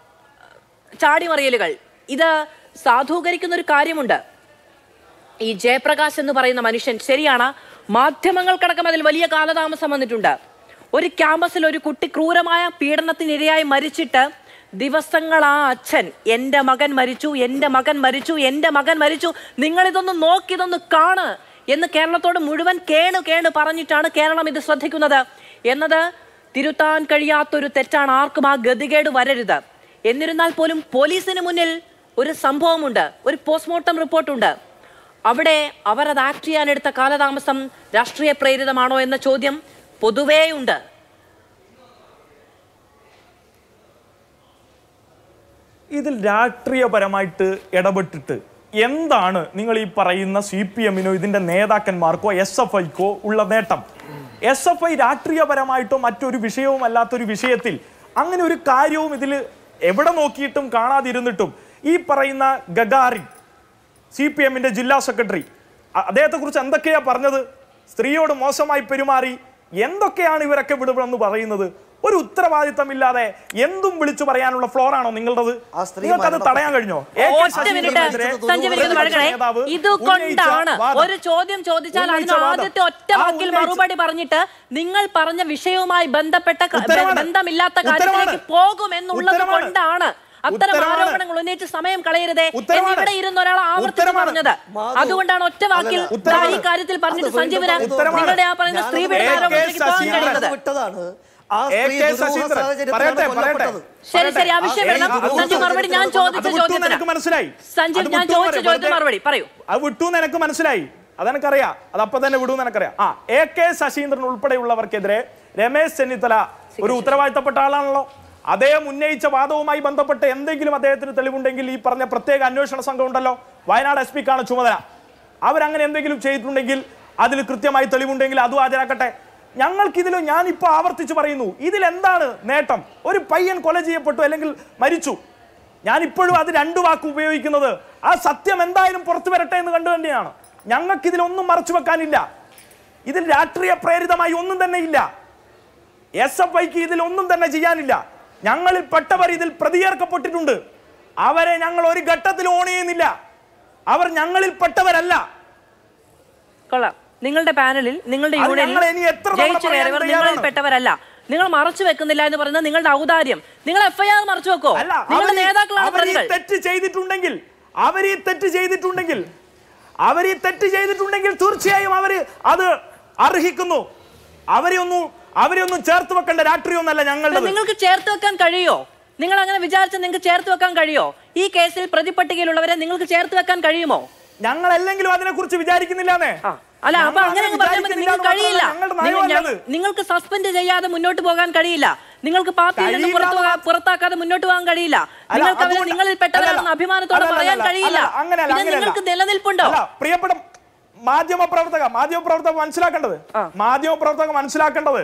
ചാടിമറിയലുകൾ ഇത് സാധൂകരിക്കുന്ന ഒരു കാര്യമുണ്ട് ഈ ജയപ്രകാശ് എന്ന് പറയുന്ന മനുഷ്യൻ ശരിയാണ് മാധ്യമങ്ങൾക്കടക്കം അതിൽ വലിയ കാലതാമസം വന്നിട്ടുണ്ട് ഒരു ക്യാമ്പസിൽ ഒരു കുട്ടി ക്രൂരമായ പീഡനത്തിനിരയായി മരിച്ചിട്ട് ദിവസങ്ങൾ ആ അച്ഛൻ എൻ്റെ മകൻ മരിച്ചു എൻ്റെ മകൻ മരിച്ചു എൻ്റെ മകൻ മരിച്ചു നിങ്ങളിതൊന്ന് നോക്കി ഇതൊന്ന് കാണ് എന്ന് കേരളത്തോട് മുഴുവൻ കേണു കേണു പറഞ്ഞിട്ടാണ് കേരളം ഇത് ശ്രദ്ധിക്കുന്നത് എന്നത് തിരുത്താൻ കഴിയാത്തൊരു തെറ്റാണ് ആർക്കും ആ ഗതികേട് വരരുത് എന്നിരുന്നാൽ പോലും പോലീസിന് മുന്നിൽ ഒരു സംഭവമുണ്ട് ഒരു പോസ്റ്റ്മോർട്ടം റിപ്പോർട്ടുണ്ട് അവിടെ അവർ അത് ആക്ട് ചെയ്യാനെടുത്ത കാലതാമസം രാഷ്ട്രീയ പ്രേരിതമാണോ എന്ന ചോദ്യം പൊതുവേയുണ്ട് ഇതിൽ രാഷ്ട്രീയപരമായിട്ട് ഇടപെട്ടിട്ട് എന്താണ് നിങ്ങൾ ഈ പറയുന്ന സി പി എമ്മിനോ ഇതിന്റെ നേതാക്കന്മാർക്കോ എസ് എഫ് ഐക്കോ ഉള്ള നേട്ടം എസ് എഫ് ഐ രാഷ്ട്രീയപരമായിട്ടോ മറ്റൊരു വിഷയവും അല്ലാത്തൊരു വിഷയത്തിൽ അങ്ങനെ ഒരു കാര്യവും ഇതിൽ എവിടെ നോക്കിയിട്ടും കാണാതിരുന്നിട്ടും ഈ പറയുന്ന ഗഗാറിൻ സി പി എമ്മിന്റെ ജില്ലാ സെക്രട്ടറി അദ്ദേഹത്തെ കുറിച്ച് എന്തൊക്കെയാ പറഞ്ഞത് സ്ത്രീയോട് മോശമായി പെരുമാറി എന്തൊക്കെയാണ് ഇവരൊക്കെ വിടുപെടെന്ന് പറയുന്നത് ഒരു ഉത്തരവാദിത്തമില്ലാതെ എന്തും വിളിച്ചു പറയാനുള്ള ഫ്ലോർ ആണോ നിങ്ങളുടേത് ആ സ്ത്രീ നിങ്ങൾക്കത് മരണപ്പെട്ടു. തടയാൻ കഴിഞ്ഞോ എ കെ ഒറ്റ മിനിറ്റ് ശശീന്ദ്രനെതിരെ സഞ്ജയ് വിനിത് പ്രതിപക്ഷ വഴങ്ങണേ നേതാവ് ഇതുകൊണ്ടാണ് ഉന്നയിച്ച വാദം. ഒരു ചോദ്യം ചോദിച്ചാൽ അതിന് ഉന്നയിച്ച വാദം. ആദ്യത്തെ ഒറ്റ ആ വാക്കിൽ ഉന്നയിച്ച- മറുപടി പറഞ്ഞിട്ട് നിങ്ങൾ പറഞ്ഞ വിഷയവുമായി ബന്ധപ്പെട്ട ക- ഉത്തരമാണ്. ബന്ധമില്ലാത്ത ഉത്തരമാണ്. കാര്യത്തിലേക്ക് പോകും എന്നുള്ളത് ഉത്തരമാണ്. കൊണ്ടാണ് അത്തരം ഉത്തരമാണ്. ആരോപണങ്ങൾ ഉന്നയിച്ച് സമയം കളയരുതേ എന്ന് ഉത്തരമാണ്. ഇവിടെ ഇരുന്ന ഒരാൾ ആവർത്തിച്ച് ഉത്തരമാണ്. പറഞ്ഞത് മാധു, അതുകൊണ്ടാണ് ഒറ്റ വാക്കിൽ അല്ലല്ല, ഉത്തരമാണ്. ഈ കാര്യത്തിൽ പറഞ്ഞിട്ട് അത് സഞ്ജീവന് ഉത്തരമാണ്. നിങ്ങളുടെ ആ പറയുന്ന ഞാനത് സ്ത്രീപീഡന എ. കെ. ആരോപണത്തിലേക്ക് പോകാൻ ശശീന്ദ്രൻ കഴിയുന്നത് വിട്ടതാണ് ആ എ. സ്ത്രീ കെ. ദുരൂഹ ശശീന്ദ്രൻ സാഹചര്യത്തിലാണ് പറയട്ടെ പറയട്ടെ കൊല്ലപ്പെട്ടത് ശരി ശരി ആ വിഷയം ആ, വേണം അത് സഞ്ജീവ് മറുപടി ഞാൻ ചോദിച്ച അത് വിട്ടു എന്ന് ചോദ്യത്തിന് എനിക്ക് മനസ്സിലായി സഞ്ജീവ് അത് ഞാൻ വിട്ടു ചോദിച്ച എന്ന് ചോദ്യത്തിന് വെറുതെ- മറുപടി പറയൂ അത് വിട്ടു എന്ന് എനിക്ക് മനസ്സിലായി അതെനിക്കറിയാം അത് അപ്പൊ തന്നെ വിടൂ എനിക്കറിയാം ആ എ കെ ശശീന്ദ്രൻ ഉൾപ്പെടെയുള്ളവർക്കെതിരെ രമേശ് ചെന്നിത്തല ഒരു ഉത്തരവാദിത്തപ്പെട്ട ആളാണല്ലോ അദ്ദേഹം ഉന്നയിച്ച വാദവുമായി ബന്ധപ്പെട്ട് എന്തെങ്കിലും അദ്ദേഹത്തിന് തെളിവുണ്ടെങ്കിൽ ഈ പറഞ്ഞ പ്രത്യേക അന്വേഷണ സംഘം ഉണ്ടല്ലോ വയനാട് എസ് പിക്കാണ് ചുമതല അവരങ്ങനെ എന്തെങ്കിലും ചെയ്തിട്ടുണ്ടെങ്കിൽ അതിൽ കൃത്യമായി തെളിവുണ്ടെങ്കിൽ അതും ഹാജരാക്കട്ടെ ഞങ്ങൾക്കിതിൽ ഞാൻ ഇപ്പോൾ ആവർത്തിച്ച് പറയുന്നു ഇതിൽ എന്താണ് നേട്ടം ഒരു പയ്യൻ കൊല ചെയ്യപ്പെട്ടു അല്ലെങ്കിൽ മരിച്ചു ഞാൻ ഇപ്പോഴും അത് രണ്ടു വാക്ക് ഉപയോഗിക്കുന്നത് ആ സത്യം എന്തായാലും പുറത്തു വരട്ടെ എന്ന് കണ്ടു തന്നെയാണ് ഞങ്ങൾക്ക് ഇതിലൊന്നും മറച്ചു വെക്കാനില്ല ഇതിൽ രാഷ്ട്രീയ പ്രേരിതമായി ഒന്നും തന്നെ ഇല്ല എസ് എഫ് ഐക്ക് ഇതിൽ ഒന്നും തന്നെ ചെയ്യാനില്ല ഞങ്ങളിൽ പെട്ടവർ ഇതിൽ പ്രതിയേർക്കപ്പെട്ടിട്ടുണ്ട് അവരെ ഞങ്ങൾ ഒരു ഘട്ടത്തിൽ ഓൺ ചെയ്യുന്നില്ല അവർ ഞങ്ങളിൽ പെട്ടവരല്ല കൊള്ളാം നിങ്ങളുടെ പാനലിൽ നിങ്ങളുടെ അത് യൂണിയനിൽ ഞങ്ങൾ ഇനി എത്ര തവണ ജയിച്ചു പറയാൻ കയറിയവർ തയ്യാറാണ്? നിങ്ങളിൽ പെട്ടവരല്ല നിങ്ങൾ മറച്ചു വെക്കുന്നില്ല എന്ന് പറയുന്നത് നിങ്ങളുടെ ഔദാര്യം നിങ്ങൾ എഫ്ഐആർ മറച്ചു വെക്കോ അല്ല നിങ്ങളുടെ അവര് നേതാക്കളാണ് അവര് ഈ പ്രതികൾ തെറ്റ് ചെയ്തിട്ടുണ്ടെങ്കിൽ അവർ ഈ തെറ്റ് ചെയ്തിട്ടുണ്ടെങ്കിൽ അവർ ഈ തെറ്റ് ചെയ്തിട്ടുണ്ടെങ്കിൽ തീർച്ചയായും അവര് അത് അർഹിക്കുന്നു അവരെ ഒന്നും അവരെ ഒന്നും ചേർത്ത് വെക്കേണ്ട രാഷ്ട്രീയമൊന്നല്ല ഞങ്ങളുടെ നിങ്ങൾക്ക് ചേർത്ത് വെക്കാൻ കഴിയോ നിങ്ങൾ അങ്ങനെ വിചാരിച്ച നിങ്ങൾക്ക് ചേർത്ത് വെക്കാൻ കഴിയോ ഈ കേസിൽ പ്രതിപട്ടികയിലുള്ളവരെ നിങ്ങൾക്ക് ചേർത്ത് വെക്കാൻ കഴിയുമോ ഞങ്ങൾ അല്ലെങ്കിലും അതിനെ കുറിച്ച് വിചാരിക്കുന്നില്ലാന്നേ ആ, അല്ല അപ്പൊ ഞങ്ങൾ അങ്ങനെ അങ്ങനെ പറഞ്ഞാൽ മതി. വിചാരിക്കുന്നില്ല നിങ്ങൾക്ക് കഴിയില്ല എന്ന് മാത്രമല്ല നിങ്ങൾ- ഞങ്ങളുടെ ഞ- നയമല്ലത്. നിങ്ങൾക്ക് സസ്പെൻഡ് ചെയ്യാതെ മുന്നോട്ട് പോകാൻ കഴിയില്ല നിങ്ങൾക്ക് പാർട്ടിയിൽ നിന്ന് കഴിയില്ല പുറത്തു പോകാൻ- എന്ന് പുറത്താക്കാതെ മുന്നോട്ട് പോകാൻ കഴിയില്ല അല്ല, നിങ്ങൾക്ക് അവരെ അതുകൊണ്ട്- നിങ്ങളിൽ പെട്ടവരാണെന്ന് അല്ലല്ല, അഭിമാനത്തോടെ അല്ലല്ല, പറയാൻ അല്ലല്ല, കഴിയില്ല അല്ലല്ല, അങ്ങനെയല്ല, ഇത് അങ്ങനെയല്ല. നിങ്ങൾക്ക് നിലനിൽപ്പുണ്ടോ അല്ല പ്രിയപ്പെട്ട മാധ്യമ പ്രവർത്തക മാധ്യമ പ്രവർത്തക മനസ്സിലാക്കേണ്ടത് മാധ്യമ പ്രവർത്തക മനസ്സിലാക്കേണ്ടത്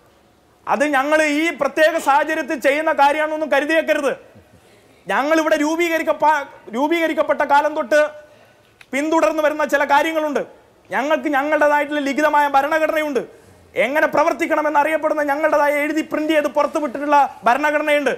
അത് ഞങ്ങൾ ഈ പ്രത്യേക സാഹചര്യത്തിൽ ചെയ്യുന്ന കാര്യമാണെന്നൊന്നും കരുതിയേക്കരുത് ഞങ്ങൾ ഇവിടെ രൂപീകരിക്കപ്പ രൂപീകരിക്കപ്പെട്ട കാലം തൊട്ട് പിന്തുടർന്ന് വരുന്ന ചില കാര്യങ്ങളുണ്ട് ഞങ്ങൾക്ക് ഞങ്ങളുടേതായിട്ടുള്ള ലിഖിതമായ ഭരണഘടനയുണ്ട് എങ്ങനെ പ്രവർത്തിക്കണമെന്ന് അറിയപ്പെടുന്ന ഞങ്ങളുടേതായ എഴുതി പ്രിന്റ് ചെയ്ത് പുറത്തു വിട്ടിട്ടുള്ള ഭരണഘടനയുണ്ട്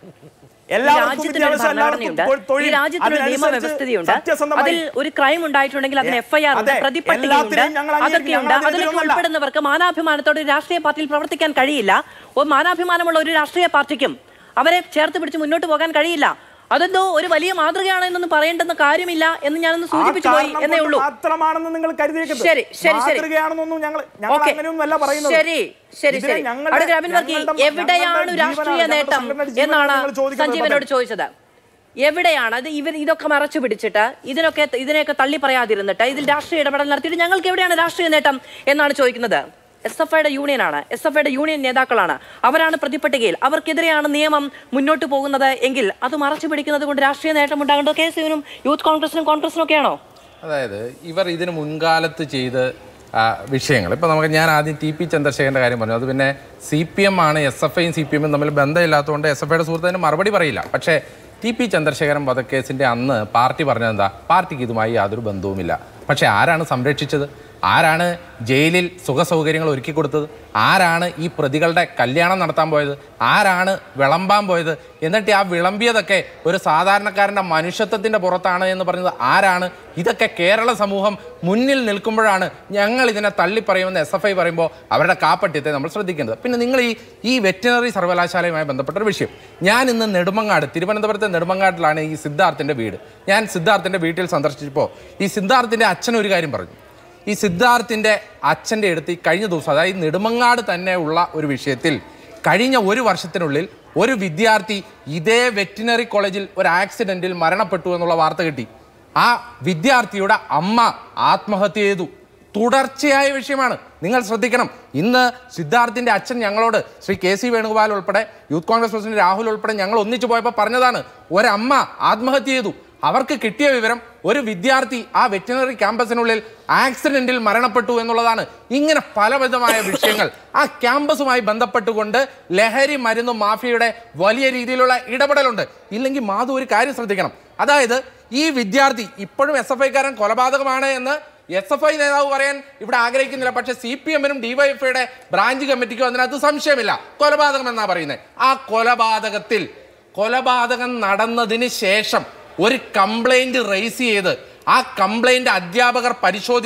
ഈ എല്ലാവർക്കും രാജ്യത്തിനൊരു വിദ്യാഭ്യാസം ഭരണഘടനയുണ്ട് എല്ലാവർക്കും തൊഴിൽ ഈ രാജ്യത്തിനൊരു അതിനനുസരിച്ച് നിയമവ്യവസ്ഥതയുണ്ട് സത്യസന്ധമായി അതിൽ ഒരു ക്രൈം ഉണ്ടായിട്ടുണ്ടെങ്കിൽ അതിന് ഏ, എഫ്ഐആർ ഉണ്ട് അതെ, പ്രതിപട്ടികയുണ്ട് എല്ലാത്തിനെയും ഞങ്ങൾ അംഗീകരിക്കും. അതൊക്കെയുണ്ട് ഞങ്ങൾ അതിലൊക്കെ അതിലൊന്നുമല്ല. ഉൾപ്പെടുന്നവർക്ക് മാനാഭിമാനത്തോടെ ഒരു രാഷ്ട്രീയ പാർട്ടിയിൽ പ്രവർത്തിക്കാൻ കഴിയില്ല ഒരു മാനാഭിമാനമുള്ള ഒരു രാഷ്ട്രീയ പാർട്ടിക്കും അവരെ ചേർത്ത് പിടിച്ച് മുന്നോട്ട് പോകാൻ കഴിയില്ല അതെന്തോ ഒരു വലിയ മാതൃകയാണ് എന്നൊന്നും പറയേണ്ടെന്ന കാര്യമില്ല എന്ന് ഞാനൊന്ന് ആ സൂചിപ്പിച്ചു പോയി കാരണം എന്നേ കൊണ്ട് ഉള്ളൂ മാത്രമാണെന്ന് നിങ്ങൾ കരുതിയേക്കരുത് ശരി ശരി ശരി മാതൃകയാണെന്നൊന്നും ഞങ്ങൾ ഞങ്ങൾ ഓക്കേ. അങ്ങനെയൊന്നും അല്ല പറയുന്നത് ശരി ശരി ഇതിനെ ശരി ഞങ്ങളുടെ- അടുത്ത അബിൻ വർക്കി ഞങ്ങളുടെ- എവിടെയാണ് ഞങ്ങളുടെ രാഷ്ട്രീയ ജീവനാണ്, നേട്ടം ഞങ്ങളുടെ സംഘടനയുടെ ജീവനാണ് എന്നാണ് നിങ്ങൾ ചോദിക്കുന്നത് സഞ്ജീവനോട് പലരും. ചോദിച്ചത് എവിടെയാണ് അത് ഇവർ ഇതൊക്കെ മറച്ചു പിടിച്ചിട്ട് ഇതിനൊക്കെ ഇതിനെയൊക്കെ തള്ളി പറയാതിരുന്നിട്ട് ഇതിൽ രാഷ്ട്രീയ ഇടപെടൽ നടത്തിയിട്ട് ഞങ്ങൾക്ക് എവിടെയാണ് രാഷ്ട്രീയ നേട്ടം എന്നാണ് ചോദിക്കുന്നത് എസ് എഫ് ഐയുടെ യൂണിയനാണ് എസ് എഫ് ഐയുടെ യൂണിയൻ നേതാക്കളാണ് അവരാണ് പ്രതിപട്ടികയിൽ അവർക്കെതിരെയാണ് നിയമം മുന്നോട്ട് പോകുന്നത് എങ്കിൽ അത് മറച്ചു പിടിക്കുന്നത് കൊണ്ട് രാഷ്ട്രീയ നേട്ടം ഉണ്ടാകേണ്ടത് കെ എസ് യുവിനും യൂത്ത് കോൺഗ്രസിനും കോൺഗ്രസിനും ഒക്കെയാണോ അതായത് ഇവർ ഇതിന് മുൻകാലത്ത് ചെയ്ത് ആ, വിഷയങ്ങൾ ഇപ്പം നമുക്ക് ഞാൻ ആദ്യം ടി പി ചന്ദ്രശേഖരൻ്റെ കാര്യം പറഞ്ഞു അത് പിന്നെ സി പി എം ആണ് എസ് എഫ് ഐയും സി പി എമ്മും തമ്മിൽ ബന്ധമില്ലാത്തതുകൊണ്ട് എസ് എഫ് ഐയുടെ സുഹൃത്തിന് മറുപടി പറയില്ല പക്ഷേ ടി പി ചന്ദ്രശേഖരൻ വധക്കേസിൻ്റെ അന്ന് പാർട്ടി പറഞ്ഞത് എന്താ പാർട്ടിക്ക് ഇതുമായി യാതൊരു ബന്ധവുമില്ല പക്ഷേ ആരാണ് സംരക്ഷിച്ചത് ആരാണ് ജയിലിൽ സുഖ സൗകര്യങ്ങൾ ഒരുക്കി കൊടുത്തത് ആരാണ് ഈ പ്രതികളുടെ കല്യാണം നടത്താൻ പോയത് ആരാണ് വിളമ്പാൻ പോയത് എന്നിട്ട് ആ വിളമ്പിയതൊക്കെ ഒരു സാധാരണക്കാരൻ്റെ മനുഷ്യത്വത്തിൻ്റെ പുറത്താണ് എന്ന് പറഞ്ഞത് ആരാണ് ഇതൊക്കെ കേരള സമൂഹം മുന്നിൽ നിൽക്കുമ്പോഴാണ് ഞങ്ങൾ ഇതിനെ തള്ളിപ്പറയുമെന്ന് എസ് എഫ് ഐ പറയുമ്പോൾ അവരുടെ കാപ്പട്യത്തെ നമ്മൾ ശ്രദ്ധിക്കേണ്ടത് പിന്നെ നിങ്ങൾ ഈ ഈ വെറ്റിനറി സർവകലാശാലയുമായി ബന്ധപ്പെട്ട ഒരു വിഷയം ഞാൻ ഇന്ന് നെടുമങ്ങാട് തിരുവനന്തപുരത്തെ നെടുമങ്ങാട്ടിലാണ് ഈ സിദ്ധാർത്ഥിൻ്റെ വീട് ഞാൻ സിദ്ധാർത്ഥിൻ്റെ വീട്ടിൽ സന്ദർശിച്ചപ്പോൾ ഈ സിദ്ധാർത്ഥിൻ്റെ അച്ഛൻ ഒരു കാര്യം പറഞ്ഞു ഈ സിദ്ധാർത്ഥിൻ്റെ അച്ഛൻ്റെ അടുത്ത് ഈ കഴിഞ്ഞ ദിവസം അതായത് നെടുമങ്ങാട് തന്നെ ഉള്ള ഒരു വിഷയത്തിൽ കഴിഞ്ഞ ഒരു വർഷത്തിനുള്ളിൽ ഒരു വിദ്യാർത്ഥി ഇതേ വെറ്റിനറി കോളേജിൽ ഒരു ആക്സിഡന്റിൽ മരണപ്പെട്ടു എന്നുള്ള വാർത്ത കിട്ടി ആ വിദ്യാർത്ഥിയുടെ അമ്മ ആത്മഹത്യ ചെയ്തു തുടർച്ചയായ വിഷയമാണ് നിങ്ങൾ ശ്രദ്ധിക്കണം ഇന്ന് സിദ്ധാർത്ഥിന്റെ അച്ഛൻ ഞങ്ങളോട് ശ്രീ കെ സി വേണുഗോപാൽ ഉൾപ്പെടെ യൂത്ത് കോൺഗ്രസ് പ്രസിഡന്റ് രാഹുൽ ഉൾപ്പെടെ ഞങ്ങൾ ഒന്നിച്ചു പോയപ്പോൾ പറഞ്ഞതാണ് ഒരമ്മ ആത്മഹത്യ ചെയ്തു അവർക്ക് കിട്ടിയ വിവരം ഒരു വിദ്യാർത്ഥി ആ വെറ്റിനറി ക്യാമ്പസിനുള്ളിൽ ആക്സിഡന്റിൽ മരണപ്പെട്ടു എന്നുള്ളതാണ് ഇങ്ങനെ പലവിധമായ വിഷയങ്ങൾ ആ ക്യാമ്പസുമായി ബന്ധപ്പെട്ടുകൊണ്ട് ലഹരി മരുന്ന് മാഫിയയുടെ വലിയ രീതിയിലുള്ള ഇടപെടലുണ്ട് ഇല്ലെങ്കിൽ മാധു ഒരു കാര്യം ശ്രദ്ധിക്കണം അതായത് ഈ വിദ്യാർത്ഥി ഇപ്പോഴും എസ് എഫ് ഐക്കാരൻ കൊലപാതകമാണ് എന്ന് എസ് എഫ് ഐ നേതാവ് പറയാൻ ഇവിടെ ആഗ്രഹിക്കുന്നില്ല പക്ഷെ സി പി എമ്മിനും ഡിവൈഎഫ്ഐയുടെ ബ്രാഞ്ച് കമ്മിറ്റിക്കും അതിനകത്ത് സംശയമില്ല കൊലപാതകം എന്നാ പറയുന്നത് ആ കൊലപാതകത്തിൽ കൊലപാതകം നടന്നതിന് ശേഷം ഒരു കംപ്ലൈന്റ് റേസ് ചെയ്ത് ആ കംപ്ലൈന്റ് അധ്യാപകർ പരിശോധിച്ച്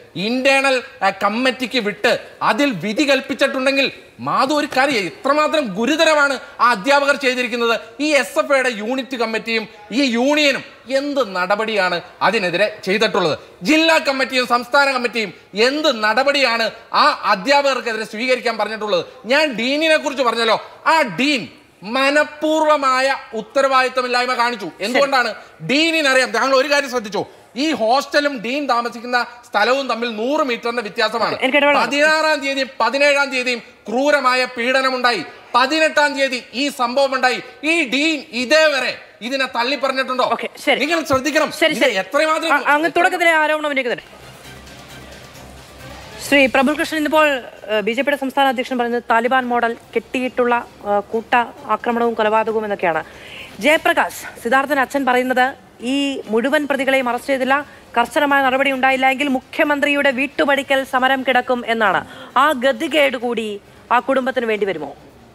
ഇന്റേണൽ കമ്മിറ്റിക്ക് വിട്ട് അതിൽ വിധി കൽപ്പിച്ചിട്ടുണ്ടെങ്കിൽ മാധു ഒരു കാര്യം ഇത്രമാത്രം ഗുരുതരമാണ് ആ അധ്യാപകർ ചെയ്തിരിക്കുന്നത് ഈ എസ് എഫ് ഐയുടെ യൂണിറ്റ് കമ്മിറ്റിയും ഈ യൂണിയനും എന്ത് നടപടിയാണ് അതിനെതിരെ ചെയ്തിട്ടുള്ളത് ജില്ലാ കമ്മിറ്റിയും സംസ്ഥാന കമ്മിറ്റിയും എന്ത് നടപടിയാണ് ആ അധ്യാപകർക്കെതിരെ സ്വീകരിക്കാൻ പറഞ്ഞിട്ടുള്ളത് ഞാൻ ഡീനിനെ കുറിച്ച് പറഞ്ഞല്ലോ ആ ഡീൻ മനഃപൂർവമായ ഉത്തരവാദിത്തമില്ലായ്മ കാണിച്ചു എന്തുകൊണ്ടാണ് ഡീനിനറിയാം താങ്കൾ ഒരു കാര്യം ശ്രദ്ധിച്ചോ ഈ ഹോസ്റ്റലും ഡീൻ താമസിക്കുന്ന സ്ഥലവും തമ്മിൽ നൂറ് മീറ്ററിന്റെ വ്യത്യാസമാണ് എനിക്ക് ഇടപെടാം. പതിനാറാം തീയതിയും പതിനേഴാം തീയതിയും ക്രൂരമായ പീഡനമുണ്ടായി പതിനെട്ടാം തീയതി ഈ സംഭവം ഉണ്ടായി ഈ ഡീൻ ഇതേവരെ ഇതിനെ തള്ളി പറഞ്ഞിട്ടുണ്ടോ നിങ്ങൾ ശ്രദ്ധിക്കണം ശരി ഇത് ശരി എത്രമാത്രം അ- അങ്ങ് തുടക്കത്തിലെ ആരോപണം ഉന്നയിക്കുന്നുണ്ട് ശ്രീ പ്രഭുകൃഷ്ണൻ ഇന്നിപ്പോൾ ബി ജെ പിയുടെ സംസ്ഥാന അധ്യക്ഷൻ പറയുന്നത് താലിബാൻ മോഡൽ കെട്ടിയിട്ടുള്ള ആ, കൂട്ട ആക്രമണവും കൊലപാതകവും എന്നൊക്കെയാണ് ജയപ്രകാശ് സിദ്ധാർത്ഥൻ അച്ഛൻ പറയുന്നത് ഈ മുഴുവൻ പ്രതികളെയും അറസ്റ്റ് ചെയ്തില്ല കർശനമായ നടപടി ഉണ്ടായില്ല എങ്കിൽ മുഖ്യമന്ത്രിയുടെ വീട്ടുപടിക്കൽ സമരം കിടക്കും എന്നാണ് ആ ഗതികേട് കൂടി ആ കുടുംബത്തിന് വേണ്ടി വരുമോ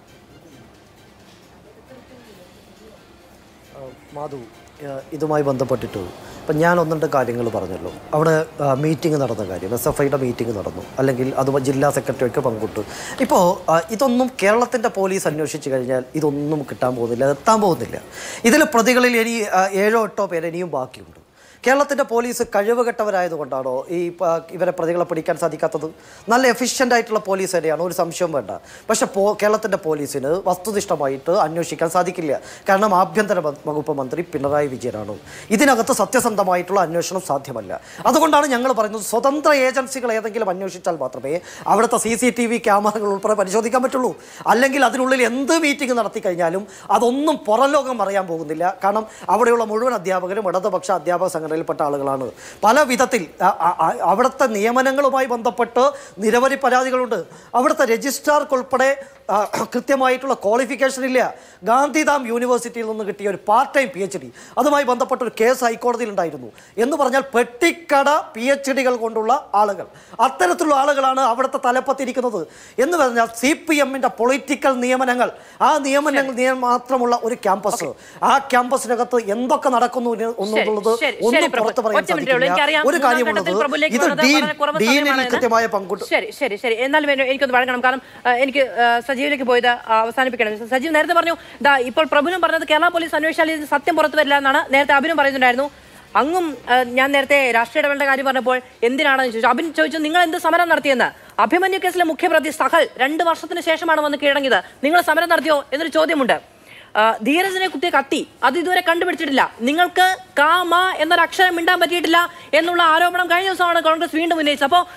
മാധു ഏഹ് ഇതുമായി ബന്ധപ്പെട്ടിട്ട് ഇപ്പം ഞാൻ ഒന്ന് രണ്ട് കാര്യങ്ങൾ പറഞ്ഞല്ലോ അവിടെ മീറ്റിംഗ് നടന്ന കാര്യം എസ് എഫ് ഐയുടെ മീറ്റിംഗ് നടന്നു അല്ലെങ്കിൽ അത് ജില്ലാ സെക്രട്ടറിയൊക്കെ പങ്കിട്ടു ഇപ്പോൾ ഇതൊന്നും കേരളത്തിൻ്റെ പോലീസ് അന്വേഷിച്ച് കഴിഞ്ഞാൽ ഇതൊന്നും കിട്ടാൻ പോകുന്നില്ല എത്താൻ പോകുന്നില്ല ഇതിൽ പ്രതികളിൽ ഇനി ആ, ഏഴോ എട്ടോ പേര് ഇനിയും ബാക്കിയുണ്ട് കേരളത്തിൻ്റെ പോലീസ് കഴിവുകെട്ടവരായതുകൊണ്ടാണോ ഈ പ- ഇവരെ പ്രതികളെ പിടിക്കാൻ സാധിക്കാത്തത് നല്ല എഫിഷ്യൻ്റ് ആയിട്ടുള്ള പോലീസ് തന്നെയാണ് ഒരു സംശയവും വേണ്ട പക്ഷേ പോ കേരളത്തിൻ്റെ പോലീസിന് വസ്തുനിഷ്ഠമായിട്ട് അന്വേഷിക്കാൻ സാധിക്കില്ല കാരണം ആഭ്യന്തര വ- വകുപ്പ് മന്ത്രി പിണറായി വിജയനാണ് ഇതിനകത്ത് സത്യസന്ധമായിട്ടുള്ള അന്വേഷണം സാധ്യമല്ല അതുകൊണ്ടാണ് ഞങ്ങൾ പറയുന്നത് സ്വതന്ത്ര ഏജൻസികൾ ഏതെങ്കിലും അന്വേഷിച്ചാൽ മാത്രമേ അവിടുത്തെ സി സി ടി വി ക്യാമറകൾ ഉൾപ്പെടെ പരിശോധിക്കാൻ പറ്റുള്ളൂ അല്ലെങ്കിൽ അതിനുള്ളിൽ എന്ത് മീറ്റിംഗ് നടത്തി കഴിഞ്ഞാലും അതൊന്നും പുറം ലോകം അറിയാൻ പോകുന്നില്ല കാരണം അവിടെയുള്ള മുഴുവൻ അധ്യാപകരും ഇടതുപക്ഷ അധ്യാപക സംഘടനയിൽപ്പെട്ട ആളുകളാണ് പല വിധത്തിൽ അ- അ- അ- അവിടുത്തെ നിയമനങ്ങളുമായി ബന്ധപ്പെട്ട് നിരവധി പരാതികളുണ്ട് അവിടുത്തെ രജിസ്ട്രാർക്കുൾപ്പെടെ ആ, കൃത്യമായിട്ടുള്ള ക്വാളിഫിക്കേഷൻ ഇല്ല ഗാന്ധിധാം യൂണിവേഴ്സിറ്റിയിൽ നിന്ന് കിട്ടിയ ഒരു part time P H D അതുമായി ബന്ധപ്പെട്ട ഒരു കേസ് ഹൈക്കോടതിയിൽ ഉണ്ടായിരുന്നു എന്ന് പറഞ്ഞാൽ പെട്ടിക്കട പി എച്ച് ഡികൾ കൊണ്ടുള്ള ആളുകൾ അത്തരത്തിലുള്ള ആളുകളാണ് അവിടുത്തെ തലപ്പത്തിരിക്കുന്നത് എന്ന് പറഞ്ഞാൽ സി പി എമ്മിൻ്റെ പൊളിറ്റിക്കൽ നിയമനങ്ങൾ ആ നിയമനങ്ങൾ നിയമം മാത്രമുള്ള ഒരു ക്യാമ്പസ് ആ ക്യാമ്പസിനകത്ത് എന്തൊക്കെ നടക്കുന്നു എന്ന് എന്നുള്ളത് ശരി, ശരി, ഒന്നും പ്രഭു. പുറത്ത് പറയാൻ ഒറ്റ മിനിറ്റേ ഉള്ളൂ. എനിക്കറിയാം സാധിക്കില്ല ഒരു മൂന്നാം കാര്യമുള്ളത് ഘട്ടത്തിൽ പ്രഭുവിലേക്ക് ഇത് വരുന്നത് ഡീൻ വളരെ കുറവ് ഡീനിൽ സമയമാണെന്ന്. കൃത്യമായ പങ്കുണ്ട് ശരി ശരി ശരി എന്നാലും എന്നെ- എനിക്കൊന്ന് വഴങ്ങണം കാരണം ആ, എനിക്ക് ആ, സജീവിലേക്ക് പോയത് ആ, അവസാനിപ്പിക്കണം സജീവ് നേരത്തെ പറഞ്ഞു ദാ ഇപ്പോൾ പ്രഭുനും പറഞ്ഞത് കേരള പോലീസ് അന്വേഷിച്ചാൽ ഇത് സത്യം പുറത്തു വരില്ല എന്നാണ് നേരത്തെ അഭിനും പറയുന്നുണ്ടായിരുന്നു അങ്ങും ആ, ഞാൻ നേരത്തെ രാഷ്ട്രീയ ഇടപെടേണ്ട കാര്യം പറഞ്ഞപ്പോൾ എന്തിനാണെന്ന് ചോദിച്ചു അഭിൻ ചോദിച്ചു നിങ്ങൾ എന്ത് സമരം നടത്തിയെന്ന് അഭിമന്യു കേസിലെ മുഖ്യപ്രതി സഹൽ രണ്ട് വർഷത്തിന് ശേഷമാണ് വന്ന് കീഴടങ്ങിയത് നിങ്ങൾ സമരം നടത്തിയോ എന്നൊരു ചോദ്യമുണ്ട് ആ, ധീരജിനെ കുത്തിയ കത്തി അത് ഇതുവരെ കണ്ടുപിടിച്ചിട്ടില്ല നിങ്ങൾക്ക് കാ മാ എന്നൊരു അക്ഷരം മിണ്ടാൻ പറ്റിയിട്ടില്ല എന്നുള്ള ആരോപണം കഴിഞ്ഞ ദിവസമാണ് കോൺഗ്രസ് വീണ്ടും ഉന്നയിച്ചത് അപ്പോൾ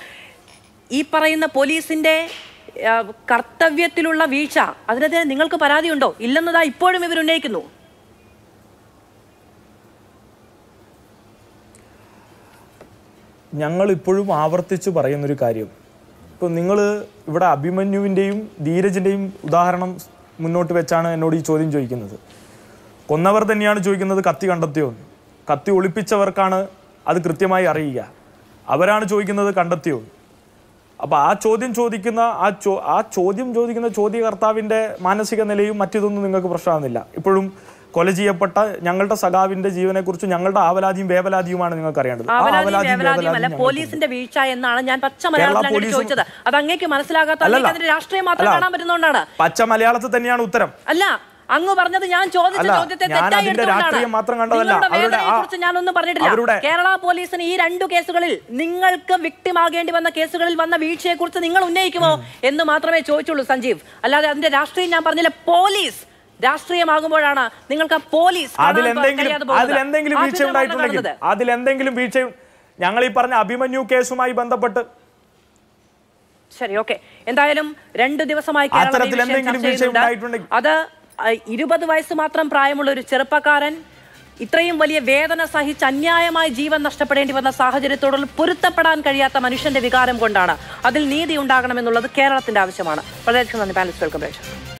ഈ പറയുന്ന പോലീസിന്റെ ആ, കർത്തവ്യത്തിലുള്ള വീഴ്ച അതിനെതിരെ നിങ്ങൾക്ക് പരാതിയുണ്ടോ ഇല്ലെന്നതാ ഇപ്പോഴും ഇവർ ഉന്നയിക്കുന്നു ഞങ്ങൾ ഇപ്പോഴും ആവർത്തിച്ച് പറയുന്നൊരു കാര്യം ഇപ്പോൾ നിങ്ങൾ ഇവിടെ അഭിമന്യുവിൻ്റെയും ധീരജിൻ്റെയും ഉദാഹരണം മുന്നോട്ട് വെച്ചാണ് എന്നോട് ഈ ചോദ്യം ചോദിക്കുന്നത് കൊന്നവർ തന്നെയാണ് ചോദിക്കുന്നത് കത്തി കണ്ടെത്തിയോ എന്ന്. കത്തി ഒളിപ്പിച്ചവർക്കാണ് അത് കൃത്യമായി അറിയുക അവരാണ് ചോദിക്കുന്നത് കണ്ടെത്തിയോ എന്ന്. അപ്പോൾ ആ ചോദ്യം ചോദിക്കുന്ന ആ ചോ ആ ചോദ്യം ചോദിക്കുന്ന ചോദ്യകർത്താവിൻ്റെ മാനസിക നിലയും മറ്റിതൊന്നും നിങ്ങൾക്ക് പ്രശ്നമാകുന്നില്ല ഇപ്പോഴും കൊല ചെയ്യപ്പെട്ട ഞങ്ങളുടെ സഖാവിന്റെ ജീവനെക്കുറിച്ച് ഞങ്ങളുടെ ആവലാതിയും വേവലാതിയുമാണ് നിങ്ങൾക്ക് അറിയേണ്ടത് ആ ആവലാതിയും ആവലാതിയും വേവലാതിയും അല്ല വേവലാതിയും ഞങ്ങൾക്ക് പോലീസിന്റെ വീഴ്ച എന്നാണ് ഞാൻ പച്ച മലയാളത്തിൽ അങ്ങനെ പോലീസും- ചോദിച്ചത് അത് അങ്ങേക്ക് മനസ്സിലാകാത്ത അല്ലല്ല. അങ്ങേക്ക് അതിന്റെ രാഷ്ട്രീയം മാത്രം അല്ല. കാണാൻ പറ്റുന്നതുകൊണ്ടാണ് പച്ച മലയാളത്തിൽ തന്നെയാണ് ഉത്തരം അല്ല അങ്ങ് പറഞ്ഞത് ഞാൻ ചോദിച്ച അല്ല, ചോദ്യത്തെ ഞാൻ തെറ്റായി അതിന്റെ എടുത്തുകൊണ്ടാണ് രാഷ്ട്രീയം മാത്രം കണ്ടതല്ല. നിങ്ങളുടെ അവരുടെ ആ- വേദനയെക്കുറിച്ച് ഞാനൊന്നും പറഞ്ഞിട്ടില്ല അവരുടെ- കേരള പോലീസിന് ഈ രണ്ടു കേസുകളിൽ നിങ്ങൾക്ക് വിക്ടിമാകേണ്ടി വന്ന കേസുകളിൽ വന്ന വീഴ്ചയെക്കുറിച്ച് നിങ്ങൾ ഉന്നയിക്കുമോ എന്ന് മാത്രമേ ചോദിച്ചുള്ളൂ സഞ്ജീവ് അല്ലാതെ അതിന്റെ രാഷ്ട്രീയം ഞാൻ പറഞ്ഞില്ല പോലീസ് രാഷ്ട്രീയമാകുമ്പോഴാണ് നിങ്ങൾക്ക് ആ പോലീസ് കാണാൻ അതിലെന്തെങ്കിലും കഴിയാതെ പോകുന്നത്. അതിലെന്തെങ്കിലും വീഴ്ച ആഭ്യന്തരമാണ് ഉണ്ടായിട്ടുണ്ടെങ്കിൽ കാണുന്നത്. അതിലെന്തെങ്കിലും വീഴ്ച ഞങ്ങൾ ഈ പറഞ്ഞ അഭിമന്യു കേസുമായി ബന്ധപ്പെട്ട് ശരി ഓക്കെ എന്തായാലും രണ്ട് ദിവസമായി കേരളം ഈ അത്തരത്തിൽ വിഷയം എന്തെങ്കിലും ചർച്ച വീഴ്ച ചെയ്യുന്നുണ്ട്. ഉണ്ടായിട്ടുണ്ടെങ്കിൽ- അത് അഹ്, ഇരുപത് വയസ്സ് മാത്രം പ്രായമുള്ള ഒരു ചെറുപ്പക്കാരൻ ഇത്രയും വലിയ വേദന സഹിച്ച് അന്യായമായി ജീവൻ നഷ്ടപ്പെടേണ്ടി വന്ന സാഹചര്യത്തോടുള്ള പൊരുത്തപ്പെടാൻ കഴിയാത്ത മനുഷ്യന്റെ വികാരം കൊണ്ടാണ് അതിൽ നീതി ഉണ്ടാകണമെന്നുള്ളത് കേരളത്തിന്റെ ആവശ്യമാണ് വളരെയധികം നന്ദി പാലസ് വെൽക്കം പ്രേക്ഷകർ